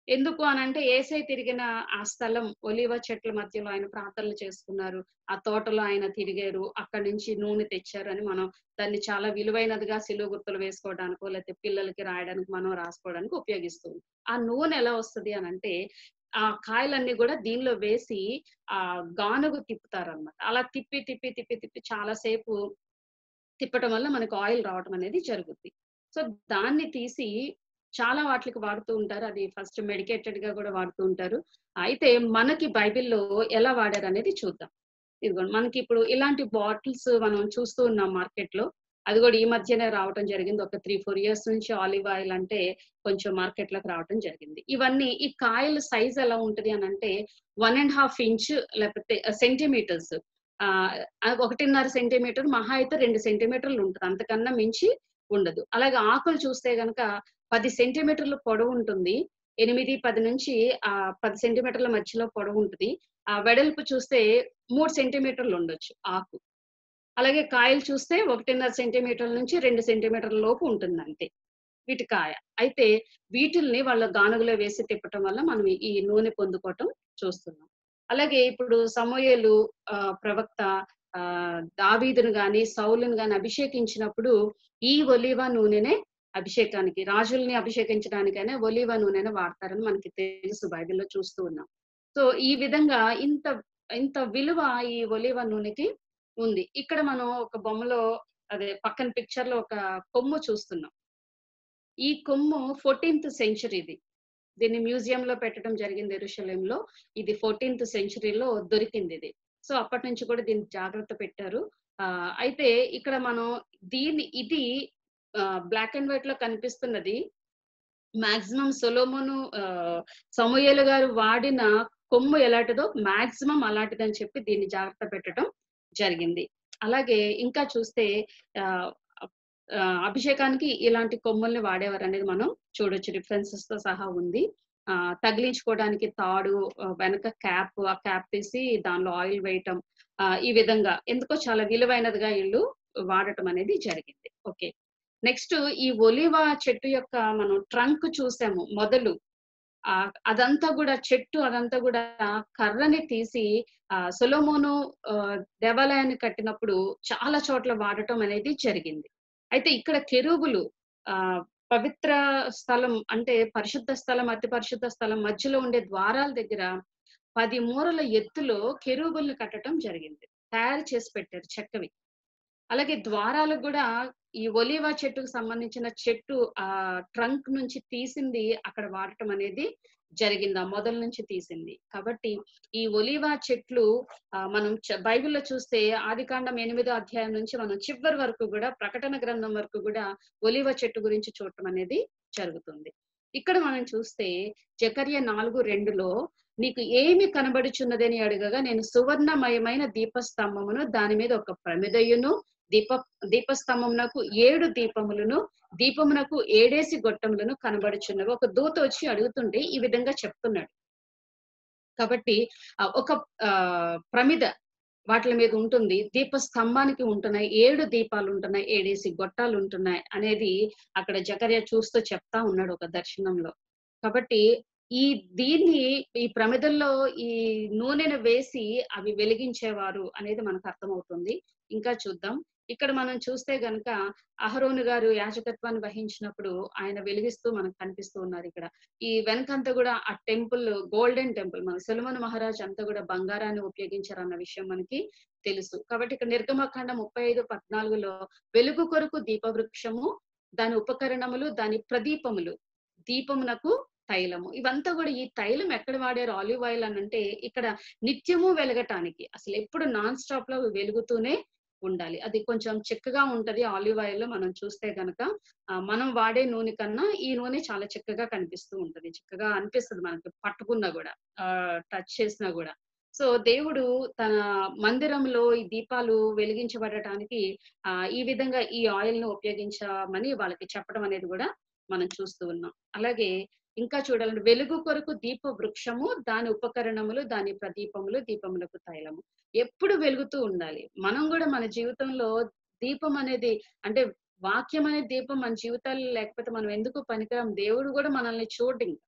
ఎందుకు అని అంటే ఏసై తిరిగిన ఆ స్థలం ఒలివ చెట్ల మధ్యలో ఆయన ప్రార్థనలు చేసుకున్నారు ఆ తోటలో ఆయన తిరిగారు అక్కడి నుంచి నూనె తెచ్చారు అని మనం దాన్ని చాలా విలువైనదిగా సిలువ గుర్తులు వేసుకోవడానికో లేకపోతే పిల్లలకి రాయడానికి మనం రాసుకోవడానికి ఉపయోగిస్తాం ఆ నూనె ఎలా వస్తుంది అని అంటే ఆ కాయలన్నీ కూడా దీనిలో వేసి ఆ గానుగు తిప్పుతారు అనమాట అలా తిప్పి తిప్పి తిప్పి తిప్పి చాలా సేపు తిప్పటం వల్ల మనకు ఆయిల్ రావటం అనేది జరుగుద్ది సో దాన్ని తీసి చాలా వాటికి వాడుతూ ఉంటారు అది ఫస్ట్ మెడికేటెడ్ గా కూడా వాడుతూ ఉంటారు అయితే మనకి బైబిల్లో ఎలా వాడారు అనేది చూద్దాం ఇదిగోండి మనకి ఇప్పుడు ఇలాంటి బాటిల్స్ మనం చూస్తూ ఉన్నాం మార్కెట్ లో అది కూడా ఈ మధ్యనే రావటం జరిగింది ఒక త్రీ ఫోర్ ఇయర్స్ నుంచి ఆలివ్ ఆయిల్ అంటే కొంచెం మార్కెట్ లోకి రావటం జరిగింది ఇవన్నీ ఈ కాయల సైజ్ ఎలా ఉంటది అని అంటే వన్ అండ్ హాఫ్ ఇంచ్ లేకపోతే సెంటీమీటర్స్ ఆ ఒకటిన్నర సెంటీమీటర్ మహా అయితే రెండు సెంటీమీటర్లు ఉంటుంది అంతకన్నా మించి ఉండదు అలాగే ఆకులు చూస్తే గనక పది సెంటీమీటర్ల పొడవు ఉంటుంది ఎనిమిది పది నుంచి ఆ పది సెంటీమీటర్ల మధ్యలో పొడవు ఉంటుంది ఆ వెడల్పు చూస్తే మూడు సెంటీమీటర్లు ఉండొచ్చు ఆకు అలాగే కాయలు చూస్తే ఒకటిన్నర సెంటీమీటర్ల నుంచి రెండు సెంటీమీటర్ల లోపు ఉంటుంది అంతే వీటి కాయ అయితే వీటిల్ని వాళ్ళ గానుగలో వేసి తిప్పటం వల్ల మనం ఈ నూనె పొందుకోవటం చూస్తున్నాం అలాగే ఇప్పుడు సమూయేలు ఆ ప్రవక్త ఆ దావీదును గాని సౌలును గాని అభిషేకించినప్పుడు ఈ ఒలివ నూనెనే అభిషేకానికి రాజుల్ని అభిషేకించడానికైనా ఒలివ నూనెనే వాడతారని మనకి తెలుసు బైబిల్లో చూస్తూ ఉన్నాం సో ఈ విధంగా ఇంత ఇంత విలువ ఈ ఒలివ నూనెకి ఉంది ఇక్కడ మనం ఒక బొమ్మలో అదే పక్కన పిక్చర్ లో ఒక కొమ్ము చూస్తున్నాం ఈ కొమ్ము ఫోర్టీన్త్ సెంచరీది దీన్ని మ్యూజియం లో పెట్టడం జరిగింది ఎరుషలేంలో ఇది ఫోర్టీన్త్ సెంచరీలో దొరికింది ఇది సో అప్పటి నుంచి కూడా దీన్ని జాగ్రత్త పెట్టారు ఆ అయితే ఇక్కడ మనం దీన్ని ఇది బ్లాక్ అండ్ వైట్ లో కనిపిస్తున్నది మాక్సిమం సొలోమోను సమూయేలు గారు వాడిన కొమ్ము ఎలాంటిదో మాక్సిమం అలాంటిదని చెప్పి దీన్ని జాగ్రత్త పెట్టడం జరిగింది అలాగే ఇంకా చూస్తే ఆ అభిషేకానికి ఇలాంటి కొమ్ముల్ని వాడేవారు అనేది మనం చూడొచ్చు రిఫరెన్సెస్ తో సహా ఉంది ఆ తగిలించుకోవడానికి తాడు వెనక క్యాప్ ఆ క్యాప్ తీసి దానిలో ఆయిల్ వేయటం ఆ ఈ విధంగా ఎందుకో చాలా విలువైనదిగా వీళ్ళు వాడటం అనేది జరిగింది ఓకే నెక్స్ట్ ఈ ఒలివా చెట్టు యొక్క మనం ట్రంక్ చూసాము మొదలు ఆ అదంతా కూడా చెట్టు అదంతా కూడా కర్రని తీసి ఆ సొలోమోను దేవాలయాన్ని కట్టినప్పుడు చాలా చోట్ల వాడటం అనేది జరిగింది అయితే ఇక్కడ కెరూబులు ఆ పవిత్ర స్థలం అంటే పరిశుద్ధ స్థలం అతి పరిశుద్ధ స్థలం మధ్యలో ఉండే ద్వారాల దగ్గర పది మూరల ఎత్తులో కెరూబుల్ని కట్టడం జరిగింది తయారు చేసి పెట్టారు చెక్కవి అలాగే ద్వారాలు కూడా ఈ ఒలివా చెట్టుకు సంబంధించిన చెట్టు ఆ ట్రంక్ నుంచి తీసింది అక్కడ వాడటం అనేది జరిగింది ఆ మొదల నుంచి తీసింది కాబట్టి ఈ ఒలివా చెట్లు మనం బైబిల్లో చూస్తే ఆదికాండం ఎనిమిదో అధ్యాయం నుంచి మనం చివరి వరకు కూడా ప్రకటన గ్రంథం వరకు కూడా ఒలివ చెట్టు గురించి చూడటం అనేది జరుగుతుంది ఇక్కడ మనం చూస్తే జకర్య నాలుగు రెండులో నీకు ఏమి కనబడుచున్నదని అడగగా నేను సువర్ణమయమైన దీపస్తంభమును దాని మీద ఒక ప్రమిదయ్యును దీప దీపస్తంభమునకు ఏడు దీపములను దీపమునకు ఏడేసి గొట్టములను కనబడుచున్నవి ఒక దూత వచ్చి అడుగుతుంటే ఈ విధంగా చెప్తున్నాడు కాబట్టి ఒక ప్రమిద వాటి మీద ఉంటుంది దీప స్తంభానికి ఉంటున్నాయి ఏడు దీపాలు ఉంటున్నాయి ఏడేసి గొట్టాలు ఉంటున్నాయి అనేది అక్కడ జకర్య చూస్తూ చెప్తా ఉన్నాడు ఒక దర్శనంలో కాబట్టి ఈ దీన్ని ఈ ప్రమిదల్లో ఈ నూనెను వేసి అవి వెలిగించేవారు అనేది మనకు అర్థమవుతుంది ఇంకా చూద్దాం ఇక్కడ మనం చూస్తే గనక అహరోను గారు యాజకత్వాన్ని వహించినప్పుడు ఆయన వెలిగిస్తూ మనకు కనిపిస్తూ ఉన్నారు ఇక్కడ ఈ వెనకంతా కూడా ఆ టెంపుల్ గోల్డెన్ టెంపుల్ మన సులమన్ మహారాజ్ అంతా కూడా బంగారాన్ని ఉపయోగించారు అన్న విషయం మనకి తెలుసు కాబట్టి ఇక్కడ నిర్గమకాండ ముప్పై ఐదు పద్నాలుగులో వెలుగు కొరకు దీపవృక్షము దాని ఉపకరణములు దాని ప్రదీపములు దీపమునకు తైలము ఇవంతా కూడా ఈ తైలం ఎక్కడ వాడారు ఆలివ్ ఆయిల్ అని అంటే ఇక్కడ నిత్యము వెలగటానికి అసలు ఎప్పుడు నాన్ స్టాప్ లో వెలుగుతూనే ఉండాలి అది కొంచెం చిక్కగా ఉంటది ఆలివ్ ఆయిల్ లో మనం చూస్తే గనక మనం వాడే నూనె కన్నా ఈ నూనె చాలా చిక్కగా కనిపిస్తూ ఉంటది చిక్కగా అనిపిస్తుంది మనకి పట్టుకున్నా కూడా ఆ టచ్ చేసినా కూడా సో దేవుడు తన మందిరంలో ఈ దీపాలు వెలిగించబడటానికి ఆ ఈ విధంగా ఈ ఆయిల్ ను ఉపయోగించమని వాళ్ళకి చెప్పడం అనేది కూడా మనం చూస్తూ ఉన్నాం అలాగే ఇంకా చూడాలంటే వెలుగు కొరకు దీప వృక్షము దాని ఉపకరణములు దాని ప్రదీపములు దీపములకు తైలము ఎప్పుడు వెలుగుతూ ఉండాలి మనం కూడా మన జీవితంలో దీపం అనేది అంటే వాక్యం అనే దీపం మన జీవితాల్లో లేకపోతే మనం ఎందుకు పనికిరాం దేవుడు కూడా మనల్ని చూడండి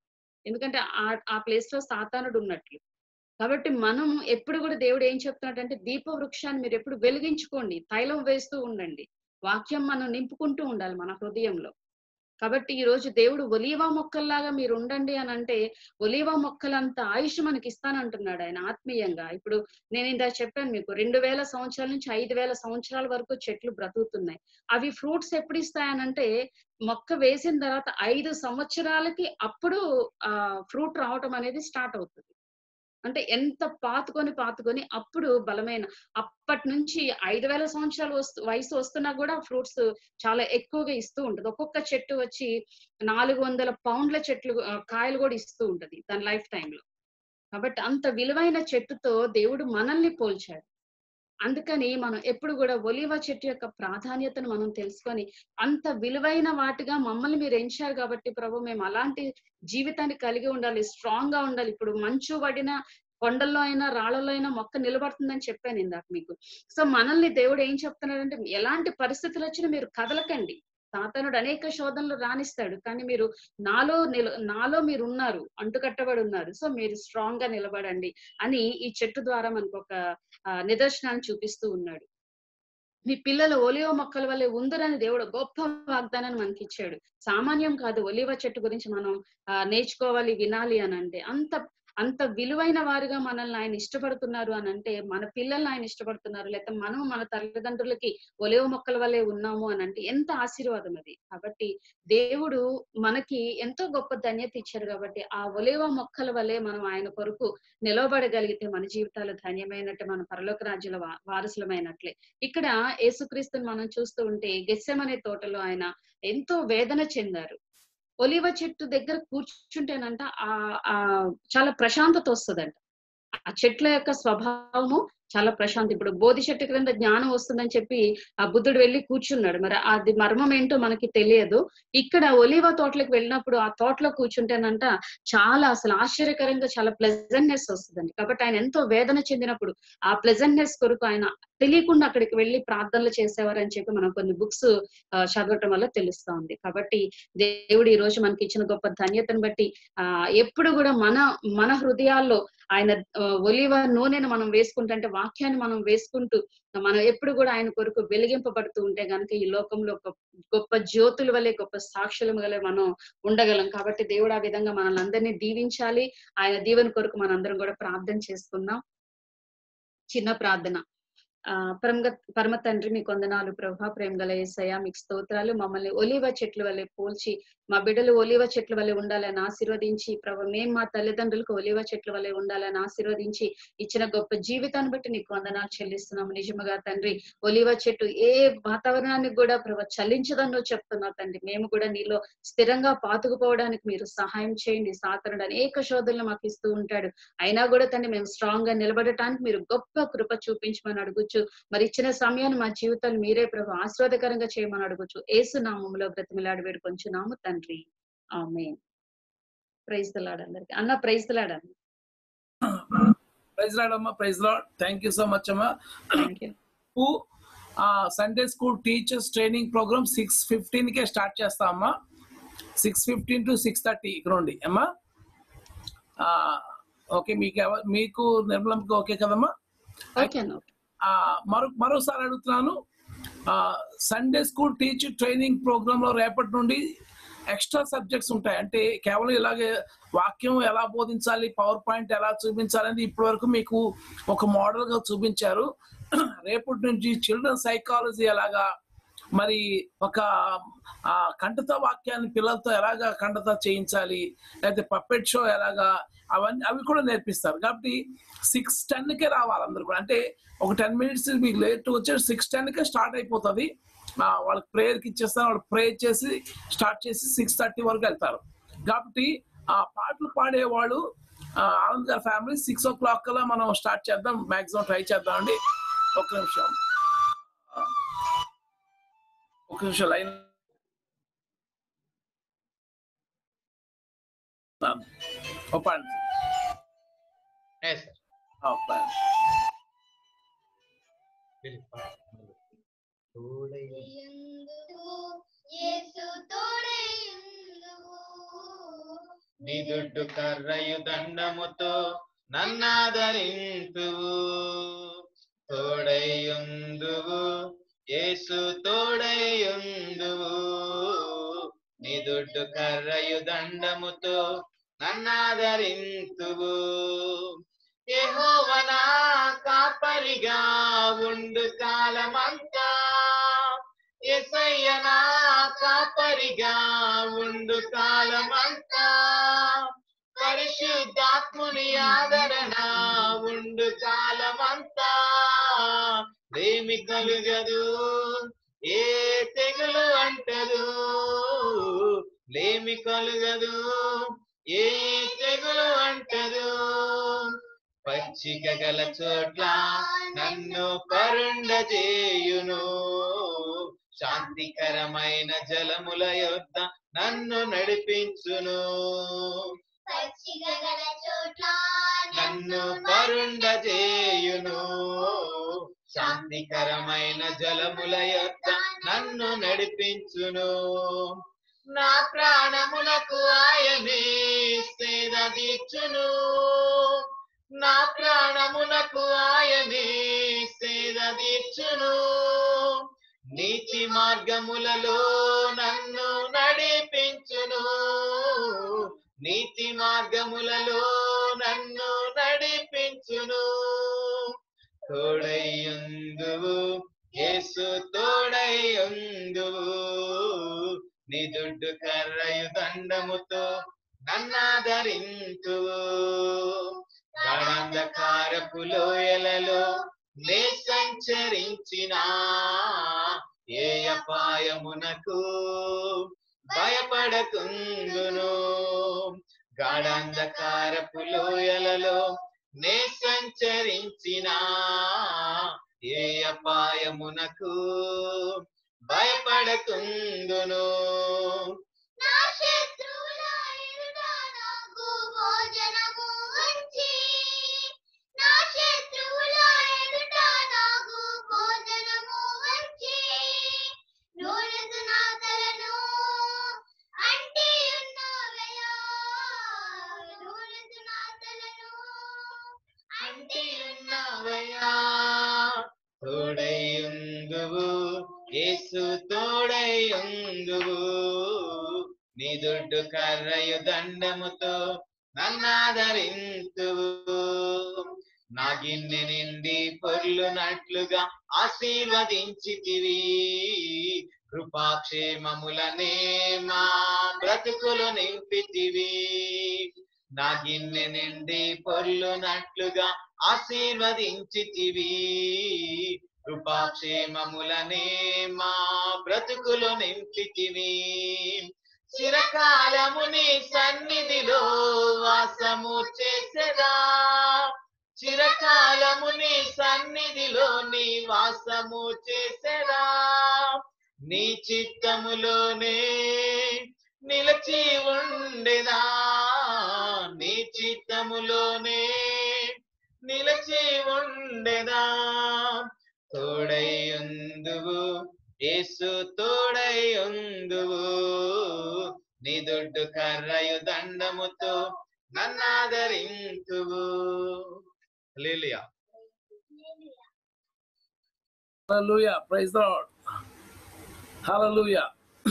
ఎందుకంటే ఆ ఆ ప్లేస్ లో సాతానుడు ఉన్నట్లు కాబట్టి మనం ఎప్పుడు కూడా దేవుడు ఏం చెప్తున్నాడంటే దీప వృక్షాన్ని మీరు ఎప్పుడు వెలిగించుకోండి తైలం వేస్తూ ఉండండి వాక్యం మనం నింపుకుంటూ ఉండాలి మన హృదయంలో కాబట్టి ఈ రోజు దేవుడు ఒలీవా మొక్కల్లాగా మీరు ఉండండి అని అంటే ఒలీవా మొక్కలంత ఆయుష్ మనకి ఇస్తానంటున్నాడు ఆయన ఆత్మీయంగా ఇప్పుడు నేను ఇందాక చెప్పాను మీకు రెండు వేల సంవత్సరాల నుంచి ఐదు వేల సంవత్సరాల వరకు చెట్లు బ్రతుకుతున్నాయి అవి ఫ్రూట్స్ ఎప్పుడు ఇస్తాయనంటే మొక్క వేసిన తర్వాత ఐదు సంవత్సరాలకి అప్పుడు ఆ ఫ్రూట్ రావటం అనేది స్టార్ట్ అవుతుంది అంటే ఎంత పాతుకొని పాతుకొని అప్పుడు బలమైన అప్పటి నుంచి ఐదు వేల సంవత్సరాలు వస్తు వయసు వస్తున్నా కూడా ఫ్రూట్స్ చాలా ఎక్కువగా ఇస్తూ ఉంటది ఒక్కొక్క చెట్టు వచ్చి నాలుగు వందల పౌండ్ల చెట్లు ఆ, కాయలు కూడా ఇస్తూ ఉంటది దాని లైఫ్ లో కాబట్టి అంత విలువైన చెట్టుతో దేవుడు మనల్ని పోల్చాడు అందుకని మనం ఎప్పుడు కూడా ఒలివ చెట్టు యొక్క ప్రాధాన్యతను మనం తెలుసుకొని అంత విలువైన వాటిగా మమ్మల్ని మీరు ఎంచారు కాబట్టి ప్రభు మేము అలాంటి జీవితాన్ని కలిగి ఉండాలి స్ట్రాంగ్ గా ఉండాలి ఇప్పుడు మంచు పడిన కొండల్లో అయినా రాళ్ళలో అయినా మొక్క నిలబడుతుందని చెప్పాను ఇందాక మీకు సో మనల్ని దేవుడు ఏం చెప్తున్నాడంటే ఎలాంటి పరిస్థితులు వచ్చినా మీరు కదలకండి సాతానుడు అనేక శోధనలు రాణిస్తాడు కానీ మీరు నాలో నిల నాలో మీరు ఉన్నారు అంటుకట్టబడి ఉన్నారు సో మీరు స్ట్రాంగ్ గా నిలబడండి అని ఈ చెట్టు ద్వారా మనకు ఒక ఆ, నిదర్శనాన్ని చూపిస్తూ ఉన్నాడు మీ పిల్లలు ఒలివ మొక్కల వల్లే ఉందరని దేవుడు గొప్ప వాగ్దానాన్ని మనకి ఇచ్చాడు సామాన్యం కాదు ఒలివ చెట్టు గురించి మనం ఆ, నేర్చుకోవాలి వినాలి అని అంటే అంత అంత విలువైన వారుగా మనల్ని ఆయన ఇష్టపడుతున్నారు అని అంటే మన పిల్లల్ని ఆయన ఇష్టపడుతున్నారు లేకపోతే మనం మన తల్లిదండ్రులకి ఒలివ మొక్కల వల్లే ఉన్నాము అని అంటే ఎంత ఆశీర్వాదం అది కాబట్టి దేవుడు మనకి ఎంతో గొప్ప ధన్యత ఇచ్చారు కాబట్టి ఆ ఒలివ మొక్కల వల్లే మనం ఆయన కొరకు నిలవబడగలిగితే మన జీవితాలు ధన్యమైనట్టు మన పరలోక రాజ్యాల వా- వారసులమైనట్లే ఇక్కడ యేసుక్రీస్తుని మనం చూస్తూ ఉంటే గెస్సెమనే తోటలో ఆయన ఎంతో వేదన చెందారు ఒలివ చెట్టు దగ్గర కూర్చుంటేనంట ఆ ఆ చాలా ప్రశాంతత వస్తుందంట ఆ చెట్ల యొక్క స్వభావము చాలా ప్రశాంతి ఇప్పుడు బోధి చెట్టు క్రింద జ్ఞానం వస్తుందని చెప్పి ఆ బుద్ధుడు వెళ్ళి కూర్చున్నాడు మరి అది మర్మం ఏంటో మనకి తెలియదు ఇక్కడ ఒలివ తోటలకు వెళ్ళినప్పుడు ఆ తోటలో కూర్చుంటేనంట చాలా అసలు ఆశ్చర్యకరంగా చాలా ప్లెజెంట్నెస్ వస్తుందండి కాబట్టి ఆయన ఎంతో వేదన చెందినప్పుడు ఆ ప్లెజెంట్నెస్ కొరకు ఆయన తెలియకుండా అక్కడికి వెళ్ళి ప్రార్థనలు చేసేవారని చెప్పి మనం కొన్ని బుక్స్ చదవటం వల్ల తెలుస్తా ఉంది కాబట్టి దేవుడు ఈ రోజు మనకి ఇచ్చిన గొప్ప ధన్యతను బట్టి ఆ ఎప్పుడు కూడా మన మన హృదయాల్లో ఆయన ఆ, ఒలివ నూనెను మనం వేసుకుంటుంటే వాక్యాన్ని మనం వేసుకుంటూ మనం ఎప్పుడు కూడా ఆయన కొరకు వెలిగింపబడుతూ ఉంటే గనుక ఈ లోకంలో ఒక గొప్ప జ్యోతుల వల్లే గొప్ప సాక్షుల వల్లే మనం ఉండగలం కాబట్టి దేవుడు ఆ విధంగా మనల్ని అందరినీ దీవించాలి ఆయన దీవెన కొరకు మనందరం కూడా ప్రార్థన చేసుకుందాం చిన్న ప్రార్థన ఆ పరమ పరమ తండ్రి మీ కొందనాలు ప్రభా ప్రేమ గల ఏసయ్య మీకు స్తోత్రాలు మమ్మల్ని ఒలివ చెట్ల వల్లే పోల్చి మా బిడ్డలు ఒలివ చెట్ల వల్లే ఉండాలని ఆశీర్వదించి ప్రభు మేము మా తల్లిదండ్రులకు ఒలివ చెట్ల వల్లే ఉండాలని ఆశీర్వదించి ఇచ్చిన గొప్ప జీవితాన్ని బట్టి నీకు వందనాలు చెల్లిస్తున్నాము నిజముగా తండ్రి ఒలివ చెట్టు ఏ వాతావరణానికి కూడా ప్రభు చలించదని నువ్వు చెప్తున్నావు తండ్రి మేము కూడా నీలో స్థిరంగా పాతుకుపోవడానికి మీరు సహాయం చేయండి సాతనుడు అనేక శోధనలు మాకు ఇస్తూ ఉంటాడు అయినా కూడా తండ్రి మేము స్ట్రాంగ్ గా నిలబడటానికి మీరు గొప్ప కృప చూపించమని అడుగుచ్చు మరి ఇచ్చిన సమయాన్ని మా జీవితాలు మీరే ప్రభు ఆస్వాదకరంగా చేయమని అడుగుచ్చు ఏసు నామంలో బ్రతిమిలాడి వేడుకొంచున్నాము తండ్రి ఆమె ప్రైజ్ తలాడు అందరికి అన్న ప్రైజ్ తలాడన్న ప్రైజ్ లాడ్ అమ్మా praise Lord thank you so much అమ్మా thank you Sunday school teachers training program six fifteen కే స్టార్ట్ చేస్తాం అమ్మా six fifteen to six thirty ఇక్కడ ఉండి అమ్మా ఓకే మీకు ఎవ- మీకు నిర్మలంకి ఓకే కదమ్మా ఓకే అన్న ఆ, మరో మరోసారి అడుగుతున్నాను Sunday school teacher training program లో రేపటి నుండి ఎక్స్ట్రా సబ్జెక్ట్స్ ఉంటాయి అంటే కేవలం ఇలాగే వాక్యం ఎలా బోధించాలి పవర్ పాయింట్ ఎలా చూపించాలి అనేది ఇప్పటి వరకు మీకు ఒక మోడల్ గా చూపించారు రేపటి నుంచి చిల్డ్రన్ సైకాలజీ ఎలాగా మరి ఒక ఆ కంఠత వాక్యాన్ని పిల్లలతో ఎలాగా కంఠత చేయించాలి లేకపోతే పప్పెట్ షో ఎలాగా అవన్నీ అవి కూడా నేర్పిస్తారు కాబట్టి సిక్స్ కే రావాలి అందరు కూడా అంటే ఒక టెన్ మినిట్స్ మీకు లేట్ వచ్చే సిక్స్ కే స్టార్ట్ అయిపోతుంది ఆ, వాళ్ళకి ప్రేయర్కి ఇచ్చేస్తారు వాళ్ళు ప్రేయర్ చేసి స్టార్ట్ చేసి సిక్స్ థర్టీ వరకు వెళ్తారు కాబట్టి ఆ పాటలు పాడేవాళ్ళు ఆ, ఆనంద్ గారి ఫ్యామిలీ సిక్స్ ఓ క్లాక్ కల్లా మనం స్టార్ట్ చేద్దాం మాక్సిమం ట్రై చేద్దాం అండి ఒక నిమిషం ఆ, ఒక నిమిషం line open yes open Yesu తోడైయుందువు నీ దుడ్డు కర్రయు దండముతో నన్నాదరింతువు తోడయుందువు యేసు తోడయుందువు నీ దుడ్డు కర్రయు దండముతో నన్నాదరింతువు యెహోవనా కాపరిగా ఉండు కాలమంతా ఎసయ్యనా కాపరిగా ఉండు కాలమంతా పరిశుద్ధాత్ముని ఆదరణ ఉండు కాలమంతా లేమి కలుగదు ఏ తెగులు అంటదు లేమి కలుగదు ఏ తెగులు అంటదు పచ్చిక గల చోట్ల నన్ను కరుండ చేయును శాంతికరమైన జలముల యొద్ద నన్ను నడిపించును పచ్చిగల చోట్ల నన్ను కరుండ చేయును శాంతికరమైన జలముల యొద్ద నన్ను నడిపించును నా ప్రాణమునకు ఆయనే సేద తీర్చును నా ప్రాణమునకు ఆయనే సేద తీర్చును నీతి మార్గములలో నన్ను నడిపించును నీతి మార్గములలో నన్ను నడిపించును తోడయ్యుందువు యేసు తోడయ్యుందువు నీ దుడ్డు కర్రయు దండముతో నన్నాదరింతువు గాఢంధకారపు లోయలలో నే సంచరించిన ఏ అపాయమునకు భయపడకుందును గాఢంధకారపు లోయలలో నే సంచరించిన ఏ అపాయమునకు భయపడకుందును నా శత్రువుల ఎదుట నాకు భోజనము ఉంచి నా శత్రువుల ఎదుట నాకు భోజనము ఉంచి నూనెతో నా తలను అంటి ఉన్నవయ్యా నూనెతో నా తలను అంటి ఉన్నవయ్యా తోడయ్యుందువు యేసు తోడయ్యుందువు నీ దుడ్డు కర్రయు దండముతో నన్నాదరింతువు నా గిన్నె నిండి పొర్లునట్లుగా ఆశీర్వదించితివి కృపాక్షేమములనే మా బ్రతుకులు నింపితివి నా గిన్నె నిండి పొర్లునట్లుగా ఆశీర్వదించితివి కృపాక్షేమములనే మా బ్రతుకులు నింపితివి చిరకాలము నీ సన్నిధిలో వాసము చేసెదా చిరకాలము నీ సన్నిధిలో నీ వాసము చేసెదా నీ చిత్తములోనే నిలచి ఉండేదా నీ చిత్తములోనే నిలచి ఉండేదా తోడయ్యుందువు యేసు తోడయ్యుందువు నీ దొడ్డు కర్రయు దండముతో నన్నాదరింతువు hallelujah hallelujah praise the Lord hallelujah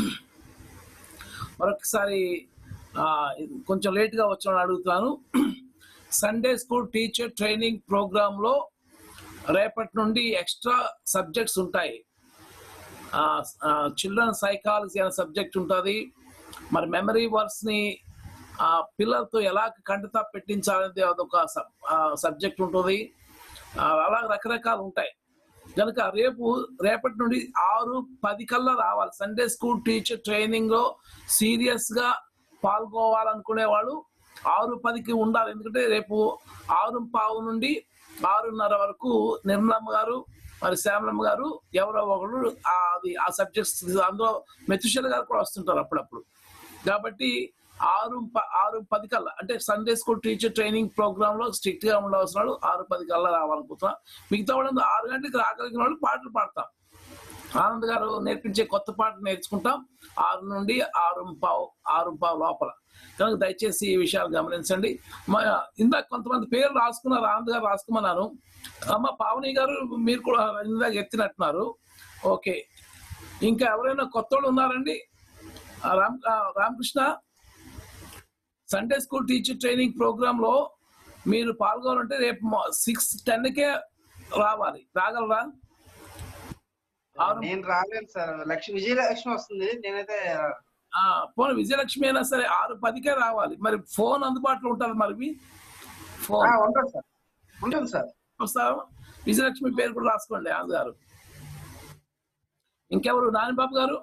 మరొకసారి ఆ, కొంచెం లేట్గా వచ్చిన అడుగుతాను సండే స్కూల్ టీచర్ ట్రైనింగ్ ప్రోగ్రాంలో రేపటి నుండి ఎక్స్ట్రా సబ్జెక్ట్స్ ఉంటాయి చిల్డ్రన్ సైకాలజీ అనే సబ్జెక్ట్ ఉంటుంది మరి మెమరీ వర్క్స్ని ఆ పిల్లలతో ఎలా కంటతా పెట్టించాలనేది అదొక సబ్జెక్ట్ ఉంటుంది ఆ, అలా రకరకాలు ఉంటాయి కనుక రేపు రేపటి నుండి ఆరు పది కల్లా రావాలి సండే స్కూల్ టీచర్ ట్రైనింగ్ లో సీరియస్ గా పాల్గొవాలనుకునే వాళ్ళు ఆరు పదికి ఉండాలి ఎందుకంటే రేపు ఆరు పావు నుండి ఆరున్నర వరకు నిర్మలమ్మ గారు మరి శ్యామలమ్మ గారు ఎవరో ఒకరు ఆ అది ఆ సబ్జెక్ట్స్ అందులో మెతుషల్ గారు కూడా వస్తుంటారు అప్పుడప్పుడు కాబట్టి ఆరు ప- ఆరు పది కల్లా అంటే Sunday school teacher training program లో స్ట్రిక్ట్ గా ఉండవలసిన వాళ్ళు ఆరు పది కల్లా రావాలనుకుంటున్నా మిగతా వాళ్ళు ఆరు గంటలకు రాగలిగిన వాళ్ళు పాటలు పాడతాం ఆనంద్ గారు నేర్పించే కొత్త పాట నేర్చుకుంటాం ఆరు నుండి ఆరు పావు ఆరు పావు లోపల కనుక దయచేసి ఈ విషయాలు గమనించండి మ- ఇందాక కొంతమంది పేర్లు రాసుకున్నారు ఆనంద్ గారు రాసుకుమన్నాను అమ్మ పావని గారు మీరు కూడా ఇందాక ఎత్తినట్టున్నారు ఓకే ఇంకా ఎవరైనా కొత్త వాళ్ళు ఉన్నారండి ఆ రామ్ ఆ Ramakrishna Sunday school teacher training program లో మీరు పాల్గొనాలంటే రేపు సిక్స్ టెన్ కే రావాలి రాగలరా ఆరు నేను రాలేను సార్ లక్ష్మి విజయలక్ష్మి వస్తుంది నేనైతే ఆ, పోనీ విజయలక్ష్మి అయినా సరే ఆరు పదికే రావాలి మరి ఫోన్ అందుబాటులో ఉంటుంది మరి మీ? ఫోన్ ఆ, ఉంటుంది సార్ ఉంటుంది సార్ వస్తారా విజయలక్ష్మి పేరు కూడా రాసుకోండి ఆనంద్ గారు ఇంకెవరు నానిబాబు గారు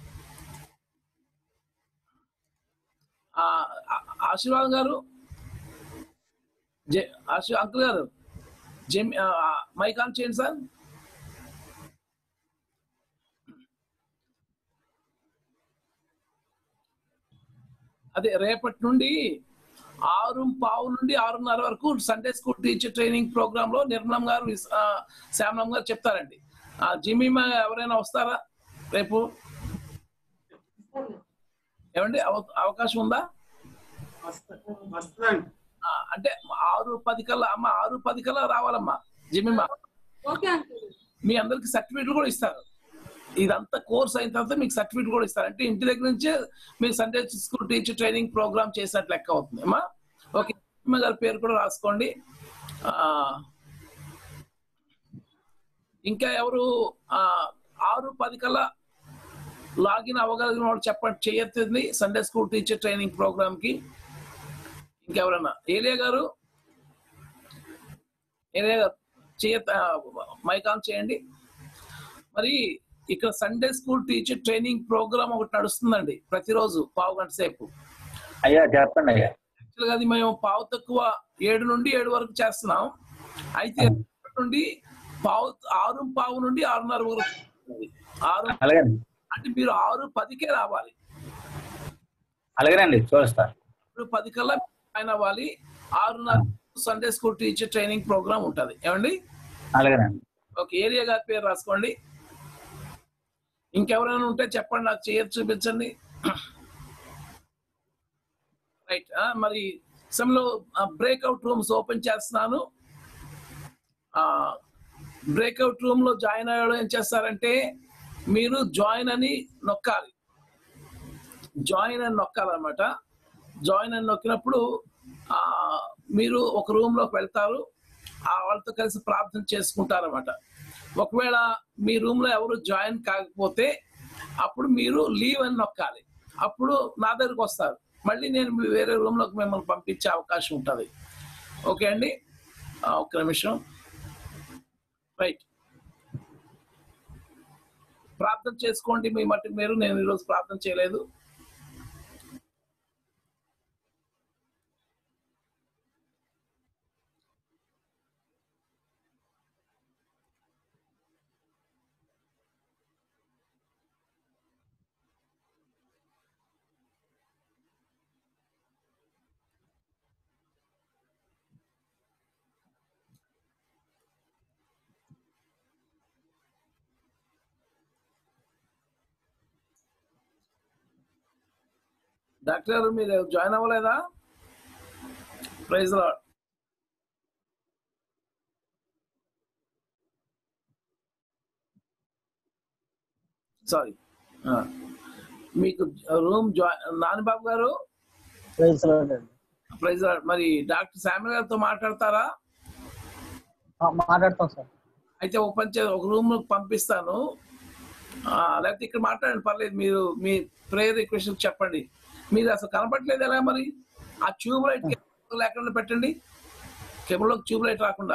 ఆ, ఆ- ఆశీర్వాదం గారు జే ఆశీ అంకుల్ గారు జెమ్ ఆ, ఆ, మైక్ ఆన్ చేయండి సార్ అదే రేపటి నుండి ఆరు పావు నుండి ఆరున్నర వరకు Sunday school teacher training program లో నిర్మలం గారు విస్- ఆ, శ్యామలం గారు చెప్తారండి ఆ జిమ్మిమా ఎవరైనా వస్తారా రేపు ఏమండి అవ- అవకాశం ఉందా వస్తుందండి ఆ, అంటే ఆరు పది కల్లా అమ్మ ఆరు పది కల్లా రావాలమ్మా జిమ్మిమా ఓకే అంకుల్ మీ అందరికి సర్టిఫికేట్ కూడా ఇస్తారు ఇదంతా కోర్స్ అయిన తర్వాత మీకు సర్టిఫికేట్ కూడా ఇస్తారు అంటే ఇంటి దగ్గర నుంచే మీరు Sunday school teacher training program చేసినట్లు లెక్క అవుతుంది అమ్మా ఓకే అమ్మ గారి పేరు కూడా రాసుకోండి ఆ, ఇంకా ఎవరు ఆ, ఆరు పది కల్లా లాగిన్ అవ్వగలిగిన వాళ్ళు చెప్పండి చేయొద్దండి Sunday school teacher training program కి ఇంకెవరన్నా ఏలియా గారు ఏలియా గారు చేయ మైక్ ఆన్ చేయండి మరి ఇక్కడ Sunday school teacher training program ఒకటి నడుస్తుందండి ప్రతిరోజు పావు గంట సేపు అయ్యా చెప్పండి అయ్యా యాక్చువల్ గా అది మేము పావు తక్కువ ఏడు నుండి ఏడు వరకు చేస్తున్నాం అయితే రేపటి నుండి పావు ఆరు పావు నుండి ఆరున్నర వరకు ఉంది. ఆరు అలాగే అంటే మీరు ఆరు పదికే రావాలి అలాగేనండి చూస్తా ఆరు పది కల్లా ఆయన అవ్వాలి ఆరున్నర Sunday school teacher training program ఉంటది ఏమండి అలాగేనండి ఒక ఏరియా గారి పేరు రాసుకోండి ఇంకెవరైనా ఉంటే చెప్పండి నాకు చేయొచ్చు చూపించండి రైట్ మరి సమయంలో బ్రేక్అవుట్ రూమ్స్ ఓపెన్ చేస్తున్నాను బ్రేక్అవుట్ రూమ్ లో జాయిన్ అయ్యడం ఏం చేస్తారంటే మీరు జాయిన్ అని నొక్కాలి జాయిన్ అని నొక్కాలన్నమాట జాయిన్ అని నొక్కినప్పుడు ఆ, మీరు ఒక రూమ్ లోకి వెళ్తారు ఆ వాళ్ళతో కలిసి ప్రార్థన చేసుకుంటారన్నమాట ఒకవేళ మీ రూమ్ లో ఎవరు జాయిన్ కాకపోతే అప్పుడు మీరు లీవ్ అని నొక్కాలి అప్పుడు నా దగ్గరకు వస్తారు మళ్ళీ నేను మీ వేరే రూమ్ లోకి మిమ్మల్ని పంపించే అవకాశం ఉంటుంది ఓకే అండి ఆ, ఒక్క నిమిషం రైట్ ప్రార్థన చేసుకోండి మీ మట్టి మీరు నేను ఈరోజు ప్రార్థన చేయలేదు డాక్టర్ గారు మీరు జాయిన్ అవ్వలేదా ప్రైజ్ లాడ్ సారీ మీకు room Nanibabu garu praise Lord అండి ప్రైజ్ లార్డ్ మరి డాక్టర్ శామ్యుల్ గారితో మాట్లాడతారా ఆ, మాట్లాడతాం సార్ అయితే ఒక పని చే- ఒక రూమ్ పంపిస్తాను ఆ, లేకపోతే ఇక్కడ మాట్లాడండి పర్లేదు మీరు మీ ప్రేయర్ రిక్వెస్ట్ చెప్పండి మీరు అసలు కనపట్లేదు ఎలా మరి ఆ ట్యూబ్ లైట్ లేకుండా పెట్టండి కెమెరాలోకి ట్యూబ్ లైట్ రాకుండా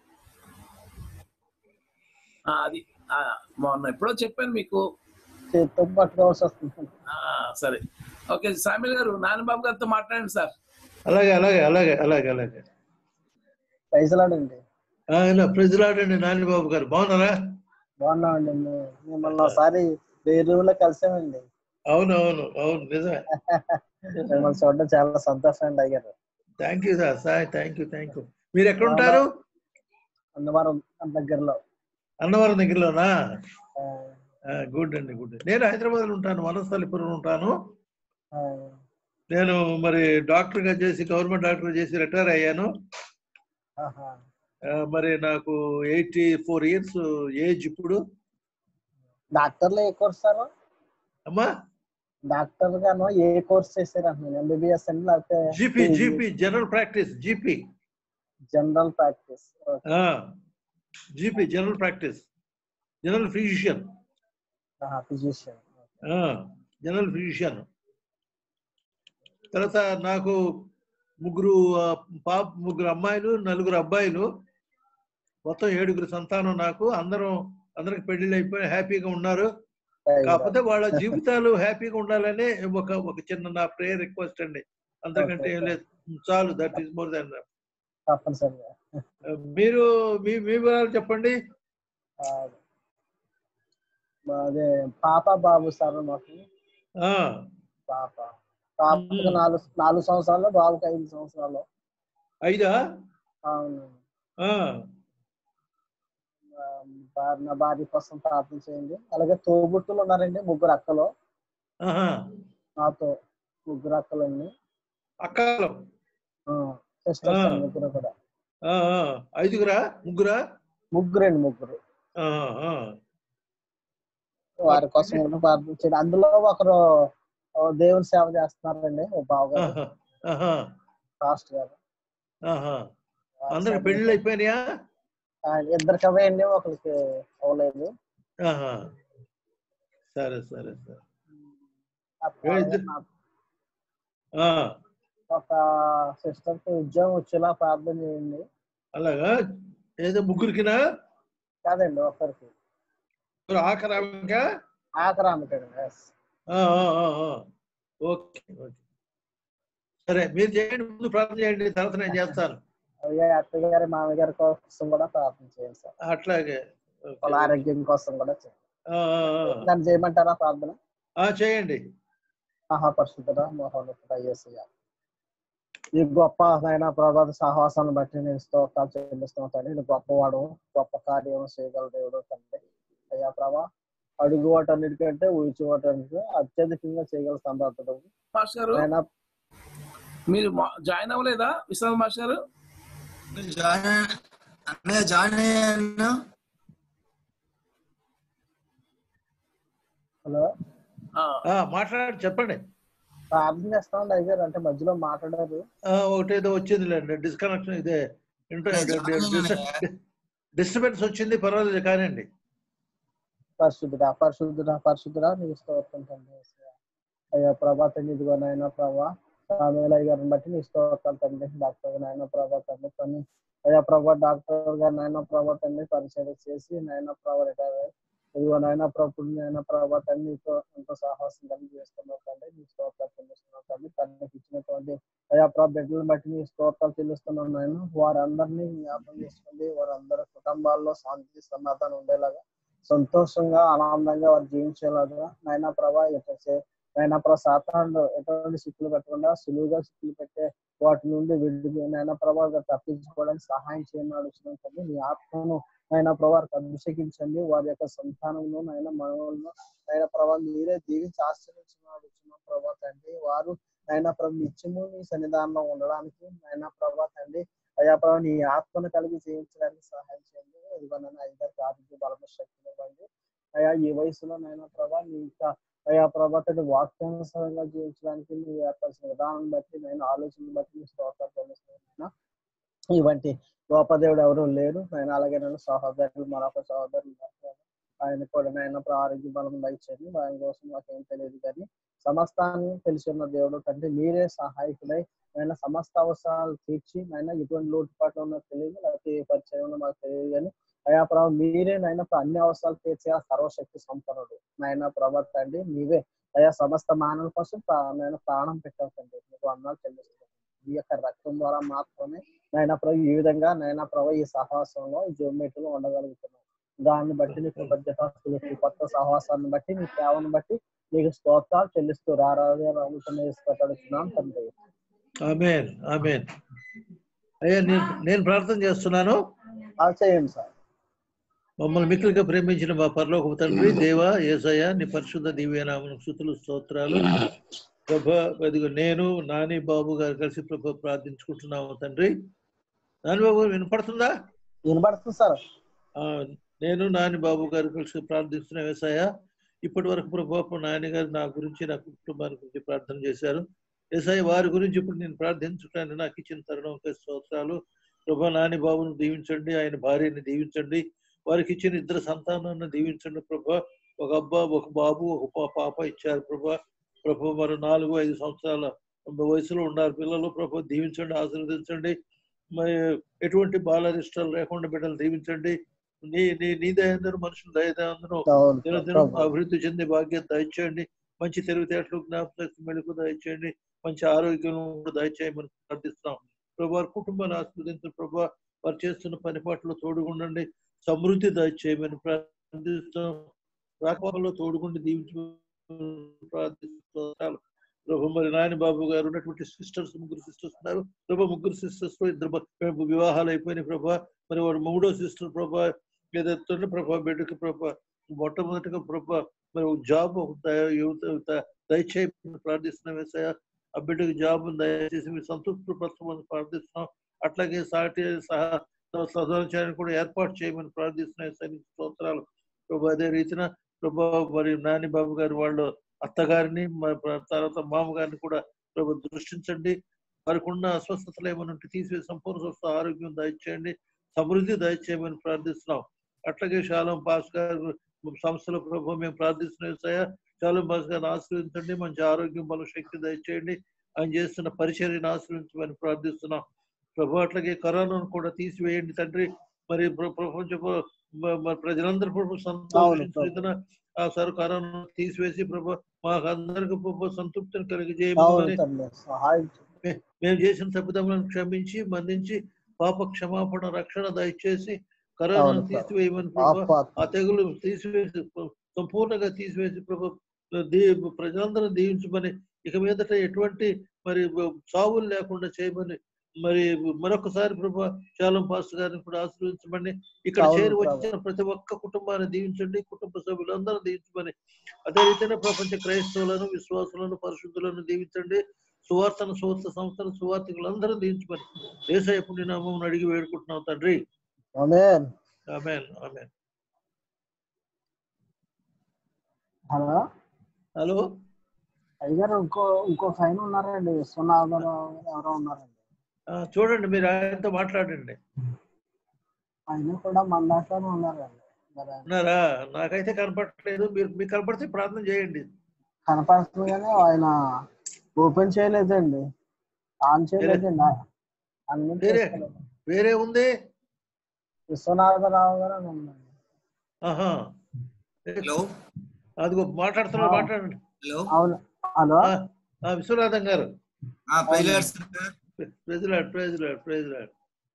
ఆ, అది ఆ, మొన్న ఎప్పుడో చెప్పాను మీకు చేతితో పట్టుకోవాల్సి వస్తుంది ఆ, సరే ఓకే సామిల్ గారు నాన్నబాబు గారితో మాట్లాడండి సార్ అలాగే అలాగే అలాగే అలాగే అలాగే ప్రైజ్ లార్డ్ అండి ఆయన ప్రజలాడండి నానిబాబు గారు బాగున్నారా బాగున్నామండి మేము మిమ్మల్ని ఒకసారి వేరే రూమ్ లో కలిసామండి అవును అవును అవును నిజమే మిమ్మల్ని చూడడం చాలా సంతోషం అండి అయ్యారు thank you sir sir thank you thank you మీరు ఎక్కడ ఉంటారు అన్నవరం దగ్గరలో అన్నవరం దగ్గరలోనా ఆ, గుడ్ అండి గుడ్ నేను హైదరాబాద్ లో ఉంటాను వనస్థలిపురం ఉంటాను ఆ, నేను మరి డాక్టర్ గా చేసి గవర్నమెంట్ డాక్టర్ చేసి రిటైర్ అయ్యాను ఆహా. ఆ, మరి నాకు ఎయిటీ ఫోర్ ఇయర్స్ ఏజ్ ఇప్పుడు డాక్టర్లు ఏ కోర్స్ సార్ అమ్మా డాక్టర్ గాను ఏ కోర్స్ చేశారు అంటున్నాను ఎంబీబీఎస్ అండి లేకపోతే GP GP general practice GP general practice GP general practice general physician physician general physician తర్వాత నాకు ముగ్గురు ఆ, పాప ముగ్గురు అమ్మాయిలు నలుగురు అబ్బాయిలు మొత్తం ఏడుగురు సంతానం నాకు అందరం అందరికి పెళ్లిళ్ళు అయిపోయి హ్యాపీగా ఉన్నారు కాకపోతే వాళ్ళ జీవితాలు హ్యాపీగా ఉండాలని ఒక ఒక చిన్న నా ప్రేయర్ రిక్వెస్ట్ అండి అంతకంటే ఏం లేదు చాలు దట్ ఈస్ మోర్ దాన్ తప్పనిసరిగా మీరు మీ మీ వివరాలు చెప్పండి ఆ, అదే పాప బాబు సార్ మాకు ఆ, పాప పాపకు నాలుగు నాలుగు సంవత్సరాలు బాబుకి ఐదు సంవత్సరాలు ఐదా అవును ఆ, ఆ, భార్య- నా భార్య కోసం ప్రార్థన చేయండి అలాగే తోబుట్టులు ఉన్నారండి ముగ్గురు అక్కలు ఆహా. నాతో ముగ్గురు అక్కలండి అక్కలు సిస్టర్స్ ఆ. ముగ్గురు కూడా ఆ, ఆ, ఐదుగురా ముగ్గురా ముగ్గురండి ముగ్గురు ఆ, ఆ. వారి కోసం కూడా ప్రార్థన చేయండి అందులో ఒకరు ఓ దేవుని సేవ చేస్తున్నారండి ఓ బావగారు ఆహా, ఆహా, పాస్ట్ గారు ఆహా. అందరికి పెళ్లిళ్ళు అయిపోయినాయా ఆ, ఇద్దరికి అవ్వండి ఒకరికి అవ్వలేదు ఆహా. సరే సరే సరే అట్లా ఇద్దరు- నాకు ఆ, ఒక సిస్టర్ కి ఉద్యోగం వచ్చేలా ప్రార్థన చేయండి అలాగా ఏదో ముగ్గురికినా కాదండి ఒకరికి ఆఖరామిగా ఆకరామికండి yes. ఓకే ఓకే సరే మీరు చేయండి ముందు ప్రార్థన చేయండి తర్వాత నేను చేస్తాను అలాగే అత్తయ్య గారి మామయ్య గారి కోసం కూడా ప్రార్థన చేయండి సార్ అట్లాగే ఓకే. వాళ్ళ ఆరోగ్యం కోసం కూడా చేయండి ఆ, ఆ, ఆ. దాన్ని చేయమంటారా ప్రార్థన ఆ, చేయండి మహాపరిశుద్ధుడ మహోన్నతుడ యేసయ్య ఈ గొప్ప నాయన ప్రభాత సాహసాన్ని బట్టి నేను స్తోత్రాలు చెల్లిస్తున్నాను తండ్రి నువ్వు గొప్పవాడు గొప్ప కార్యం చేయగల దేవుడు తండ్రి అయ్యా ప్రభా అడుగు వాటన్నిటికంటే ఊచి వాటన్నిటికంటే అత్యధికంగా చేయగల సమర్థుడు మాస్టర్ గారు నాయన మీరు మా- జాయిన్ అవ్వలేదా విశ్రాంత్ మాస్టర్ గారు జాయిన్ అన్నయ్య జాయిన్ అయ్యాను హలో ఆ, మాట్లాడి చెప్పండి ప్రార్థన చేస్తామండి అయ్యారు అంటే మధ్యలో మాట్లాడారు ఆ, ఒకటేదో వచ్చిందిలేండి డిస్కనెక్షన్ ఇదే డిస్టర్బెన్స్ వచ్చింది పర్వాలేదు కానివ్వండి పరిశుద్ధుడా పరిశుద్ధుడా పరిశుద్ధుడా నీకు స్తోత్రం తండ్రి యేసయ్య. అయ్యా ప్రభా తండ్రి ఇదిగో నాయన ప్రభా రామేలయ్య గారిని బట్టి నీ స్తోత్రాలు తండ్రి డాక్టర్ నాయన ప్రభా తండ్రి కొన్ని అయ్యా ప్రభా డాక్టర్ గారు నాయన ప్రభా తండ్రి పరిచయం చేసి నాయన ప్రభా రిటైర్ అయ్యి ఇదిగో నాయన ప్రభు నాయన ప్రభా తండ్రి నీతో ఎంతో సాహసం కలిగి చేస్తున్నావు తండ్రి నీ స్తోత్రాలు చెల్లిస్తున్నావు తండ్రి తండ్రికి ఇచ్చినటువంటి అయ్యా ప్రభా బిడ్డలను బట్టి నీ స్తోత్రాలు చెల్లిస్తున్నావు నాయన వారందరినీ జ్ఞాపకం చేసుకోండి వారందరి కుటుంబాల్లో శాంతి సమాధానం ఉండేలాగా సంతోషంగా ఆనందంగా వారు జీవించేలాగా నాయన ప్రభా ఎట్లా నాయన ప్రభా సాతాను ఎటువంటి సిక్కులు పెట్టకుండా సులువుగా సిక్కులు పెట్టే వాటి నుండి విడిగి నాయన ప్రభా తప్పించుకోవడానికి సహాయం చేయమని అడుగుతున్నాం తండ్రి నీ ఆత్మను నాయన ప్రభా వారికి అభిషేకించండి వారి యొక్క సంతానంలో నాయన మనవులను నాయన ప్రభా మీరే దీవించి ఆశ్రయించమని అడుగుతున్నాం ప్రభా తండ్రి వారు నాయన ప్రభు నిత్యము నీ సన్నిధానంలో ఉండడానికి నాయన ప్రభా తండ్రి అయ్యా ప్రభా నీ ఆత్మను కలిగి జీవించడానికి సహాయం చేయండి ఇదిగో నన్ను ఐదారు ఆరోగ్య బలమ శక్తిని ఇవ్వండి అయ్యా ఈ వయసులో నాయన ప్రభా నీ యొక్క అయ్యా ప్రభా తండ్రి వాక్యానుసారంగా జీవించడానికి నీ ఏర్పరిచిన విధానం బట్టి నేను ఆలోచన బట్టి నీ స్తోత్రాలు చెల్లిస్తున్నాను ఇవంటి గోపదేవుడు ఎవరు లేరు నేను అలాగే నేను సహోదరులు మరొక సహోదరులు ఉన్నారు. ఆయన కూడా నాయన ప్రభు ఆరోగ్య బలం దయచేయండి ఆయన కోసం నాకేం తెలియదు కానీ సమస్తాన్ని తెలిసి ఉన్న దేవుడు తండ్రి మీరే సహాయకుడై ఆయన సమస్త అవసరాలు తీర్చి ఆయన ఎటువంటి లోటుపాట్లు ఉన్నది తెలియదు లేకపోతే ఏ పరిచయం ఉన్నదో మాకు తెలియదు కానీ అయా ప్రభావ మీరే నాయన అన్ని అవసరాలు తీర్చే ఆ సర్వశక్తి సంపన్నుడు నాయన ప్రభా తండ్రి నీవే అయా సమస్త మానవ కోసం ప్రా- నాయన ప్రాణం పెట్టావు తండ్రి నీకు వందనాలు చెల్లిస్తున్నాను ఈ యొక్క రక్తం ద్వారా మాత్రమే నాయన ప్రభు ఈ విధంగా నాయన ప్రభు ఈ సహవాసంలో ఈ జోమేట్లో ఉండగలుగుతున్నాం దాన్ని బట్టి నీకు కృతజ్ఞతాస్తులు ఈ కొత్త సహవాసాన్ని బట్టి నీ సేవను బట్టి నీకు స్తోత్రాలు చెల్లిస్తూ రారాజే రాముతున్నాం తండ్రి ఆమెన్ ఆమెన్ అయ్యా నేను నేను ప్రార్థన చేస్తున్నాను అది చేయండి సార్ మమ్మల్ని మిక్కులుగా ప్రేమించిన మా పరలోక తండ్రి దేవ ఏసయ్య నీ పరిశుద్ధ దివ్యనామను స్థుతులు స్తోత్రాలు ప్రభ అదిగో నేను నాని బాబు గారు కలిసి ప్రభ ప్రార్థించుకుంటున్నాము తండ్రి నాని బాబు వినపడుతుందా వినపడుతుంది సార్ ఆ, నేను నాని బాబు గారు కలిసి ప్రార్థిస్తున్న వ్యవసాయ ఇప్పటి వరకు ప్రభు నాని గారు నా గురించి నా కుటుంబాన్ని గురించి ప్రార్థన చేశారు ఏసఐ వారి గురించి ఇప్పుడు నేను ప్రార్థించడానికి నాకు ఇచ్చిన తరుణం స్తోత్రాలు ప్రభా నాని బాబును దీవించండి ఆయన భార్యని దీవించండి వారికి ఇచ్చిన ఇద్దరు సంతానాన్ని దీవించండి ప్రభా ఒక అబ్బా ఒక బాబు ఒక పా- పాప ఇచ్చారు ప్రభా ప్రభు మరి నాలుగు ఐదు సంవత్సరాల వయసులో ఉన్నారు పిల్లలు ప్రభు దీవించండి ఆశీర్వదించండి మరి ఎటువంటి బాలరిష్టాలు లేకుండా బిడ్డలు దీవించండి నీ నీ నీ దయందరూ మనుషులు దయదందరూ అవును దినదినం ప్రభు. అభివృద్ధి చెందే భాగ్యం దయచేయండి మంచి తెలివితేటలు జ్ఞాపకశక్తి మెలకు దయచేయండి మంచి ఆరోగ్యం కూడా దయచేయమని ప్రార్థిస్తున్నాం ప్రభు వారి కుటుంబాన్ని ఆస్వాదించిన ప్రభు వారు చేస్తున్న పని పాటలు తోడుగుండండి సమృద్ధి దయచేయమని ప్రార్థిస్తున్నాం రాకపోకల్లో తోడుగుండి దీవించు ప్రార్థిస్తున్నాం ప్రభు మరి నాయన బాబు గారు ఉన్నటువంటి సిస్టర్స్ ముగ్గురు సిస్టర్స్ ఉన్నారు ప్రభు ముగ్గురు సిస్టర్స్ లో ఇద్దరు బ- వివాహాలు అయిపోయినాయి ప్రభా మరి వాడు మూడో సిస్టర్ ప్రభా ఏదైతే ప్రభా బిడ్డకి ప్రభా మొట్టమొదటిగా ప్రభా మరి ఒక జాబ్ ఒక దయ- యువత ద- దయచేయమని ప్రార్థిస్తున్నాం వేసయ్య ఆ బిడ్డకి జాబ్ దయచేసి మీరు సంతృప్తి పరచమని ప్రార్థిస్తున్నాం అట్లాగే సాటి సహా సదాచారాన్ని కూడా ఏర్పాటు చేయమని ప్రార్థిస్తున్నాం సైనిక స్తోత్రాలు ప్రభు అదే రీతిన ప్రభు మరి నాని బాబు గారు వాళ్ళు అత్తగారిని మరి ప్ర- తర్వాత మామగారిని కూడా ప్రభు దృష్టించండి వారికి ఉన్న అస్వస్థతలు ఏమైనా ఉంటే తీసివేసి సంపూర్ణ స్వస్థ ఆరోగ్యం దయచేయండి సమృద్ధి దయచేయమని ప్రార్థిస్తున్నాం అట్లాగే శాలం పాస్ గారు సంస్థల ప్రభు మేము ప్రార్థిస్తున్నాం సార్ శాలం పాస్ గారిని ఆశ్రయించండి మంచి ఆరోగ్యం బల శక్తి దయచేయండి ఆయన చేస్తున్న పరిచర్యను ఆశ్రయించమని ప్రార్థిస్తున్నాం ప్రభు అట్లాగే కరోనాను కూడా తీసివేయండి తండ్రి మరి ప్ర- ప్రపంచ ప్ర- మ- మ- ప్రజలందరూ ప్రభు సంతోషించిన ఆ సార్ కరోనా తీసివేసి ప్రభు మాకు అందరికి ప్రభు సంతృప్తిని అవును కలిగజేయమని తండ్రి సహాయం మే- మేము చేసిన తప్పిదములను క్షమించి మన్నించి పాప క్షమాపణ రక్షణ దయచేసి కరోనాను అవును ప్రభు. తీసివేయమని ప్రభు పాప ఆ తెగులు తీసివేసి ప్ర- సంపూర్ణంగా తీసివేసి ప్రభు దీ ప్రజలందరూ దీవించమని ఇక మీదట ఎటువంటి మరి సావులు లేకుండా చేయమని మరి మరొకసారి ప్రభు శాలం పాస్టర్ గారిని కూడా ఆశీర్వించమని ఇక్కడ అవును చేరి ప్రభు. వచ్చిన ప్రతి ఒక్క కుటుంబాన్ని దీవించండి కుటుంబ సభ్యులందరూ దీవించమని అదే రీతిన ప్రపంచ క్రైస్తవులను విశ్వాసులను పరిశుద్ధులను దీవించండి సువార్తను సువార్త సంస్థలు సువార్తికులందరూ దీవించమని దేశ పుణ్య నామం అడిగి వేడుకుంటున్నాం తండ్రి amen amen amen hello hello అయ్యగారు ఇంకో ఇంకొక ఆయన ఉన్నారండి విశ్వనాథరావు గారు ఎవరో ఉన్నారండి ఆ, చూడండి మీరు ఆయనతో మాట్లాడండి ఆయన కూడా మన దాంట్లోనే ఉన్నారండి మరి ఆయన ఉన్నారా నాకైతే కనపడట్లేదు మీరు మీకు కనపడితే ప్రార్థన చేయండి కనపడుతుంది కానీ ఆయన ఓపెన్ చేయలేదండి ఆన్ చేయలేదండి అన్నిటి వేరే వేరే ఉంది విశ్వనాథరావు గారు అని ఉందండి ఆహా హలో అదిగో మాట్లాడుతున్నారు ఆ. మాట్లాడండి హలో అవును హలో ఆ, ఆ, విశ్వనాథం గారు praise praise Lord praise Lord praise Lord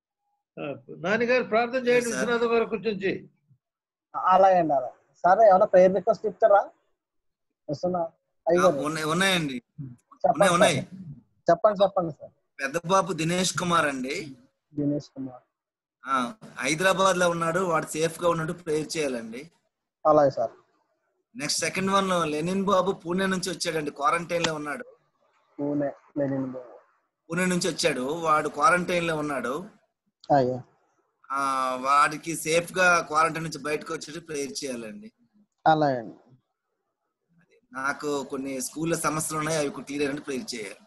Nani గారు ప్రార్థన చేయండి Yes, sir. విశ్వనాథం గారు గురించి అలాగే అండి అలా సరే ఏమైనా ప్రేయర్ రిక్వెస్ట్ ఇస్తారా విశ్వనాథ్ అయ్యారు ఉన్నాయి ఉన్నాయండి చెప్పండి ఉన్నాయి సార్. ఉన్నాయి చెప్పండి చెప్పండి సార్ పెద్ద బాబు దినేష్ కుమార్ అండి దినేష్ కుమార్ ఆ, హైదరాబాద్ లో ఉన్నాడు వాడు సేఫ్ గా ఉన్నట్టు ప్రేయర్ చేయాలండి అలాగే sir next second one Lenin Babu Pune నుంచి వచ్చాడండి క్వారంటైన్ లో ఉన్నాడు పూణే లెనిన్ బాబు పూణే నుంచి వచ్చాడు వాడు క్వారంటైన్ లో ఉన్నాడు అయ్యా ఆ వాడికి సేఫ్ గా క్వారంటైన్ నుంచి బయటకు వచ్చి ప్రేయర్ చేయాలండి అలాగే అండి నాకు కొన్ని స్కూల్లో సమస్యలు ఉన్నాయి అవి క్లియర్ అంటే ప్రేయర్ చేయాలి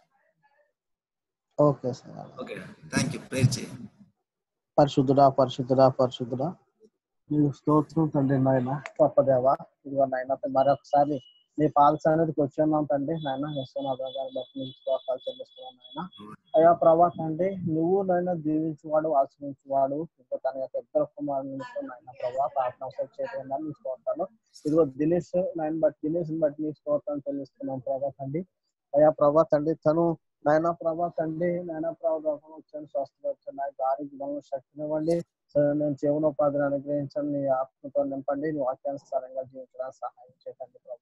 okay sir okay thank you prayer చేయండి పరిశుద్ధుడా పరిశుద్ధుడా పరిశుద్ధుడా నీకు స్తోత్రం తండ్రి నాయన గొప్పదేవా ఇదిగో నాయన మరొకసారి నీ పాల సన్నిధికి వచ్చి ఉన్నాం తండ్రి నాయన విశ్వనాథ గారి బట్టి నీకు స్తోత్రాలు చెల్లిస్తున్నాం నాయన అయ్యా ప్రభా తండ్రి నువ్వు నాయన దీవించువాడు ఆశ్రయించువాడు ఇంకా తన యొక్క ఇద్దరు కుమారులతో నాయన ప్రభా ప్రార్థన చేయడం నీ స్తోత్రాలు ఇదిగో దినేష్ నాయన బట్టి దినేష్ బట్టి నీ స్తోత్రం చెల్లిస్తున్నాం ప్రభా తండ్రి అయ్యా ప్రభా తండ్రి తను నాయన ప్రభా తండ్రి నాయన ప్రభా వచ్చాను స్వస్థత వచ్చాను నాకు ఆరోగ్యం శక్తినివ్వండి సరే నేను జీవనోపాధిని అనుగ్రహించండి నీ ఆత్మతో నింపండి నీ వాక్యానుసారంగా జీవించడానికి సహాయం చేయండి ప్రభా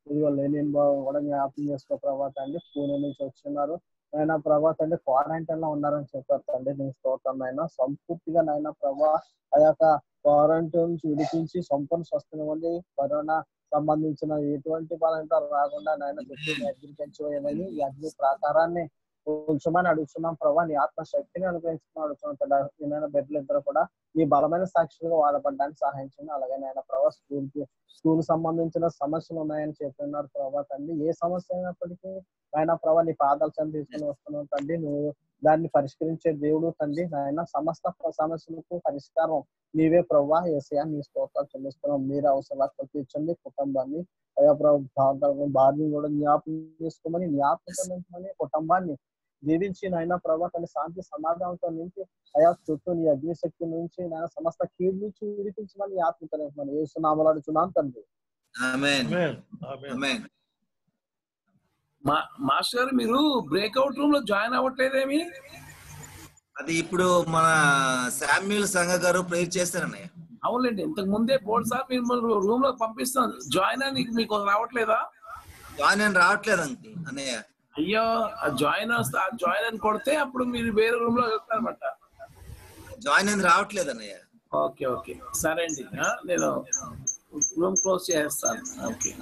ఇదిగో లేని కూడా జ్ఞాపకం చేసుకో ప్రభా తండ్రి పూణే నుంచి వచ్చిన్నారు నాయన ప్రభా తండ్రి క్వారంటైన్ లో ఉన్నారని చెప్పారు తండ్రి నేను స్తోత్రం నాయన సంపూర్తిగా నాయన ప్రభా ఆ యొక్క క్వారంటైన్ నుంచి విడిపించి సంపూర్ణ స్వస్థనివ్వండి కరోనా సంబంధించిన ఎటువంటి బాధంతా రాకుండా నాయన చుట్టూ అగ్ని పెంచివేయమని ఈ అగ్ని ప్రాకారాన్ని ఉంచమని అడుగుతున్నాం ప్రభా నీ ఆత్మ శక్తిని అనుగ్రహించుకుని అడుగుతున్నాం కదా నేను బిడ్డలు ఇద్దరు కూడా ఈ బలమైన సాక్షులుగా వాడబడ్డానికి సహాయం చేయండి అలాగే నాయన ప్రభా స్కూల్ కి స్కూల్ సంబంధించిన సమస్యలు ఉన్నాయని చెప్తున్నారు ప్రభా తండ్రి ఏ సమస్య అయినప్పటికీ నాయన ప్రభా నీ పాదాలు చెంది తీసుకుని వస్తున్నావు తండ్రి నువ్వు దాన్ని పరిష్కరించే దేవుడు తండ్రి నాయన సమస్త సమస్యలకు పరిష్కారం నీవే ప్రభా ఏసయా నీ స్తోత్రాలు చెల్లిస్తున్నాం మీరు అవసరాలు తీర్చండి కుటుంబాన్ని అయ్యా ప్రభు భార్యని కూడా జ్ఞాపకం చేసుకోమని జ్ఞాపకం కుటుంబాన్ని జీవించి నాయన ప్రభా తన శాంతి సమాధానంతో నింపి అయా చుట్టూ నీ అగ్నిశక్తి నుంచి నాయన సమస్త కీడు నుంచి విడిపించమని ఆత్మతనే మనం ఏసునామలు అడుగుతున్నాం తండ్రి ఆమేన్ ఆమేన్ మా మాస్టర్ గారు మీరు బ్రేక్అవుట్ రూమ్ లో జాయిన్ అవ్వట్లేదేమి అది ఇప్పుడు మన శామ్యుల్ సంఘ గారు ప్రేర్ చేస్తారన్నయ్య అవునండి ఇంతకు ముందే బోర్డు సార్ మీరు రూమ్ లో పంపిస్తాను జాయిన్ అని మీకు రావట్లేదా జాయిన్ అని రావట్లేదు అంకుల్ అన్నయ్య అయ్యో ఆ జాయిన్ వస్తే ఆ జాయిన్ అని కొడితే అప్పుడు మీరు వేరే రూమ్ లో వెళ్తారన్నమాట జాయిన్ అని రావట్లేదు అన్నయ్య ఓకే ఓకే సరే అండి ఆ, నేను రూమ్ క్లోజ్ చేస్తాను ఓకే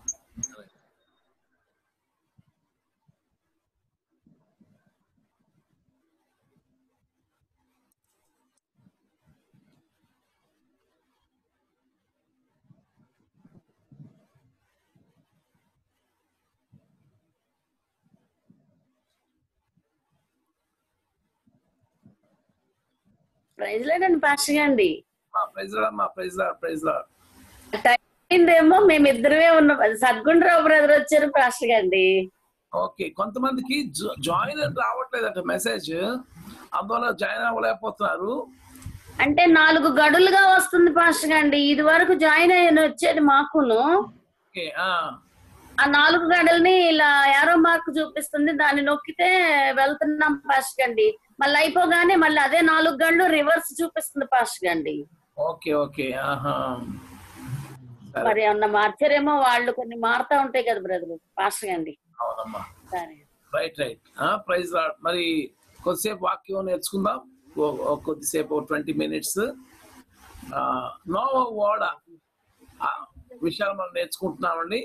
ప్రైజ్ లేదండి పాస్టర్ అండి ప్రైజ్ అమ్మా ప్రైజ్ ప్రైజ్ అయిందేమో మేమిద్దరమే ఉన్నాం సద్గుండ్రావు బ్రదర్ వచ్చారు పాస్టర్ అండి ఓకే కొంతమందికి జాయిన్ అని రావట్లేదట మెసేజ్ అందువల్ల జాయిన్ అవ్వలేకపోతున్నారు అంటే నాలుగు గడులుగా వస్తుంది పాస్టర్ అండి ఇది వరకు జాయిన్ అయ్యాను వచ్చేది మాకును ఓకే ఆ ఆ నాలుగు గడుల్ని ఇలా యారో మార్క్ చూపిస్తుంది దాన్ని నొక్కితే వెళ్తున్నాం పాస్టర్ అండి మళ్ళీ అయిపోగానే మళ్ళీ అదే నాలుగు గంటలు రివర్స్ చూపిస్తుంది పాస్టర్ అండి ఓకే ఓకే ఆహా సరే మరి ఏమన్నా మార్చారేమో వాళ్ళు కొన్ని మారుతా ఉంటాయి కదా బ్రదర్ పాస్టర్ అండి అవునమ్మా సరే రైట్ రైట్ ప్రైజ్ మరి కొద్దిసేపు వాక్యం నేర్చుకుందాం ఓ- ఓ కొద్దిసేపు ట్వంటీ మినిట్స్ నో ఓడ ఆ విషయాలు మనం నేర్చుకుంటున్నామండి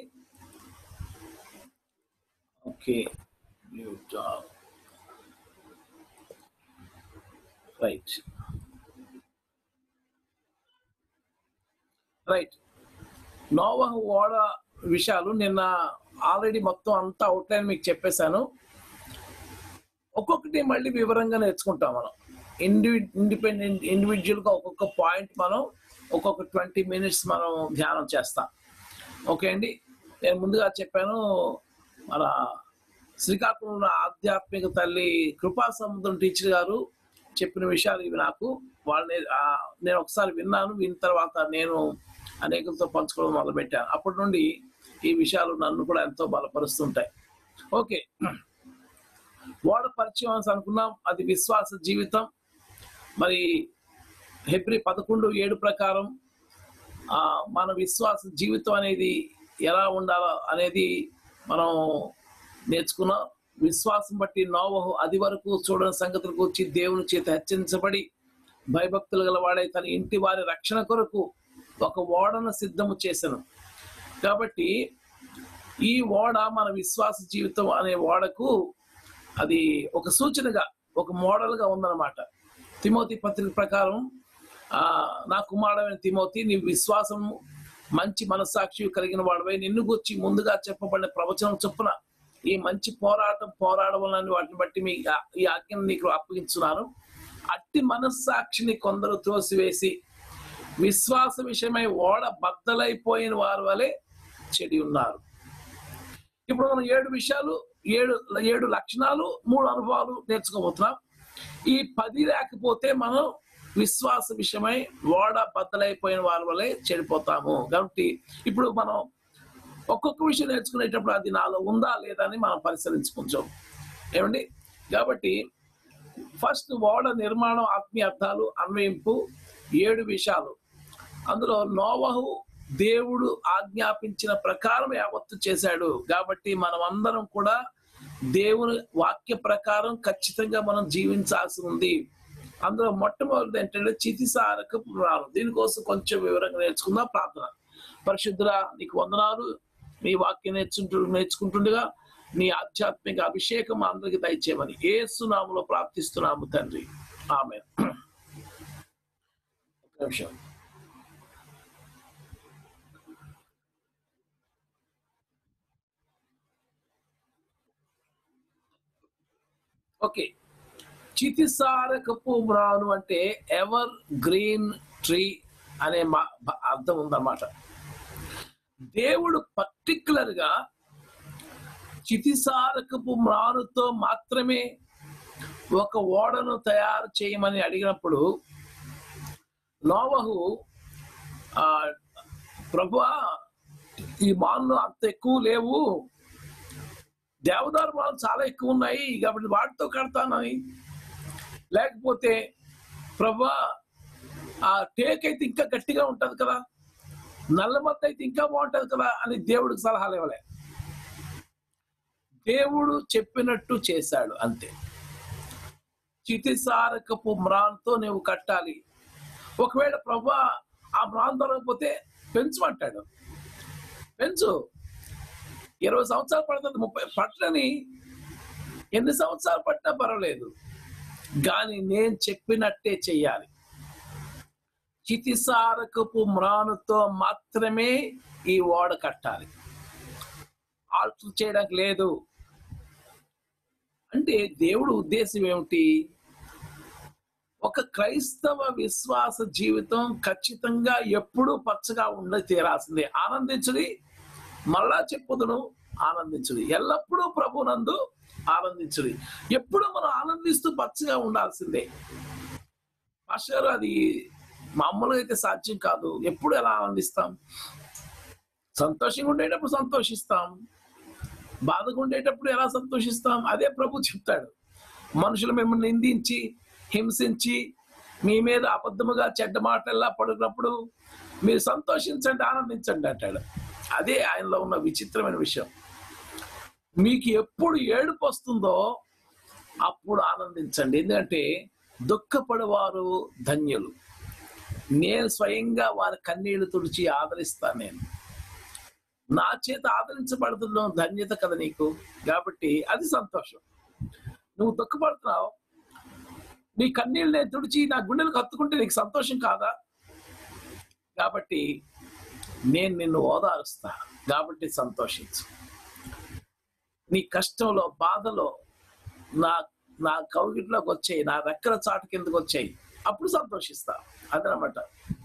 ఓకే రైట్ రైట్ నోవహు ఓడ విషయాలు నిన్న ఆల్రెడీ మొత్తం అంతా అవుట్లైన్ మీకు చెప్పేశాను ఒక్కొక్కటి మళ్ళీ వివరంగా నేర్చుకుంటాం మనం ఇండివి ఇండిపెండెంట్ ఇండివిజువల్ గా ఒక్కొక్క పాయింట్ మనం ఒక్కొక్క ట్వంటీ మినిట్స్ మనం ధ్యానం చేస్తాం ఓకే అండి నేను ముందుగా చెప్పాను మన శ్రీకాకుళంలో ఆధ్యాత్మిక తల్లి కృపా సముద్రం టీచర్ గారు చెప్పిన విషయాలు ఇవి నాకు వాళ్ళని ఆ, నేను ఒకసారి విన్నాను విన్న తర్వాత నేను అనేకులతో పంచుకోవడం మొదలుపెట్టాను అప్పటి నుండి ఈ విషయాలు నన్ను కూడా ఎంతో బలపరుస్తుంటాయి ఓకే ఓడ పరిచయం అని అనుకున్నాం అది విశ్వాస జీవితం మరి హెబ్రి పదకొండు ఏడు ప్రకారం ఆ, మన విశ్వాస జీవితం అనేది ఎలా ఉండాలో అనేది మనం నేర్చుకున్నాం విశ్వాసం బట్టి నోవహు అది వరకు చూడని సంగతుల గురించి దేవుని చేత హెచ్చరించబడి భయభక్తులు గలవాడే తన ఇంటి వారి రక్షణ కొరకు ఒక ఓడను సిద్ధము చేశాను కాబట్టి ఈ ఓడ మన విశ్వాస జీవితం అనే ఓడకు అది ఒక సూచనగా ఒక మోడల్ గా ఉందన్నమాట తిమోతి పత్రిక ప్రకారం ఆ నా కుమారుడైన తిమోతి నీ విశ్వాసం మంచి మనస్సాక్షి కలిగిన వాడివై నిన్ను గురించి ముందుగా చెప్పబడిన ప్రవచనం చొప్పున ఈ మంచి పోరాటం పోరాడవాలని వాటిని బట్టి మీ ఈ ఆజ్ఞను నీకు అప్పగించున్నాను అట్టి మనస్సాక్షిని కొందరు త్రోసివేసి విశ్వాస విషయమై ఓడ బద్దలైపోయిన వారి వలె చెడి ఉన్నారు ఇప్పుడు మనం ఏడు విషయాలు ఏడు ఏడు లక్షణాలు మూడు అనుభవాలు నేర్చుకోబోతున్నాం ఈ పది లేకపోతే మనం విశ్వాస విషయమై ఓడ బద్దలైపోయిన వారి వలె చెడిపోతాము కాబట్టి ఇప్పుడు మనం ఒక్కొక్క విషయం నేర్చుకునేటప్పుడు అది నాలో ఉందా లేదా అని మనం పరిశీలించుకుంటాం ఏమండి కాబట్టి ఫస్ట్ ఓడ నిర్మాణం ఆత్మీయ అర్థాలు అన్వయింపు ఏడు విషయాలు అందులో నోవహు దేవుడు ఆజ్ఞాపించిన ప్రకారం యావత్తు చేశాడు కాబట్టి మనం అందరం కూడా దేవుని వాక్య ప్రకారం ఖచ్చితంగా మనం జీవించాల్సి ఉంది అందులో మొట్టమొదటి ఏంటంటే చితిసారక పురాణం దీనికోసం కొంచెం వివరంగా నేర్చుకుందాం ప్రార్థన పరిశుద్ధురా నీకు వందనాలు నీ వాక్యం నేర్చుకుంటు నేర్చుకుంటుండగా నీ ఆధ్యాత్మిక అభిషేకం మా అందరికి దయచేయమని ఏసునాములో ప్రార్థిస్తున్నాము తండ్రి ఆమె నిమిషం ఓకే చితిసారకపు మ్రాను అంటే ఎవర్ గ్రీన్ ట్రీ అనే మా బ- అర్థం ఉందన్నమాట దేవుడు పర్టికులర్ గా చితిసారకపు మ్రానుతో మాత్రమే ఒక ఓడను తయారు చేయమని అడిగినప్పుడు నోవహు ఆ ప్రభువా ఈ మాన్లు అంత ఎక్కువ లేవు దేవదారు మాలు చాలా ఎక్కువ ఉన్నాయి కాబట్టి వాటితో కడతానని లేకపోతే ప్రభా ఆ టేక్ అయితే ఇంకా గట్టిగా ఉంటది కదా నల్లమత్త అయితే ఇంకా బాగుంటది కదా అని దేవుడికి సలహాలు ఇవ్వలే దేవుడు చెప్పినట్టు చేశాడు అంతే చితిసారకపు మ్రాన్తో నువ్వు కట్టాలి ఒకవేళ ప్రభా ఆ మ్రాన్ దొరకకపోతే పెంచమంటాడు పెంచు ఇరవై సంవత్సరాలు పడుతుంది ముప్పై పట్టని ఎన్ని సంవత్సరాలు పట్టినా పర్వాలేదు కానీ నేను చెప్పినట్టే చెయ్యాలి చితిసారకపు మ్రానుతో మాత్రమే ఈ ఓడ కట్టాలి ఆల్టర్ చేయడానికి లేదు అంటే దేవుడు ఉద్దేశం ఏమిటి ఒక క్రైస్తవ విశ్వాస జీవితం ఖచ్చితంగా ఎప్పుడూ పచ్చగా ఉండి తీరాల్సిందే ఆనందించుడి మళ్ళా చెప్పుదును ఆనందించుడి ఎల్లప్పుడూ ప్రభునందు ఆనందించుడి ఎప్పుడు మనం ఆనందిస్తూ పచ్చగా ఉండాల్సిందే మాస్టర్ అది మామూలుగా అయితే సాధ్యం కాదు ఎప్పుడు ఎలా ఆనందిస్తాం సంతోషంగా ఉండేటప్పుడు సంతోషిస్తాం బాధగా ఉండేటప్పుడు ఎలా సంతోషిస్తాం అదే ప్రభు చెప్తాడు మనుషులు మిమ్మల్ని నిందించి హింసించి మీ మీద అబద్ధముగా చెడ్డ మాటల్లా పడుకున్నప్పుడు మీరు సంతోషించండి ఆనందించండి అంటాడు అదే ఆయనలో ఉన్న విచిత్రమైన విషయం మీకు ఎప్పుడు ఏడుపు వస్తుందో అప్పుడు ఆనందించండి ఎందుకంటే దుఃఖపడేవారు ధన్యులు నేను స్వయంగా వారి కన్నీళ్లు తుడిచి ఆదరిస్తాను నేను నా చేత ఆదరించబడుతున్న ధన్యత కదా నీకు కాబట్టి అది సంతోషం నువ్వు దుఃఖపడుతున్నావు నీ కన్నీళ్ళు నేను తుడిచి నా గుండెలకు హత్తుకుంటే నీకు సంతోషం కాదా కాబట్టి నేను నిన్ను ఓదారుస్తా కాబట్టి సంతోషించు నీ కష్టంలో బాధలో నా నా కౌగిట్లోకి వచ్చాయి నా రెక్కల చాటు కిందకు వచ్చాయి అప్పుడు సంతోషిస్తా అదనమాట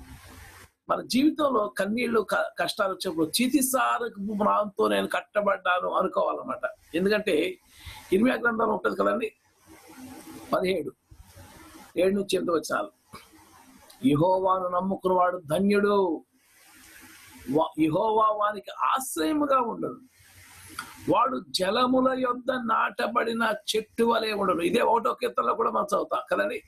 మన జీవితంలో కన్నీళ్లు క- కష్టాలు వచ్చినప్పుడు చితిసారపు మ్రాంతో నేను కట్టబడ్డాను అనుకోవాలన్నమాట ఎందుకంటే ఇరిమియా గ్రంథం ఉంటుంది కదండి పదిహేడు ఏడు నుంచి ఎంత వచ్చినారు యహోవాను నమ్ముకున్నవాడు ధన్యుడు వా- యెహోవా వానికి ఆశ్రయముగా ఉండడు వాడు జలముల యొద్ద నాటబడిన చెట్టు వలె ఉండడు ఇదే ఒకటో కీర్తనలో కూడా మనం చదువుతాం కదండి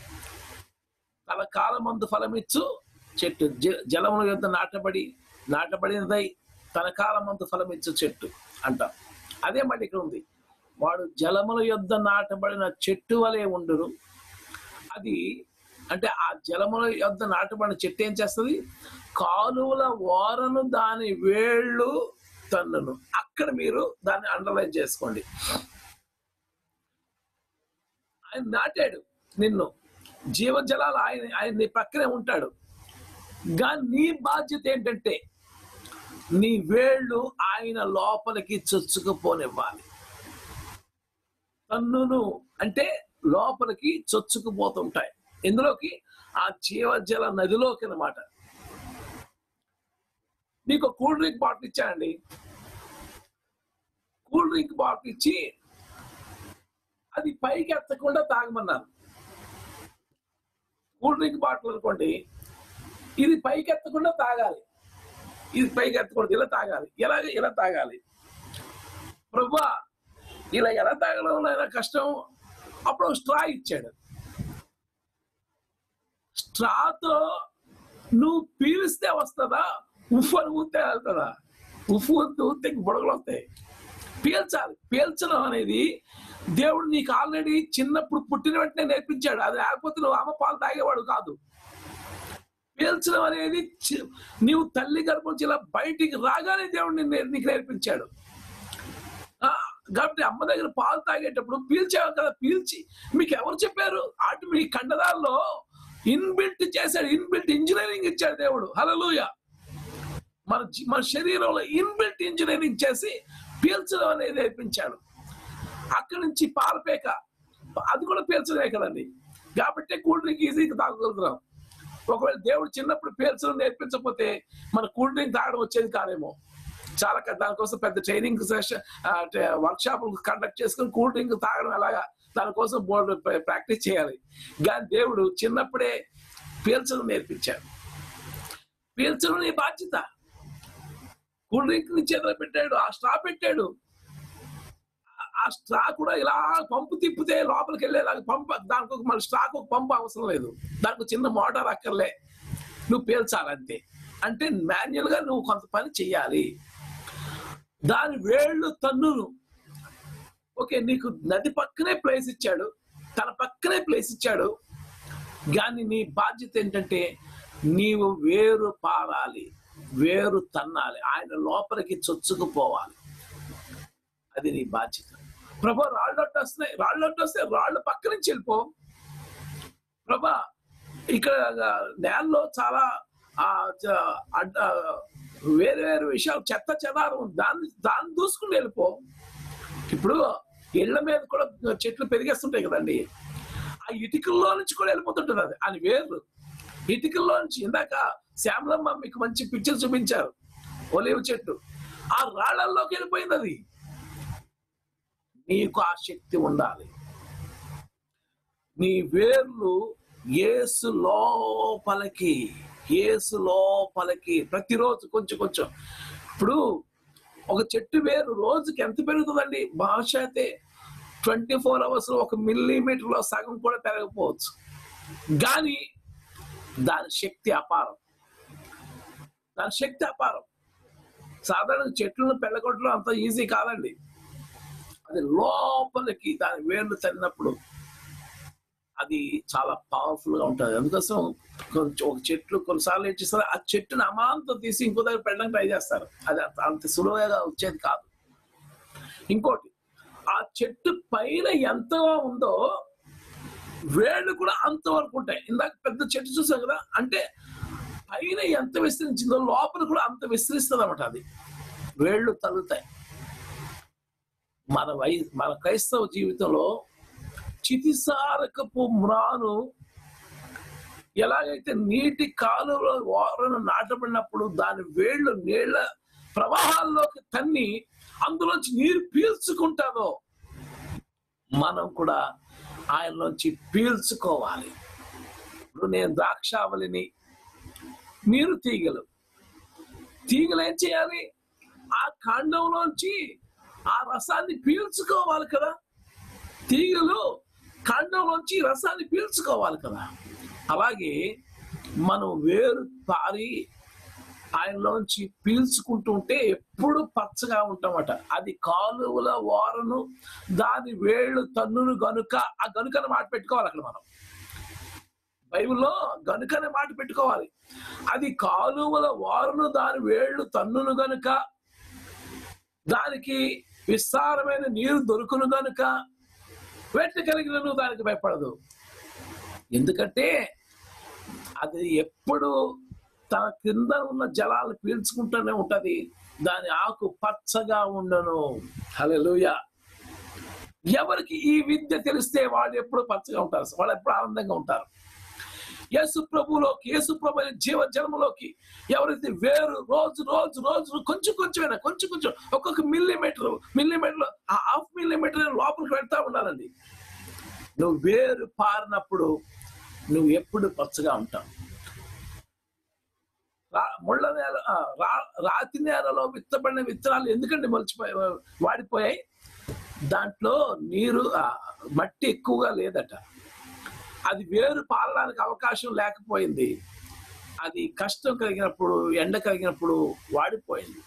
తన కాలమందు ఫలమిచ్చు చెట్టు జ- జలముల యొద్ద నాటబడి నాటబడినదై తన కాలమందు ఫలమిచ్చు చెట్టు అంటాం అదే మళ్ళీ ఇక్కడ ఉంది వాడు జలముల యొద్ద నాటబడిన చెట్టు వలె ఉండును అది అంటే ఆ జలముల యొద్ద నాటబడిన చెట్టు ఏం చేస్తుంది కాలువల ఓరను దాని వేళ్ళు తన్నును అక్కడ మీరు దాన్ని అండర్లైన్ చేసుకోండి ఆయన నాటాడు నిన్ను జీవజలాలు ఆయన ఆయన నీ పక్కనే ఉంటాడు కానీ నీ బాధ్యత ఏంటంటే నీ వేళ్ళు ఆయన లోపలికి చొచ్చుకుపోనివ్వాలి తన్నును అంటే లోపలికి చొచ్చుకుపోతుంటాయి ఇందులోకి ఆ జీవజల నదిలోకి అన్నమాట మీకు కూల్ డ్రింక్ బాటిల్ ఇచ్చానండి కూల్ డ్రింక్ బాటిల్ ఇచ్చి అది పైకి ఎత్తకుండా తాగమన్నాను కూల్ డ్రింక్ బాటిల్ అనుకోండి ఇది పైకి ఎత్తకుండా తాగాలి ఇది పైకి ఎత్తకూడదు ఇలా తాగాలి ఇలా ఇలా తాగాలి ప్రభా ఇలా ఎలా తాగడం నాయనా కష్టం అప్పుడు స్ట్రా ఇచ్చాడు స్ట్రాతో నువ్వు పీలిస్తే వస్తుందా ఉఫ్ అని ఊతే వెళ్తుందా ఉఫ్ ఊతే ఊతే ఇంక బుడగలు వస్తాయి పీల్చాలి పీల్చడం అనేది దేవుడు నీకు ఆల్రెడీ చిన్నప్పుడు పుట్టిన వెంటనే నేర్పించాడు అది లేకపోతే నువ్వు అమ్మ పాలు తాగేవాడు కాదు పీల్చడం అనేది చి- నీవు తల్లి గర్భం నుంచి ఇలా బయటికి రాగానే దేవుడు నిన్ను నీకు నేర్పించాడు ఆ, కాబట్టి అమ్మ దగ్గర పాలు తాగేటప్పుడు పీల్చావు కదా పీల్చి మీకు ఎవరు చెప్పారు అటు మీ కండరాల్లో ఇన్బిల్ట్ చేశాడు ఇన్బిల్ట్ ఇంజనీరింగ్ ఇచ్చాడు దేవుడు హలలుయ మన జీ- మన శరీరంలో ఇన్బిల్ట్ ఇంజనీరింగ్ చేసి పీల్చడం అనేది నేర్పించాడు అక్కడి నుంచి పాలపేక అది కూడా పీల్చడమే కదండి కాబట్టి కూల్ డ్రింక్ ఈజీగా తాగగలుగుతున్నాం ఒకవేళ దేవుడు చిన్నప్పుడు పీల్చడం నేర్పించకపోతే మన కూల్ డ్రింక్ తాగడం వచ్చేది కాదేమో చాలా క- దానికోసం పెద్ద training session workshop conduct చేసుకుని కూల్ డ్రింక్ తాగడం ఎలాగా దానికోసం బోర్డు ప్రాక్టీస్ చేయాలి కానీ దేవుడు చిన్నప్పుడే పీల్చడం నేర్పించాడు పీల్చడం నీ బాధ్యత కూల్ డ్రింక్ ని చేతిలో పెట్టాడు ఆ స్ట్రా పెట్టాడు ఆ- ఆ స్ట్రా కూడా ఇలా పంపు తిప్పితే లోపలికి వెళ్ళేలాగా పంప దానికి ఒక మళ్ళీ స్ట్రాక్ ఒక పంపు అవసరం లేదు దానికి ఒక చిన్న మోటార్ అక్కర్లే నువ్వు పీల్చాలంతే అంటే మాన్యువల్ గా నువ్వు కొంత పని చెయ్యాలి దాని వేళ్ళు తన్నులు ఓకే నీకు నది పక్కనే ప్లేస్ ఇచ్చాడు తన పక్కనే ప్లేస్ ఇచ్చాడు కానీ నీ బాధ్యత ఏంటంటే నీవు వేరు పారాలి వేరు తన్నాలి ఆయన లోపలికి చొచ్చుకుపోవాలి అది నీ బాధ్యత ప్రభా రాళ్ళు అడ్డు వస్తున్నాయి రాళ్ళు అడ్డు వస్తే రాళ్ళు పక్క నుంచి వెళ్ళిపో ప్రభా ఇక్కడ నేలలో చాలా ఆ చ- అడ్డ వేరే వేరే విషయాలు చెత్త చెదారం ఉంది. దాన్ని దాన్ని దూసుకుని వెళ్ళిపో ఇప్పుడు ఇళ్ల మీద కూడా చెట్లు పెరిగేస్తుంటాయి కదండి ఆ ఇటుకల్లో నుంచి కూడా వెళ్ళిపోతుంటుంది అది అని వేరు ఇటుకల్లో నుంచి ఇందాక శ్యామలమ్మ మీకు మంచి పిక్చర్ చూపించారు ఒలివ చెట్టు ఆ రాళ్లలోకి వెళ్ళిపోయింది అది నీకు ఆ శక్తి ఉండాలి నీ వేర్లు ఏసు లోపలికి ఏసు లోపలికి ప్రతిరోజు కొంచెం కొంచెం ఇప్పుడు ఒక చెట్టు వేరు రోజుకి ఎంత పెరుగుతుందండి భాష అయితే ట్వంటీ ఫోర్ అవర్స్ ఒక మిల్లీమీటర్ లో సగం కూడా పెరగకపోవచ్చు కానీ దాని శక్తి అపారం దాని శక్తి అపారం సాధారణ చెట్లను పెళ్ళగొట్టడం అంత ఈజీ కాదండి అది లోపలికి దాని వేర్లు తగినప్పుడు అది చాలా పవర్ఫుల్ గా ఉంటుంది అందుకోసం కొంచెం ఒక చెట్లు కొన్నిసార్లు ఏం చేస్తారు ఆ చెట్టుని అమాంతం తీసి ఇంకో దగ్గర పెట్టడానికి ట్రై చేస్తారు అది అంత అంత సులువుగా వచ్చేది కాదు ఇంకోటి ఆ చెట్టు పైన ఎంత ఉందో వేళ్ళు కూడా అంతవరకు ఉంటాయి ఇందాక పెద్ద చెట్టు చూసాం కదా అంటే పైన ఎంత విస్తరించిందో లోపల కూడా అంత విస్తరిస్తుంది అనమాట అది వేళ్ళు తగులుతాయి మన వై మన క్రైస్తవ జీవితంలో చితిసారకపు మ్రాను ఎలాగైతే నీటి కాలువలో వారను నాటబడినప్పుడు దాని వేళ్ళు నీళ్ల ప్రవాహాల్లోకి తన్ని అందులోంచి నీరు పీల్చుకుంటాదో మనం కూడా ఆయనలోంచి పీల్చుకోవాలి ఇప్పుడు నేను ద్రాక్షావళిని మీరు తీగలు తీగలు ఏం చేయాలి ఆ కాండంలోంచి ఆ రసాన్ని పీల్చుకోవాలి కదా తీగలు కాండంలోంచి రసాన్ని పీల్చుకోవాలి కదా అలాగే మనం వేరు పారి ఆయనలోంచి పీల్చుకుంటూ ఉంటే ఎప్పుడు పచ్చగా ఉంటామట అది కాలువల వారను దాని వేళ్ళు తన్నును గనుక ఆ గనుకని మాట పెట్టుకోవాలి అక్కడ మనం బైబిల్లో గనుకనే మాట పెట్టుకోవాలి అది కాలువల వారును దాని వేళ్ళు తన్నును గనుక దానికి విస్తారమైన నీరు దొరుకును గనుక వెట్టి కలిగిన దానికి భయపడదు ఎందుకంటే అది ఎప్పుడు తన కింద ఉన్న జలాలు పీల్చుకుంటూనే ఉంటది దాని ఆకు పచ్చగా ఉండను హల్లెలూయా ఎవరికి ఈ విద్య తెలిస్తే వాళ్ళు ఎప్పుడు పచ్చగా ఉంటారు వాళ్ళు ఎప్పుడు ఆనందంగా ఉంటారు యేసు ప్రభులోకి యేసు ప్రభు అనే జీవ జన్మలోకి ఎవరైతే వేరు రోజు రోజు రోజు కొంచెం కొంచెమైనా కొంచెం కొంచెం ఒక్కొక్క మిల్లీమీటర్ మిల్లీమీటర్ ఆ హాఫ్ మిల్లీమీటర్ లోపలికి వెళ్తా ఉండాలండి నువ్వు వేరు పారినప్పుడు నువ్వు ఎప్పుడు పచ్చగా ఉంటావు రా- ముళ్ళ నేల ఆ, రా- రాతి నేలలో విత్తబడిన విత్తనాలు ఎందుకంటే మొలిచిపోయి వాడిపోయాయి దాంట్లో నీరు ఆ, మట్టి ఎక్కువగా లేదట అది వేరు పారడానికి అవకాశం లేకపోయింది అది కష్టం కలిగినప్పుడు ఎండ కలిగినప్పుడు వాడిపోయింది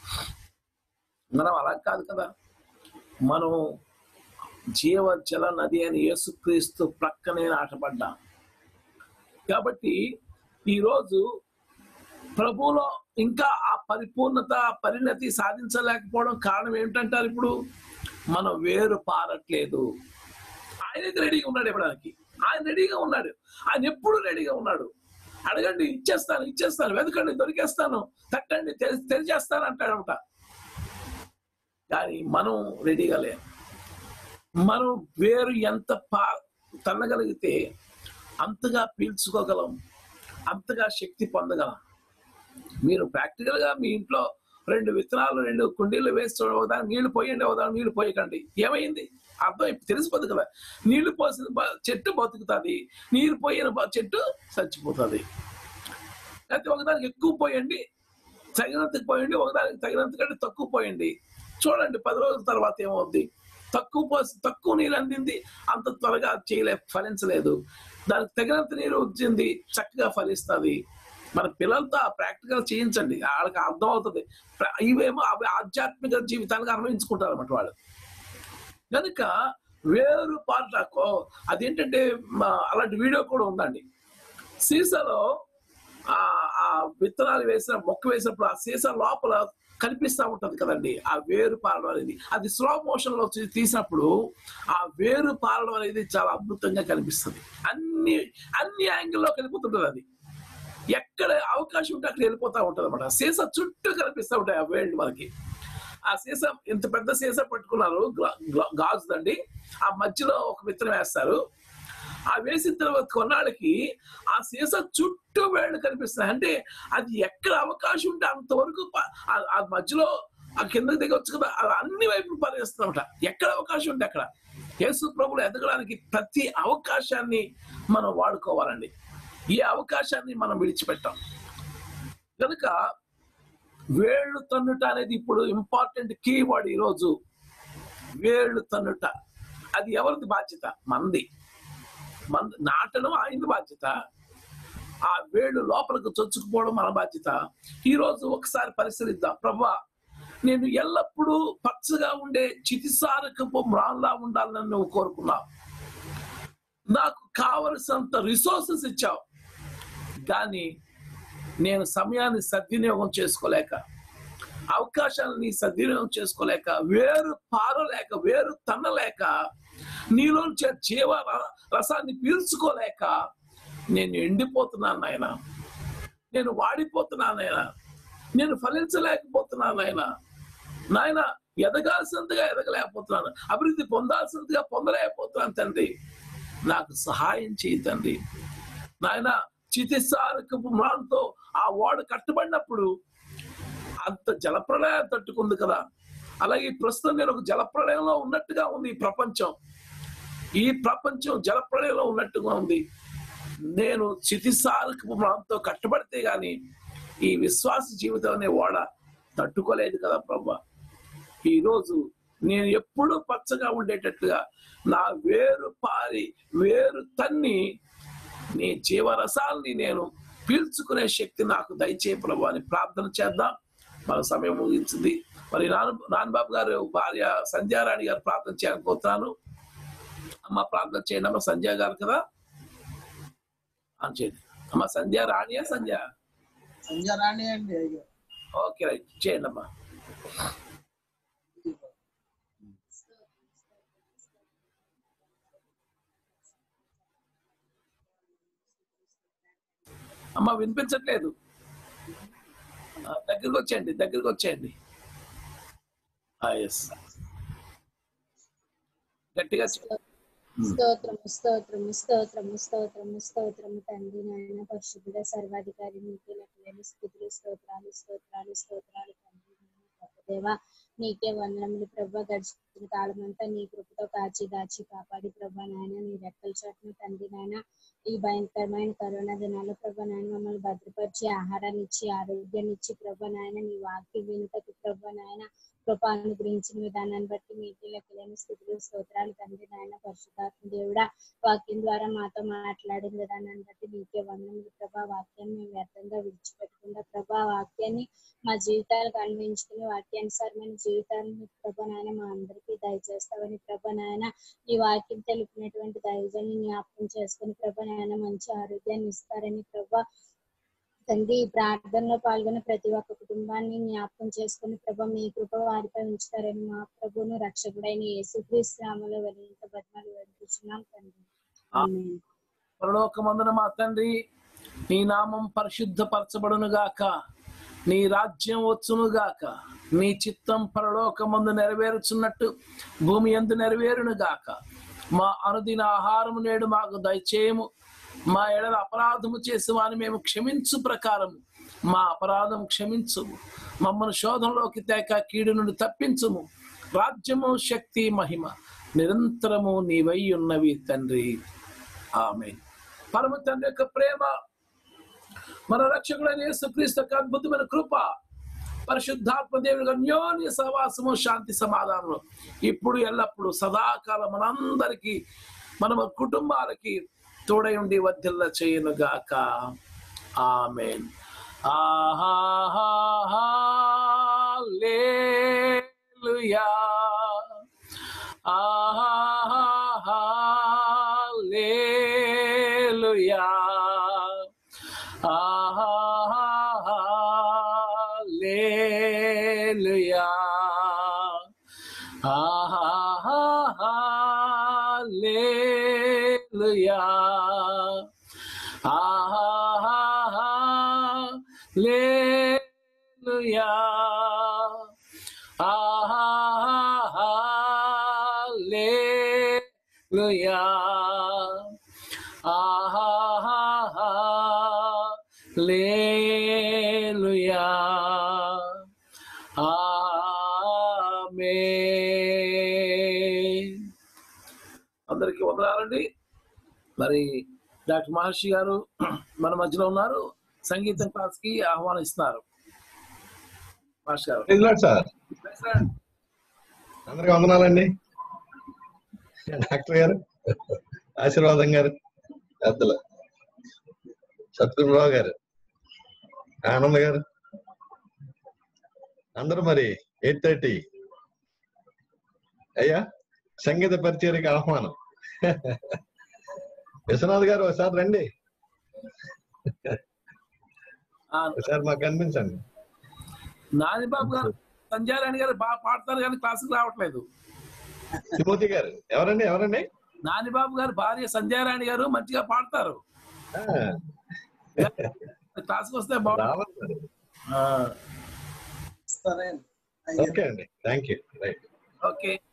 మనం అలా కాదు కదా మనం జీవ జల నది అని యేసుక్రీస్తు ప్రక్కనే నాటబడ్డాం కాబట్టి ఈరోజు ప్రభువులో ఇంకా ఆ పరిపూర్ణత పరిణతి సాధించలేకపోవడం కారణం ఏమిటంటారు ఇప్పుడు మనం వేరు పారట్లేదు ఆయనకి రెడీగా ఉన్నాడు ఇవ్వడానికి ఆయన రెడీగా ఉన్నాడు ఆయన ఎప్పుడు రెడీగా ఉన్నాడు అడగండి ఇచ్చేస్తాను ఇచ్చేస్తాను వెతకండి దొరికేస్తాను తట్టండి తెరి- తెరిచేస్తాను అంటాడంట కానీ మనం రెడీగా లేం మనం వేరు ఎంత పా తన్నగలిగితే అంతగా పీల్చుకోగలం అంతగా శక్తి పొందగలం మీరు ప్రాక్టికల్ గా మీ ఇంట్లో రెండు విత్తనాలు రెండు కుండీలు వేసి ఒకదాని నీళ్లు పోయండి ఒకదాని నీళ్లు పోయకండి ఏమైంది అర్థం ఇప్పుడు తెలిసిపోతుంది కదా నీళ్లు పోసిన బ- చెట్టు బతుకుతుంది నీరు పోయిన బ- చెట్టు చచ్చిపోతుంది లేకపోతే ఒకదానికి ఎక్కువ పోయండి తగినంతకు పోయండి ఒకదానికి తగినంత కంటే తక్కువ పోయండి చూడండి పది రోజుల తర్వాత ఏమవుద్ది తక్కువ పోసి తక్కువ నీరు అందింది అంత త్వరగా చేయలే ఫలించలేదు దానికి తగినంత నీరు వచ్చింది చక్కగా ఫలిస్తుంది మన పిల్లలతో ఆ ప్రాక్టికల్ చేయించండి వాళ్ళకి అర్థం అవుతుంది ప్ర- ఇవేమో అవి ఆధ్యాత్మిక జీవితానికి అన్వయించుకుంటారు అన్నమాట వాళ్ళు కనుక వేరు పాటకో అదేంటంటే మా- అలాంటి వీడియో కూడా ఉందండి సీసాలో ఆ ఆ విత్తనాలు వేసిన మొక్క వేసినప్పుడు ఆ సీసా లోపల కనిపిస్తా ఉంటది కదండి ఆ వేరు పారడం అనేది అది స్లో మోషన్ లో తీ- తీసినప్పుడు ఆ వేరు పారడం అనేది చాలా అద్భుతంగా కనిపిస్తుంది అన్ని అన్ని యాంగిల్లో కనిపిస్తుంటది అది ఎక్కడ అవకాశం ఉంటే అక్కడ వెళ్ళిపోతా ఉంటది అనమాట సీసా చుట్టూ కనిపిస్తూ ఉంటాయి ఆ వేళ్ళు మనకి ఆ సీసా ఇంత పెద్ద సీసా పట్టుకున్నారు గ్లా- గ్లా- గాజుదండి ఆ మధ్యలో ఒక విత్తనం వేస్తారు ఆ వేసిన తర్వాత కొన్నాళ్ళకి ఆ సీసా చుట్టూ వేళ్ళు కనిపిస్తున్నాయి అంటే అది ఎక్కడ అవకాశం ఉంటే అంతవరకు ప- ఆ- ఆ మధ్యలో ఆ కిందకి దిగొచ్చు కదా అది అన్ని వైపులు పరిగెస్తున్నమాట ఎక్కడ అవకాశం ఉంటే అక్కడ యేసు ప్రభులు ఎదగడానికి ప్రతి అవకాశాన్ని మనం వాడుకోవాలండి ఈ అవకాశాన్ని మనం విడిచిపెట్టాం కనుక వేళ్ళు తన్నుట అనేది ఇప్పుడు ఇంపార్టెంట్ కీవర్డ్ ఈరోజు వేళ్ళు తన్నుట అది ఎవరిది బాధ్యత మంది మన నాటడం ఆయన బాధ్యత ఆ వేళ్ళు లోపలికి చొచ్చుకుపోవడం మన బాధ్యత ఈ రోజు ఒకసారి పరిశీలిద్దాం ప్రభా నేను ఎల్లప్పుడూ పచ్చగా ఉండే చితిసారకపు మ్రాన్లా ఉండాలని నువ్వు కోరుకున్నావు నాకు కావలసినంత రిసోర్సెస్ ఇచ్చావు కానీ నేను సమయాన్ని సద్వినియోగం చేసుకోలేక అవకాశాలని సద్వినియోగం చేసుకోలేక వేరు పారలేక వేరు తన్నలేక నీలోంచే జీవ ర- రసాన్ని పీల్చుకోలేక నేను ఎండిపోతున్నాను నాయన నేను వాడిపోతున్నాను నాయన నేను ఫలించలేకపోతున్నాను నాయన నాయన ఎదగాల్సినంతగా ఎదగలేకపోతున్నాను అభివృద్ధి పొందాల్సినంతగా పొందలేకపోతున్నాను తండ్రి నాకు సహాయం చేయి తండ్రి నాయన చితిసారకపు మ్రాన్తో ఆ ఓడ కట్టబడినప్పుడు అంత జలప్రళయం తట్టుకుంది కదా అలాగే ఈ ప్రస్తుతం నేను ఒక జలప్రళయంలో ఉన్నట్టుగా ఉంది ఈ ప్రపంచం ఈ ప్రపంచం జలప్రళయంలో ఉన్నట్టుగా ఉంది నేను చితిసారకపు మ్రాన్తో కట్టబడితే గాని ఈ విశ్వాస జీవితం అనే ఓడ తట్టుకోలేదు కదా ప్రభా ఈ రోజు నేను ఎప్పుడూ పచ్చగా ఉండేటట్లుగా నా వేరు పారి వేరు తన్ని నీ జీవరసాల్ని నేను పీల్చుకునే శక్తి నాకు దయచే ప్రభు అని ప్రార్థన చేద్దాం మన సమయం ముగించింది మరి నాన్న నాన్నబాబు గారు భార్య సంధ్యారాణి గారు ప్రార్థన చేయాలనుకుంటున్నాను అమ్మ ప్రార్థన చేయండి అమ్మ సంధ్య గారు కదా ఆ, చేయండి అమ్మ సంధ్య రాణియా సంధ్య సంధ్య రాణి అండి అయ్యో ఓకే రైట్ చేయండి అమ్మా అమ్మ వినిపించట్లేదు ఆ, దగ్గరికి వచ్చేయండి దగ్గరికి వచ్చేయండి ఎస్ గట్టిగా చె- స్తోత్రము స్తోత్రము స్తోత్రము స్తోత్రము స్తోత్రము తండ్రి నాయన పరిశుద్ధుడ సర్వాధికారి నీకు లెక్కలేని స్థుతులు స్తోత్రాలు స్తోత్రాలు స్తోత్రాలు తండ్రి నాయన గొప్ప దేవ నీకే వందనములు ప్రభా గడిచిన కాలం అంతా నీ కృపతో కాచి దాచి కాపాడి ప్రభా నాయన నీ రెక్కల చాటున తండ్రి నాయన ఈ భయంకరమైన కరోనా దినాల్లో ప్రభా నాయన మమ్మల్ని భద్రపరిచి ఆహారాన్ని ఇచ్చి ఆరోగ్యాన్ని ఇచ్చి ప్రభా నాయన నీ వాక్యం వినుటకు ప్రభా నాయన కృప అనుగ్రహించిన విధానాన్ని బట్టి మీకు లెక్కలేని స్థితిలో స్తోత్రాలు తండ్రి నాయన పరిశుద్ధాత్మ దేవుడా వాక్యం ద్వారా మాతో మాట్లాడిన విధానాన్ని బట్టి నీకే వందనములు ప్రభా వాక్యాన్ని మేము వ్యర్థంగా విడిచిపెట్టకుండా ప్రభా వాక్యాన్ని మా జీవితాలకు అన్వయించుకుని వాక్యానుసారమైన జీవితాన్ని ప్రభా నాయన మా అందరికీ దయచేస్తామని ప్రభా నాయన ఈ వాక్యం తెలిపినటువంటి దైవజాన్ని జ్ఞాపకం చేసుకుని ప్రభా నాయన మంచి ఆరోగ్యాన్ని ఇస్తారని ప్రభా తండ్రి ఈ ప్రార్థనలో పాల్గొన్న ప్రతి ఒక్క కుటుంబాన్ని జ్ఞాపకం చేసుకుని ప్రభా మీ కృప వారిపై ఉంచుతారని మా ప్రభువును రక్షకుడైన యేసుక్రీస్తు నామములో వెలింత బతిమలు వేడుకుంటున్నాం తండ్రి ఆమేన్. పరలోకమందున మా తండ్రి నీ నామం పరిశుద్ధపరచబడును గాక నీ రాజ్యం వచ్చును గాక నీ చిత్తం పరలోకమందు నెరవేరుచున్నట్టు భూమి ఎందు నెరవేరును గాక మా అనుదిన ఆహారము నేడు మాకు దయచేయము మా ఎడల అపరాధము చేసి వాని మేము క్షమించు ప్రకారం మా అపరాధం క్షమించు మమ్మల్ని శోధనలోకి తేక కీడు నుండి తప్పించుము రాజ్యము శక్తి మహిమ నిరంతరము నీవై ఉన్నవి తండ్రి ఆమె పరమ తండ్రి యొక్క ప్రేమ మన రక్షకుడైన యేసుక్రీస్తు యొక్క అద్భుతమైన కృప పరిశుద్ధాత్మ దేవుని అన్యోన్య సహవాసము శాంతి సమాధానము ఇప్పుడు ఎల్లప్పుడు సదాకాలం మనందరికీ మన కుటుంబాలకి తోడై ఉండి వర్ధిల్ల చేయను గాక amen hallelujah hallelujah hallelujah hallelujah hallelujah hallelujah hallelujah amen అందరికీ వందనాలండి మరి డాక్టర్ మహర్షి గారు మన మధ్యలో ఉన్నారు సంగీతం క్లాస్ కి ఆహ్వానిస్తున్నారు మహర్షి గారు Praise Lord, సార్ అందరికీ వందనాలండి డాక్టర్ గారు ఆశీర్వాదం గారు పెద్దలు సత్యరావు గారు ఆనంద్ గారు అందరూ మరి ఎయిట్ థర్టీ అయ్యా సంగీత పరిచయకి ఆహ్వానం విశ్వనాథ్ గారు ఒకసారి రండి ఒకసారి మాకు కనిపించండి నానిబాబు గారు సంజయారాణి గారు బాగా పాడతారు కానీ క్లాసుకు రావట్లేదు తిమోతి గారు ఎవరండి ఎవరండి నానిబాబు గారు భార్య సంధ్యారాణి గారు మంచిగా పాడతారు క్లాస్కి వస్తే బాగుంటుంది ఆ, ఓకే అండి థ్యాంక్ యూ రైట్ ఓకే